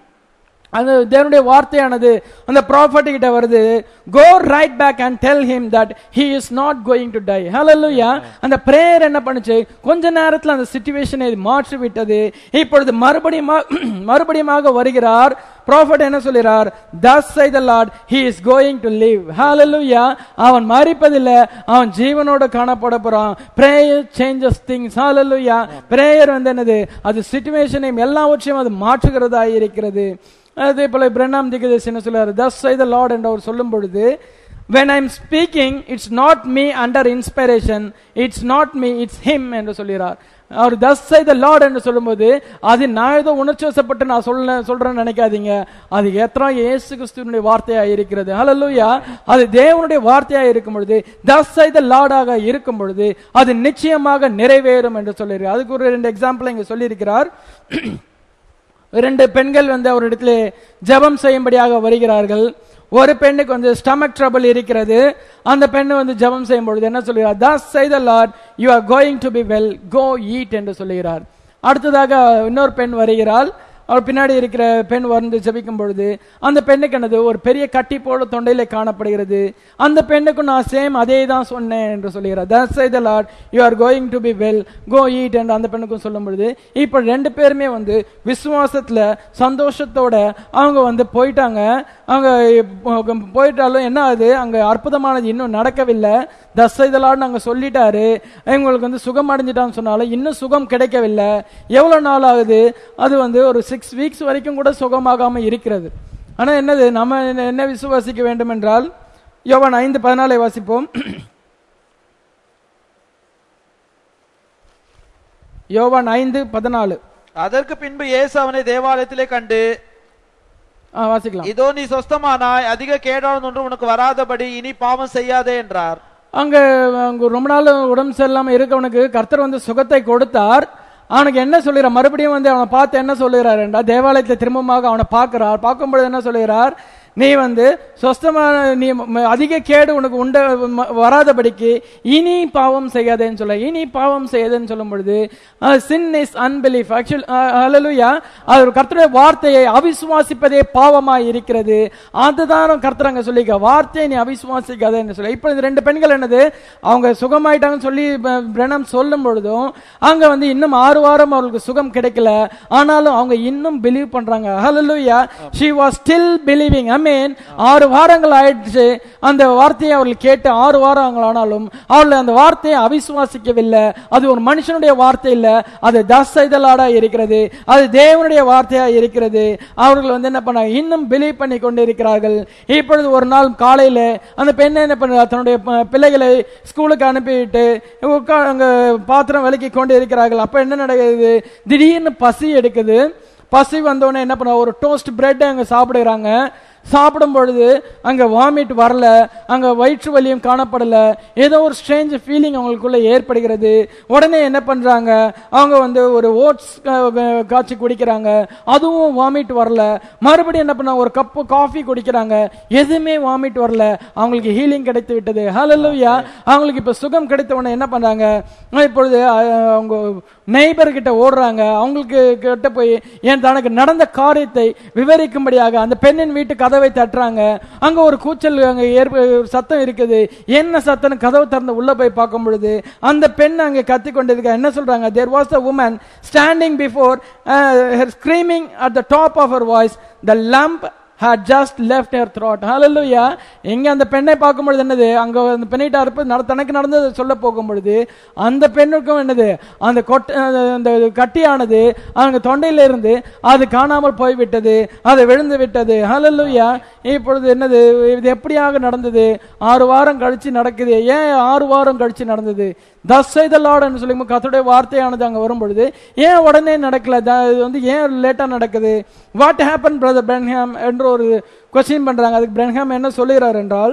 A: அந்த தேவனுடைய வார்த்தையானது அந்த ப்ராஃபட் கிட்ட வருது go right back and tell him that he is not going to die hallelujah அந்த பிரேயர் என்ன பண்ணுச்சு கொஞ்ச நேரத்துல அந்த சிச்சுவேஷனை மாற்றி விட்டது இப்பொழுது மறுபடியும் மறுபடியுமாக வருகிறார் ப்ராஃபட் என்ன சொல்கிறார் thus I the Lord he is going to live hallelujah அவன் மறிப்பதில்லை அவன் ஜீவனோட காணப்பட போறான் prayer changes things hallelujah prayer வந்து என்னது அது சிச்சுவேஷனையும் எல்லாவற்றையும் அது மாற்றுகிறதா இருக்கிறது அதே போல பிரண்ணாம் திகதேஷ் என்ன சொல்றாரு தஸ் ஐ த லார்ட் என்று அவர் சொல்லும் பொழுது when i'm speaking it's not me under inspiration it's not me it's him என்று சொல்கிறார் அவர் தஸ் ஐ த லார்ட் என்று சொல்லும்போது அது நான் ஏதோ உணர்ச்சி வசப்பட்டு நான் சொல்ல சொல்றேன்னு நினைக்காதீங்க அது எத்தனை இயேசு கிறிஸ்துவனுடைய வார்த்தையா இருக்கிறது ஹalleluya அது தேவனுடைய வார்த்தையா இருக்கும் பொழுது தஸ் ஐ த லார்டாக இருக்கும் பொழுது அது நிச்சயமாக நிறைவேறும் என்று சொல்லியிருக்கிறார் அதுக்கு ஒரு ரெண்டு எக்ஸாம்பிள் இங்க சொல்லியிருக்கிறார் இரண்டு பெண்கள் வந்து ஒரு இடத்துல ஜெபம் செய்யும்படியாக வருகிறார்கள் ஒரு பெண்ணுக்கு வந்து ஸ்டமக் ட்ரபிள் இருக்கிறது அந்த பெண்ணு வந்து ஜெபம் செய்யும் பொழுது என்ன சொல்கிறார் thus say the Lord you are going to be well go eat என்று சொல்லுகிறார் அடுத்ததாக இன்னொரு பெண் வருகிறாள் அவர் பின்னாடி இருக்கிற பெண் வந்து ஜெபிக்கும் பொழுது அந்த பெண்ணுக்கு என்னது ஒரு பெரிய கட்டி போல தொண்டையில காணப்படுகிறது அந்த பெண்ணுக்கும் நான் சேம் அதே தான் சொன்னேன் என்று சொல்லுகிறார் thus I the Lord you are going to be well go eat என்று அந்த பெண்ணுக்கும் சொல்லும் பொழுது இப்போ ரெண்டு பேருமே வந்து விசுவாசத்துல சந்தோஷத்தோட அவங்க வந்து போயிட்டாங்க அவங்க இப்போ போயிட்டாலும் என்ன ஆகுது அங்க அற்புதமானது இன்னும் நடக்கவில்லை தஸ் ஐ த லார்ட் நாங்க சொல்லிட்டாரு இவங்களுக்கு வந்து சுகம் அடைஞ்சிட்டான்னு சொன்னாலும் இன்னும் சுகம் கிடைக்கவில்லை எவ்வளவு நாள் ஆகுது அது வந்து ஒரு சிக்ஸ் வீக்ஸ் வரைக்கும் கூட சுகமாகாம இருக்கிறது ஆனா என்னது நம்ம என்ன- என்ன விசுவாசிக்க வேண்டும் என்றால் யோவான் ஐந்து பதினாலை வாசிப்போம் யோவான் ஐந்து பதினாலு
B: அதற்கு பின்பு இயேசு அவனை தேவாலயத்திலே கண்டு
A: ஆ, வாசிக்கலாம்
B: இதோ நீ சொஸ்தமானாய் அதிக கேடானது ஒன்று உனக்கு வராதபடி இனி பாவம் செய்யாதே என்றார்
A: அங்க அங்க ரொம்ப நாள் உடம்பு சரியில்லாம இருக்கவனுக்கு கர்த்தர் வந்து சுகத்தை கொடுத்தார் அவனுக்கு என்ன சொல்லுறார் மறுபடியும் வந்து அவனை பார்த்து என்ன சொல்லுகிறாருண்டா தேவாலயத்தை திரும்பமாக அவனை பார்க்கிறார் பார்க்கும்பொழுது என்ன சொல்லுகிறார் நீ வந்து சொஸ்தமான நீ ம- அதிக கேடு உனக்கு உண்ட ம- வராதபடிக்கு இனி பாவம் செய்யாதேன்னு சொல்ல இனி பாவம் செய்யாதேன்னு சொல்லும் பொழுது sin is unbelief actual hallelujah அது கர்த்தருடைய வார்த்தையை அவிசுவாசிப்பதே பாவமாய் இருக்கிறது அதுதான் கர்த்தர் அங்க சொல்லிக்க வார்த்தையை நீ அவிசுவாசிக்காதேன்னு சொல்ல இப்போ இந்த ரெண்டு பெண்கள் என்னது அவங்க சுகமாயிட்டாங்கன்னு சொல்லி ப- பிரணம் சொல்லும் பொழுதும் அங்க வந்து இன்னும் ஆறு வாரம் அவர்களுக்கு சுகம் கிடைக்கல ஆனாலும் அவங்க இன்னும் பிலீவ் பண்றாங்க ஹalleluya she was still believing i mean ஆறு வாரங்கள் ஆயிடுச்சு அந்த வார்த்தையை அவர்கள் கேட்டு ஆறு வாரங்கள் ஆனாலும் அவர்கள் அந்த வார்த்தையை அவிசுவாசிக்கவில்லை அது ஒரு மனுஷனுடைய வார்த்தை இல்ல அது தசைதலாடா இருக்கிறது அது தேவனுடைய வார்த்தையா இருக்கிறது அவர்கள் வந்து என்ன பண்ணாங்க இன்னும் பிலீவ் பண்ணி கொண்டு இருக்கிறார்கள் இப்பொழுது ஒரு நாள் காலையில அந்த பெண் என்ன பண்ணுறா தன்னுடைய ப- பிள்ளைகளை ஸ்கூலுக்கு அனுப்பிவிட்டு உட்கா அங்க பாத்திரம் விலக்கி கொண்டு இருக்கிறார்கள் அப்ப என்ன நடக்குது திடீர்னு பசி எடுக்குது பசி வந்தோடனே என்ன பண்ண ஒரு டோஸ்ட் பிரெட் அங்க சாப்பிடுறாங்க சாப்பிடும் பொழுது அங்க வாமிட் வரல அங்க வயிற்று வலியும் காணப்படல ஏதோ ஒரு ஸ்ட்ரேஞ்ச் ஃபீலிங் அவங்களுக்குள்ள ஏற்படுகிறது உடனே என்ன பண்றாங்க அவங்க வந்து ஒரு ஓட்ஸ் காய்ச்சி குடிக்கிறாங்க அதுவும் வாமிட் வரல மறுபடியும் என்ன பண்ணாங்க ஒரு கப்பு காஃபி குடிக்கிறாங்க எதுவுமே வாமிட் வரல அவங்களுக்கு ஹீலிங் கிடைத்து விட்டது ஹalleluya அவங்களுக்கு இப்ப சுகம் கிடைத்த உடனே என்ன பண்றாங்க இப்பொழுது அஹ், அவங்க நெய்பர் கிட்ட ஓடுறாங்க அவங்களுக்கு கிட்ட போய் ஏன் தனக்கு நடந்த காரியத்தை விவரிக்கும்படியாக அந்த பெண்ணின் வீட்டு கதவை தட்டுறாங்க அங்க ஒரு கூச்சல் அங்க ஏற்ப சத்தம் இருக்குது என்ன சத்தம் கதவு திறந்து உள்ள போய் பார்க்கும் பொழுது அந்த பெண் அங்க கத்தி கொண்டிருக்க என்ன சொல்றாங்க there was the woman standing before screaming at the top of her voice the lamp had just left her throat hallelujah எங்க அந்த பெண்ணை பார்க்கும் பொழுது என்னது அங்க அந்த பெண்ணிட்ட அறுப்பு நட தனக்கு நடந்தது சொல்ல போகும் பொழுது அந்த பெண்ணுக்கும் என்னது அந்த கொட்டை அந்த கட்டியானது அவங்க தொண்டையில இருந்து அது காணாமல் போய்விட்டது அது விழுந்து விட்டது hallelujah இப்பொழுது என்னது இது எப்படியாக நடந்தது ஆறு வாரம் கழிச்சு நடக்குது ஏன் ஆறு வாரம் கழிச்சு நடந்தது தஸ் செய்த லார்ட்னு சொல்லி கர்த்தருடைய வார்த்தையானது அங்க வரும் பொழுது ஏன் உடனே நடக்கல த- இது வந்து ஏன் லேட்டா நடக்குது வாட் ஹேப்பன் பிரதர் பிரன்ஹாம் என்ற ஒரு கொஸ்டின் பண்றாங்க அதுக்கு பிரன்ஹாம் என்ன சொல்லுகிறார் என்றால்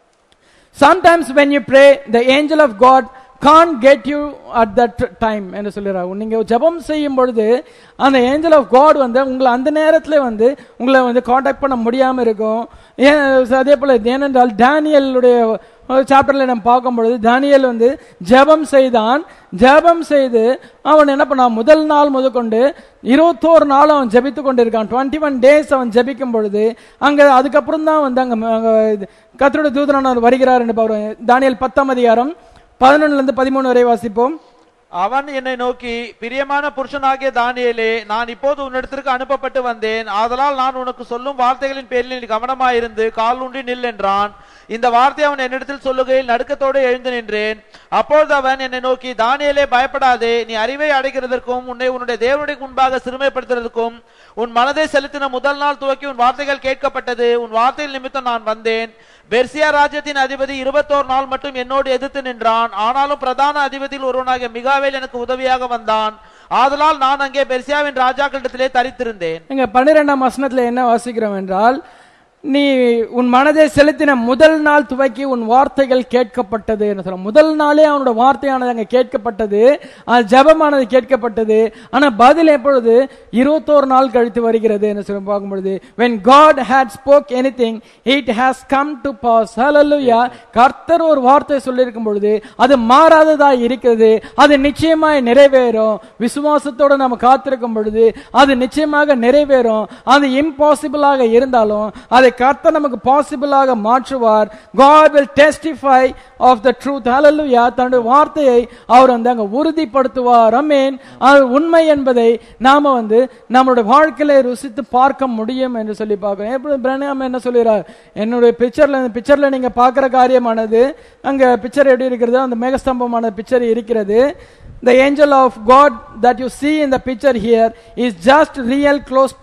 A: sometimes when you pray the angel of god can't get you at that time என்று சொல்லுறாங்க நீங்க ஜெபம் செய்யும் பொழுது அந்த ஏஞ்சல் ஆஃப் காட் வந்து உங்களை அந்த நேரத்துல வந்து உங்களை வந்து காண்டாக்ட் பண்ண முடியாம இருக்கும் ஏன் அதே போல ஏனென்றால் டேனியலுடைய சாப்டர்ல நம்ம பார்க்கும் பொழுது தானியேல் வந்து ஜெபம் செய்தான் ஜெபம் செய்து அவன் என்ன பண்ணான் முதல் நாள் முதற்கொண்டு இருபத்தோரு நாள் அவன் ஜெபித்து கொண்டிருக்கான் டுவெண்ட்டி ஒன் டேஸ் அவன் ஜெபிக்கும் பொழுது அங்க அதுக்கப்புறம் தான் வந்து அங்க அங்க இது கர்த்தருடைய தூதனானவர் வருகிறார் என்று பாருங்க தானியேல் பத்தாம் அதிகாரம் பதினொன்னுல இருந்து பதிமூணு வரை வாசிப்போம்
B: அவன் என்னை நோக்கி பிரியமான புருஷனாகிய தானியேலே நான் இப்போது உன்னிடத்திற்கு அனுப்பப்பட்டு வந்தேன் ஆதலால் நான் உனக்கு சொல்லும் வார்த்தைகளின் பேரில் நீ கவனமாயிருந்து கால் ஊன்றி நில் என்றான் இந்த வார்த்தை அவன் என்னிடத்தில் சொல்லுகையில் நடுக்கத்தோடு எழுந்து நின்றேன் அப்பொழுது அவன் என்னை நோக்கி தானியேலே பயப்படாதே நீ அறிவை அடைகிறதற்கும் உன்னை உன்னுடைய தேவனுடைய முன்பாக சிறுமைப்படுத்துவதற்கும் உன் மனதை செலுத்தின முதல் நாள் துவக்கி உன் வார்த்தைகள் கேட்கப்பட்டது உன் வார்த்தையில் நிமித்தம் நான் வந்தேன் பெர்சியா ராஜ்யத்தின் அதிபதி இருபத்தோரு நாள் மட்டும் என்னோடு எதிர்த்து நின்றான் ஆனாலும் பிரதான அதிபதியில் ஒருவனாகிய மிகாவேல் எனக்கு உதவியாக வந்தான் ஆதலால் நான் அங்கே பெர்சியாவின் ராஜாக்களிடத்திலே தரித்திருந்தேன்
A: இங்க பன்னிரெண்டாம் வசனத்துல என்ன வாசிக்கிறோம் என்றால் நீ உன் மனதை செலுத்தின முதல் நாள் துவக்கி உன் வார்த்தைகள் கேட்கப்பட்டது என்று சொல்ல முதல் நாளே அவனோட வார்த்தையானது அங்க கேட்கப்பட்டது அது ஜெபமானது கேட்கப்பட்டது ஆனா பதில் எப்பொழுது இருபத்தோரு நாள் கழித்து வருகிறது என்று சொல்லி பார்க்கும் பொழுது when god had spoke anything it has come to pass hallelujah கர்த்தர் ஒரு வார்த்தை சொல்லியிருக்கும் பொழுது அது மாறாததா இருக்கிறது அது நிச்சயமாய் நிறைவேறும் விசுவாசத்தோட நம்ம காத்திருக்கும் பொழுது அது நிச்சயமாக நிறைவேறும் அது இம்பாசிபிளாக இருந்தாலும் அதை கர்த்தர் நமக்கு பாசிபிளாக மாற்றுவார் God will testify of the truth hallelujah தன்னுடைய வார்த்தையை அவர் வந்து அங்க உறுதிப்படுத்துவார் அமேன் அது உண்மை என்பதை நாம வந்து நம்மளுடைய வாழ்க்கையில ருசித்து பார்க்க முடியும் என்று சொல்லி பார்க்கிறோம் எப்படி பிரனாம் என்ன சொல்லுகிறார் என்னுடைய பிக்சர்ல பிக்சர்ல நீங்க பார்க்கிற காரியமானது அங்க பிக்சர் எப்படி இருக்கிறது அந்த மேகஸ்தம்பமான பிக்சர் இருக்கிறது the angel of god that you see in the picture here is just real close to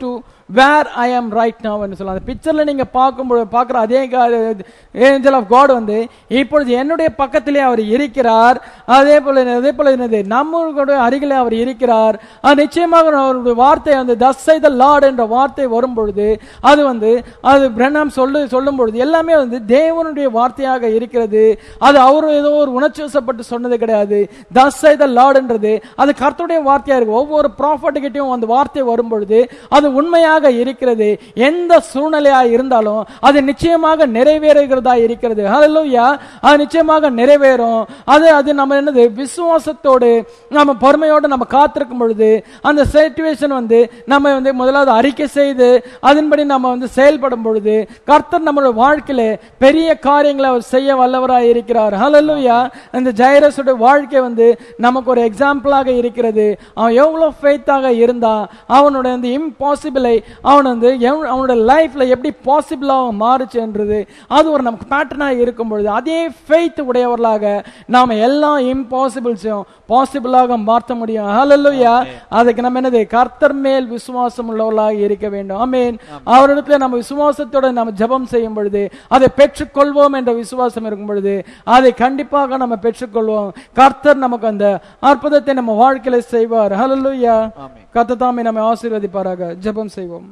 A: where I am right now சொல்லலாம் அந்த பிக்சர்ல நீங்க பார்க்கும்போது பார்க்குற அதே ஏஞ்சல் ஆஃப் காட் வந்து இப்பொழுது என்னுடைய பக்கத்திலே அவர் இருக்கிறார் அதே போல அதே போல என்னது நம்மளுடைய அருகிலே அவர் இருக்கிறார் அது நிச்சயமாக அவருடைய வார்த்தை அந்த தஸ் த லார்ட் என்ற வார்த்தை வரும் பொழுது அது வந்து அது பிரண்ணாம் சொல்லு சொல்லும் பொழுது எல்லாமே வந்து தேவனுடைய வார்த்தையாக இருக்கிறது அது அவர் ஏதோ ஒரு உணர்ச்சி வசப்பட்டு சொன்னது கிடையாது தஸ் த லார்ட்ன்றது அது கர்த்தருடைய வார்த்தையா இருக்கு ஒவ்வொரு ப்ராஃபட்டுக்கிட்டையும் அந்த வார்த்தை வரும் பொழுது அது உண்மையாக இருக்கிறது எந்த சூழ்நிலையா இருந்தாலும் அது நிச்சயமாக நிறைவேறுகிறதா இருக்கிறது ஹalleluya அது நிச்சயமாக நிறைவேறும் அது அது நம்ம என்னது விசுவாசத்தோடு நம்ம பொறுமையோடு நம்ம காத்திருக்கும் பொழுது அந்த சிச்சுவேஷன் வந்து நம்ம வந்து முதலாவது அறிக்கை செய்து அதன்படி நம்ம வந்து செயல்படும் பொழுது கர்த்தர் நம்மளுடைய வாழ்க்கையில பெரிய காரியங்களை அவர் செய்ய வல்லவராய் இருக்கிறார் ஹalleluya இந்த ஜைரஸோட வாழ்க்கை வந்து நமக்கு ஒரு எக்ஸாம்பிளாக இருக்கிறது அவன் எவ்வளவு ஃபெய்த்தாக இருந்தா அவனோட அந்த இம்பாசிபிளை அவன் வந்து எவ்- அவனோட லைஃப்ல எப்படி பாசிபிளாக மாறுச்சுன்றது அது ஒரு நமக்கு பேட்டர்னாக இருக்கும் பொழுது அதே ஃபெய்த் உடையவர்களாக நாம எல்லா இம்பாசிபிள்ஸையும் பாசிபிளாக மாற்ற முடியும் ஹalleluya அதுக்கு நம்ம என்னது கர்த்தர் மேல் விசுவாசம் உள்ளவர்களாக இருக்க வேண்டும் ஆமென் அவரிடத்துல நம்ம விசுவாசத்தோட நம்ம ஜெபம் செய்யும் பொழுது அதை பெற்றுக்கொள்வோம் என்ற விசுவாசம் இருக்கும் பொழுது அதை கண்டிப்பாக நம்ம பெற்றுக்கொள்வோம் கர்த்தர் நமக்கு அந்த அற்புதத்தை நம்ம வாழ்க்கையில செய்வார் ஹalleluya
B: ஆமென்.
A: கர்த்தர் தாமே நம்மை ஆசீர்வதிப்பாராக ஜெபம் செய்வோம்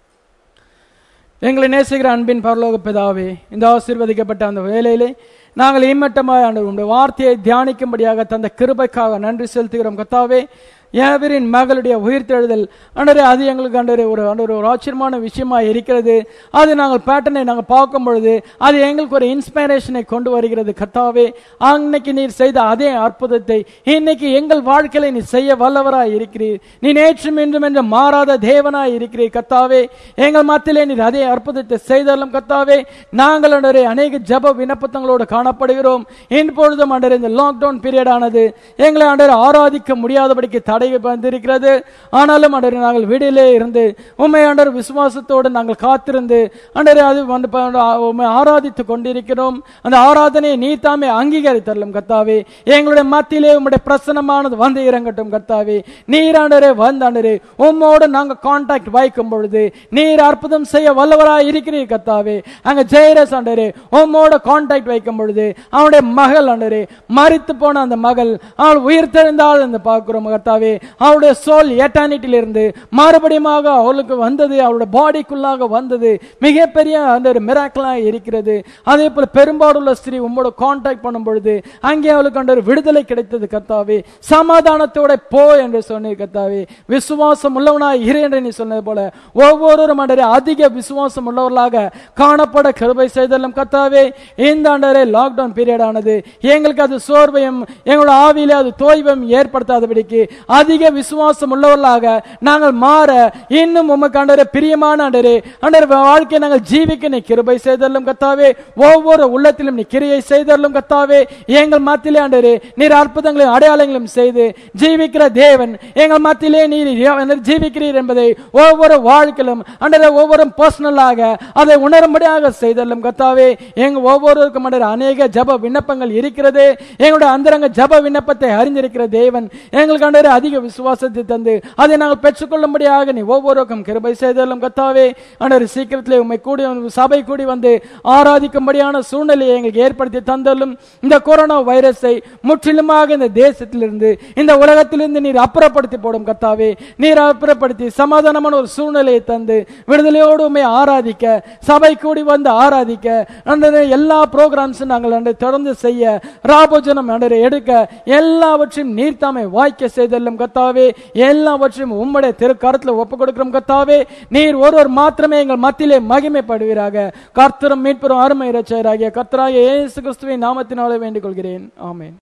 A: எங்களை நேசிக்கிற அன்பின் பரலோக பிதாவே இந்த ஆசீர்வதிக்கப்பட்ட அந்த வேலையிலே நாங்கள் இம்மட்டமாய் ஆண்டு உங்களுடைய வார்த்தையை தியானிக்கும்படியாக தந்த கிருபைக்காக நன்றி செலுத்துகிறோம் கத்தாவே ஏவரின் மகளுடைய உயிர்த்தெழுதல் அன்றரே அது எங்களுக்கு அன்றரே ஒரு அன்றரே ஒரு ஆச்சரியமான விஷயமா இருக்கிறது அது நாங்கள் பேட்டர்னை நாங்கள் பார்க்கும் பொழுது அது எங்களுக்கு ஒரு இன்ஸ்பிரேஷனை கொண்டு வருகிறது கத்தாவே அன்னைக்கு நீர் செய்த அதே அற்புதத்தை இன்னைக்கு எங்கள் வாழ்க்கையில நீ செய்ய வல்லவராய் இருக்கிறீர் நீ நேற்றும் இன்றும் என்று மாறாத தேவனாய் இருக்கிறீர் கத்தாவே எங்கள் மத்தியிலே நீர் அதே அற்புதத்தை செய்தாலும் கத்தாவே நாங்கள் அன்றரே அநேக ஜப விண்ணப்பத்தங்களோடு காணப்படுகிறோம் இப்பொழுதும் அன்றரே இந்த லாக்டவுன் பீரியட் ஆனது எங்களை அன்றரே ஆராதிக்க முடியாதபடிக்கு தடை வந்திருக்கிறது ஆனாலும் அன்றரே நாங்கள் வீடிலே இருந்து உண்மை அண்டர் விசுவாசத்தோடு நாங்கள் காத்திருந்து அண்டரே அது வந்து ப- உம்மை ஆராதித்துக் கொண்டிருக்கிறோம் அந்த ஆராதனையை நீ தாமே அங்கீகரித்தரலும் கத்தாவே எங்களுடைய மத்தியிலே உம்முடைய பிரசனமானது வந்து இறங்கட்டும் கத்தாவே நீர் ஆண்டரே வந்து ஆண்டரே உம்மோடு நாங்க கான்டாக்ட் வைக்கும் பொழுது நீர் அற்புதம் செய்ய வல்லவராய் இருக்கிறீர் கத்தாவே அங்க ஜெயரஸ் ஆண்டரே உம்மோட கான்டாக்ட் வைக்கும் பொழுது அவனுடைய மகள் ஆண்டரே மரித்து போன அந்த மகள் அவள் உயிர் தெரிந்தாள் என்று பார்க்கிறோம் கர்த்தாவே அவளுடைய சோல் எட்டானிட்டில இருந்து மறுபடியுமாக அவளுக்கு வந்தது அவளுடைய பாடிக்குள்ளாக வந்தது மிகப்பெரிய அந்த ஒரு மிராக்கலா இருக்கிறது அதே போல பெரும்பாடுள்ள ஸ்திரீ உம்மோட கான்டாக்ட் பண்ணும் பொழுது அங்கே அவளுக்கு அந்த ஒரு விடுதலை கிடைத்தது கர்த்தாவே சமாதானத்தோட போ என்று சொன்னீர் கர்த்தாவே விசுவாசம் உள்ளவனாய் இரு என்று நீ சொன்னது போல ஒவ்வொருவரும் ஆண்டரே அதிக விசுவாசம் உள்ளவர்களாக காணப்பட கிருபை செய்தலும் கர்த்தாவே இந்த ஆண்டரே லாக்டவுன் பீரியட் ஆனது எங்களுக்கு அது சோர்வையும் எங்களோட ஆவியிலே அது தோய்வையும் ஏற்படுத்தாதபடிக்கு அதிக விசுவாசம் உள்ளவர்களாக நாங்கள் மாற இன்னும் உமக்கு ஆண்டரே பிரியமான ஆண்டரே ஆண்டரே வாழ்க்கையை நாங்கள் ஜீவிக்க நீ கிருபை செய்தலும் கத்தாவே ஒவ்வொரு உள்ளத்திலும் நீ கிரியை செய்தலும் கத்தாவே எங்கள் மத்தியிலே ஆண்டரே நீர் அற்புதங்களையும் அடையாளங்களும் செய்து ஜீவிக்கிற தேவன் எங்கள் மத்தியிலே நீர் நீர் ஜீவிக்கிறீர் என்பதை ஒவ்வொரு வாழ்க்கையிலும் ஆண்டரே ஒவ்வொரு பர்சனலாக அதை உணரும்படியாக செய்தலும் கத்தாவே எங்க ஒவ்வொருவருக்கும் ஆண்டரே அநேக ஜப விண்ணப்பங்கள் இருக்கிறது எங்களுடைய அந்தரங்க ஜப விண்ணப்பத்தை அறிந்திருக்கிற தேவன் எங்களுக்கு ஆண்டவரே அதிக விசுவாசத்தை தந்து அதை நாங்கள் பெற்றுக்கொள்ளும்படியாக நீ ஒவ்வொருக்கும் கிருபை செய்தாலும் கத்தாவே ஆண்டவர் சீக்கிரத்திலே உண்மை கூடி வந்து சபை கூடி வந்து ஆராதிக்கும்படியான சூழ்நிலையை எங்களுக்கு ஏற்படுத்தி தந்தாலும் இந்த கொரோனா வைரஸை முற்றிலுமாக இந்த தேசத்திலிருந்து இந்த உலகத்திலிருந்து நீர் அப்புறப்படுத்தி போடும் கத்தாவே நீர் அப்புறப்படுத்தி சமாதானமான ஒரு சூழ்நிலையை தந்து விடுதலையோடு உண்மை ஆராதிக்க சபை கூடி வந்து ஆராதிக்க ஆண்டவரே, எல்லா ப்ரோக்ராம்ஸும் நாங்கள் ஆண்டவரே, தொடர்ந்து செய்ய ராபோஜனம் ஆண்டவரே, எடுக்க எல்லாவற்றையும் நீர்த்தாமை வாய்க்க செய்தல்லும் கத்தாவே எல்லாவற்றையும் உம்முடைய திருக்கரத்தில் ஒப்பு கொடுக்கிறோம் கத்தாவே நீர் ஒருவர் மாத்திரமே எங்கள் மத்தியிலே மகிமைப்படுவீராக கர்த்தரும் மீட்பெரும் அருமை இரட்சகராகிய கர்த்தராகிய இயேசு கிறிஸ்துவின் நாமத்தினாலே வேண்டிக் கொள்கிறேன் ஆமென்